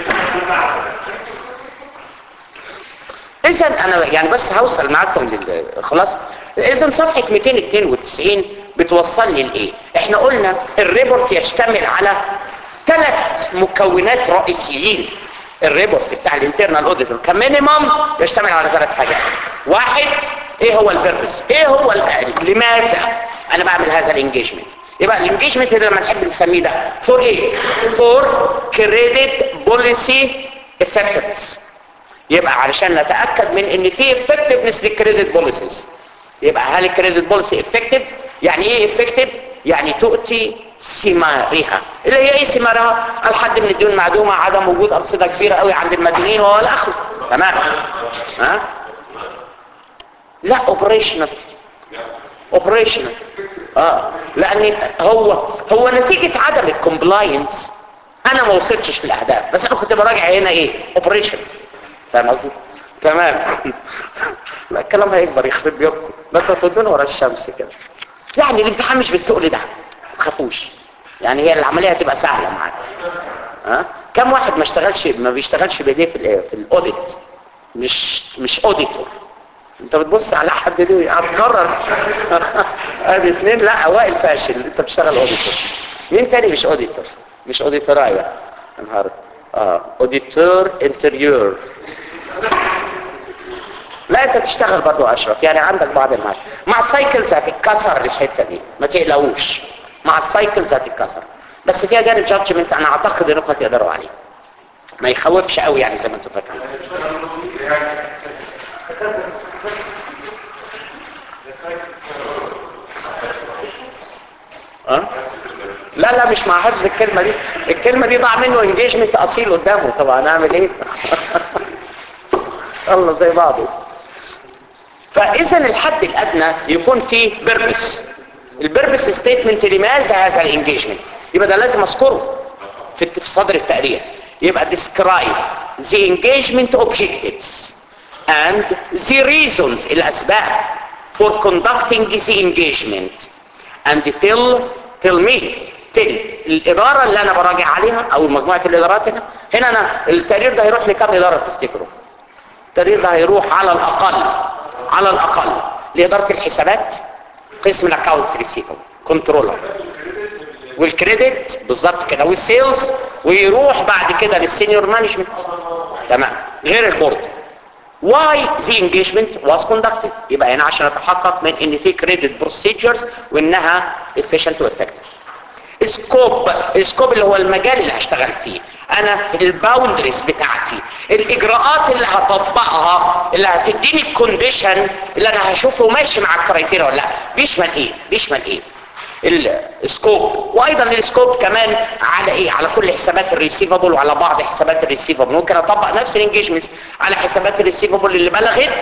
اذا انا يعني بس هوصل معاكم لل خلاص اذا صفحه 292 بتوصلني لايه احنا قلنا الريبورت يشتمل على ثلاث مكونات رئيسيين الريبورت بتاع الانترنال اوديتور كمينيمم يشتمل على ثلاث حاجات واحد ايه هو البيربس ايه هو ال- لماذا انا بعمل هذا الانجيجمنت يبقى الانجيجمنت اللي لما نحب نسميه ده فور ايه فور كريدت بوليسي افكتفنس يبقى علشان نتاكد من ان في افكتفنس للكريدت بوليسيز يبقى هل الكريدت بوليسي افكتيف يعني ايه افكتيف يعني تؤتي ثمارها اللي هي ايه ثمارها الحد من الديون معدومه عدم وجود ارصده كبيره قوي عند المدينين وهو الاخر تمام ها لا اوبريشنال اوبريشنال اه لان هو هو نتيجه عدم الكومبلاينس انا ما وصلتش للاهداف بس انا كنت براجع هنا ايه اوبريشن فاهم قصدي تمام لا الكلام هيكبر يخرب بيوتكم ما انتوا تودونا ورا الشمس كده يعني الامتحان مش بالتقل ده ما تخافوش يعني هي العمليه هتبقى سهله معاك ها كم واحد ما اشتغلش ما بيشتغلش بايديه في ال في الاوديت مش مش اوديتور انت بتبص على حد ليه هتقرر ادي اثنين لا اوائل فاشل انت بتشتغل اوديتور مين تاني مش اوديتور مش اوديتور ايوه يا نهار اه اوديتور انتريور لا انت تشتغل برضو اشرف يعني عندك بعض المال مع السايكلز هتتكسر الحته دي ما تقلقوش مع السايكلز هتتكسر بس فيها جانب جادجمنت انا اعتقد انكم هتقدروا عليه ما يخوفش قوي يعني زي ما انتم فاكرين أه؟ لا لا مش مع حفظ الكلمة دي الكلمة دي ضاع منه انجيجمنت اصيل قدامه طبعا اعمل ايه الله زي بعضه فاذا الحد الادنى يكون فيه بيربس البيربس ستيتمنت لماذا هذا الانجيجمنت يبقى ده لازم اذكره في في صدر التقرير يبقى describe the engagement objectives and the reasons الاسباب for conducting the engagement and tell tell me tell الاداره اللي انا براجع عليها او مجموعه الادارات هنا هنا انا التقرير ده هيروح لكام اداره تفتكروا التقرير ده هيروح على الاقل على الاقل لاداره الحسابات قسم الاكونتس ريسيفبل كنترولر والكريدت بالظبط كده والسيلز ويروح بعد كده للسينيور مانجمنت تمام غير البورد why the engagement was conducted يبقى هنا عشان اتحقق من ان في كريدت بروسيجرز وانها efficient وeffective سكوب السكوب اللي هو المجال اللي هشتغل فيه انا الباوندريز بتاعتي الاجراءات اللي هطبقها اللي هتديني الكونديشن اللي انا هشوفه ماشي مع الكرايتيريا ولا لا بيشمل ايه بيشمل ايه السكوب وايضا السكوب كمان على ايه على كل حسابات الريسيفبل وعلى بعض حسابات الريسيفبل ممكن اطبق نفس الانجيجمنت على حسابات الريسيفبل اللي بلغت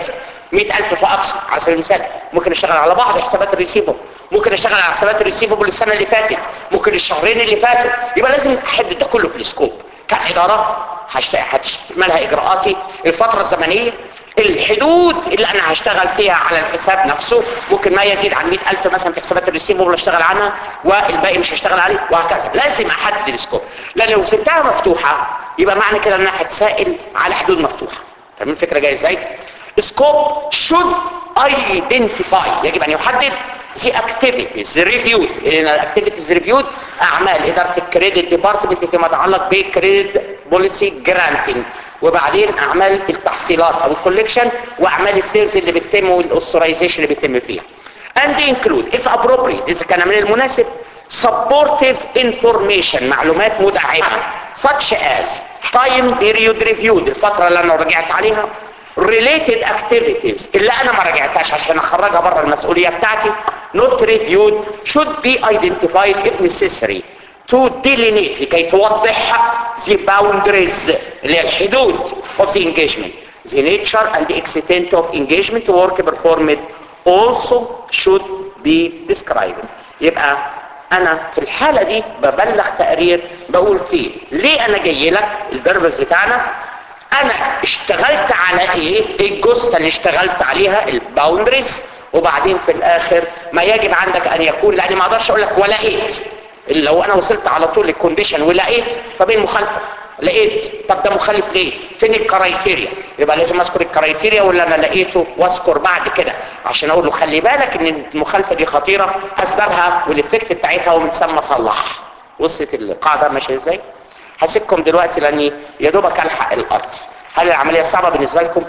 100000 فاقصى على سبيل المثال ممكن اشتغل على بعض حسابات الريسيفبل ممكن اشتغل على حسابات الريسيفبل السنه اللي فاتت ممكن الشهرين اللي فاتوا يبقى لازم احدد ده كله في السكوب كاداره هشت- هتشملها اجراءاتي الفتره الزمنيه الحدود اللي انا هشتغل فيها على الحساب نفسه ممكن ما يزيد عن 100000 مثلا في حسابات الريسيفبل اشتغل عنها والباقي مش هشتغل عليه وهكذا لازم احدد السكوب لان لو سبتها مفتوحه يبقى معنى كده ان انا هتسائل على حدود مفتوحه فاهمين الفكره جايه ازاي scope should identify يجب ان يحدد the activities reviewed لان الاكتيفيتيز reviewed اعمال اداره الكريدت ديبارتمنت فيما يتعلق بالكريدت بوليسي جرانتنج وبعدين اعمال التحصيلات او الكوليكشن واعمال السيلز اللي بتتم والاوثرايزيشن اللي بيتم فيها and include if appropriate اذا كان من المناسب supportive information معلومات مدعمه such as time period reviewed الفتره اللي انا رجعت عليها related activities اللي انا ما راجعتهاش عشان اخرجها بره المسؤوليه بتاعتي not reviewed should be identified if necessary to delineate لكي توضح the boundaries اللي هي الحدود of the engagement the nature and the extent of engagement work performed also should be described يبقى انا في الحالة دي ببلغ تقرير بقول فيه ليه انا جاي لك البربز بتاعنا انا اشتغلت على ايه الجثة اللي اشتغلت عليها الباوندريز وبعدين في الاخر ما يجب عندك ان يكون لاني ما اقدرش اقول لك ولقيت لو انا وصلت على طول للكونديشن ولقيت طب ايه المخالفه لقيت طب ده مخالف ليه فين الكرايتيريا يبقى لازم اذكر الكرايتيريا واللي انا لقيته واذكر بعد كده عشان اقول له خلي بالك ان المخالفه دي خطيره اسبابها والافكت بتاعتها ومتسمى صلح وصلت القاعده ماشيه ازاي هسيبكم دلوقتي لاني يا دوبك الحق الارض هل العمليه صعبه بالنسبه لكم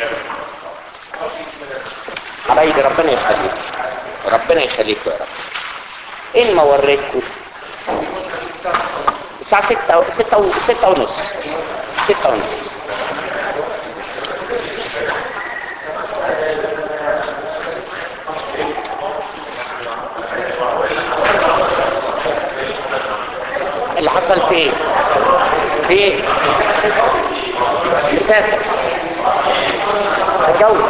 حبايبي ربنا يخليكم ربنا يخليكم يا رب ان ما وريتكم الساعة ستة ستة و... ستة ونص ستة ونص اللي حصل في ايه؟ في ايه؟ مسافر اتجوز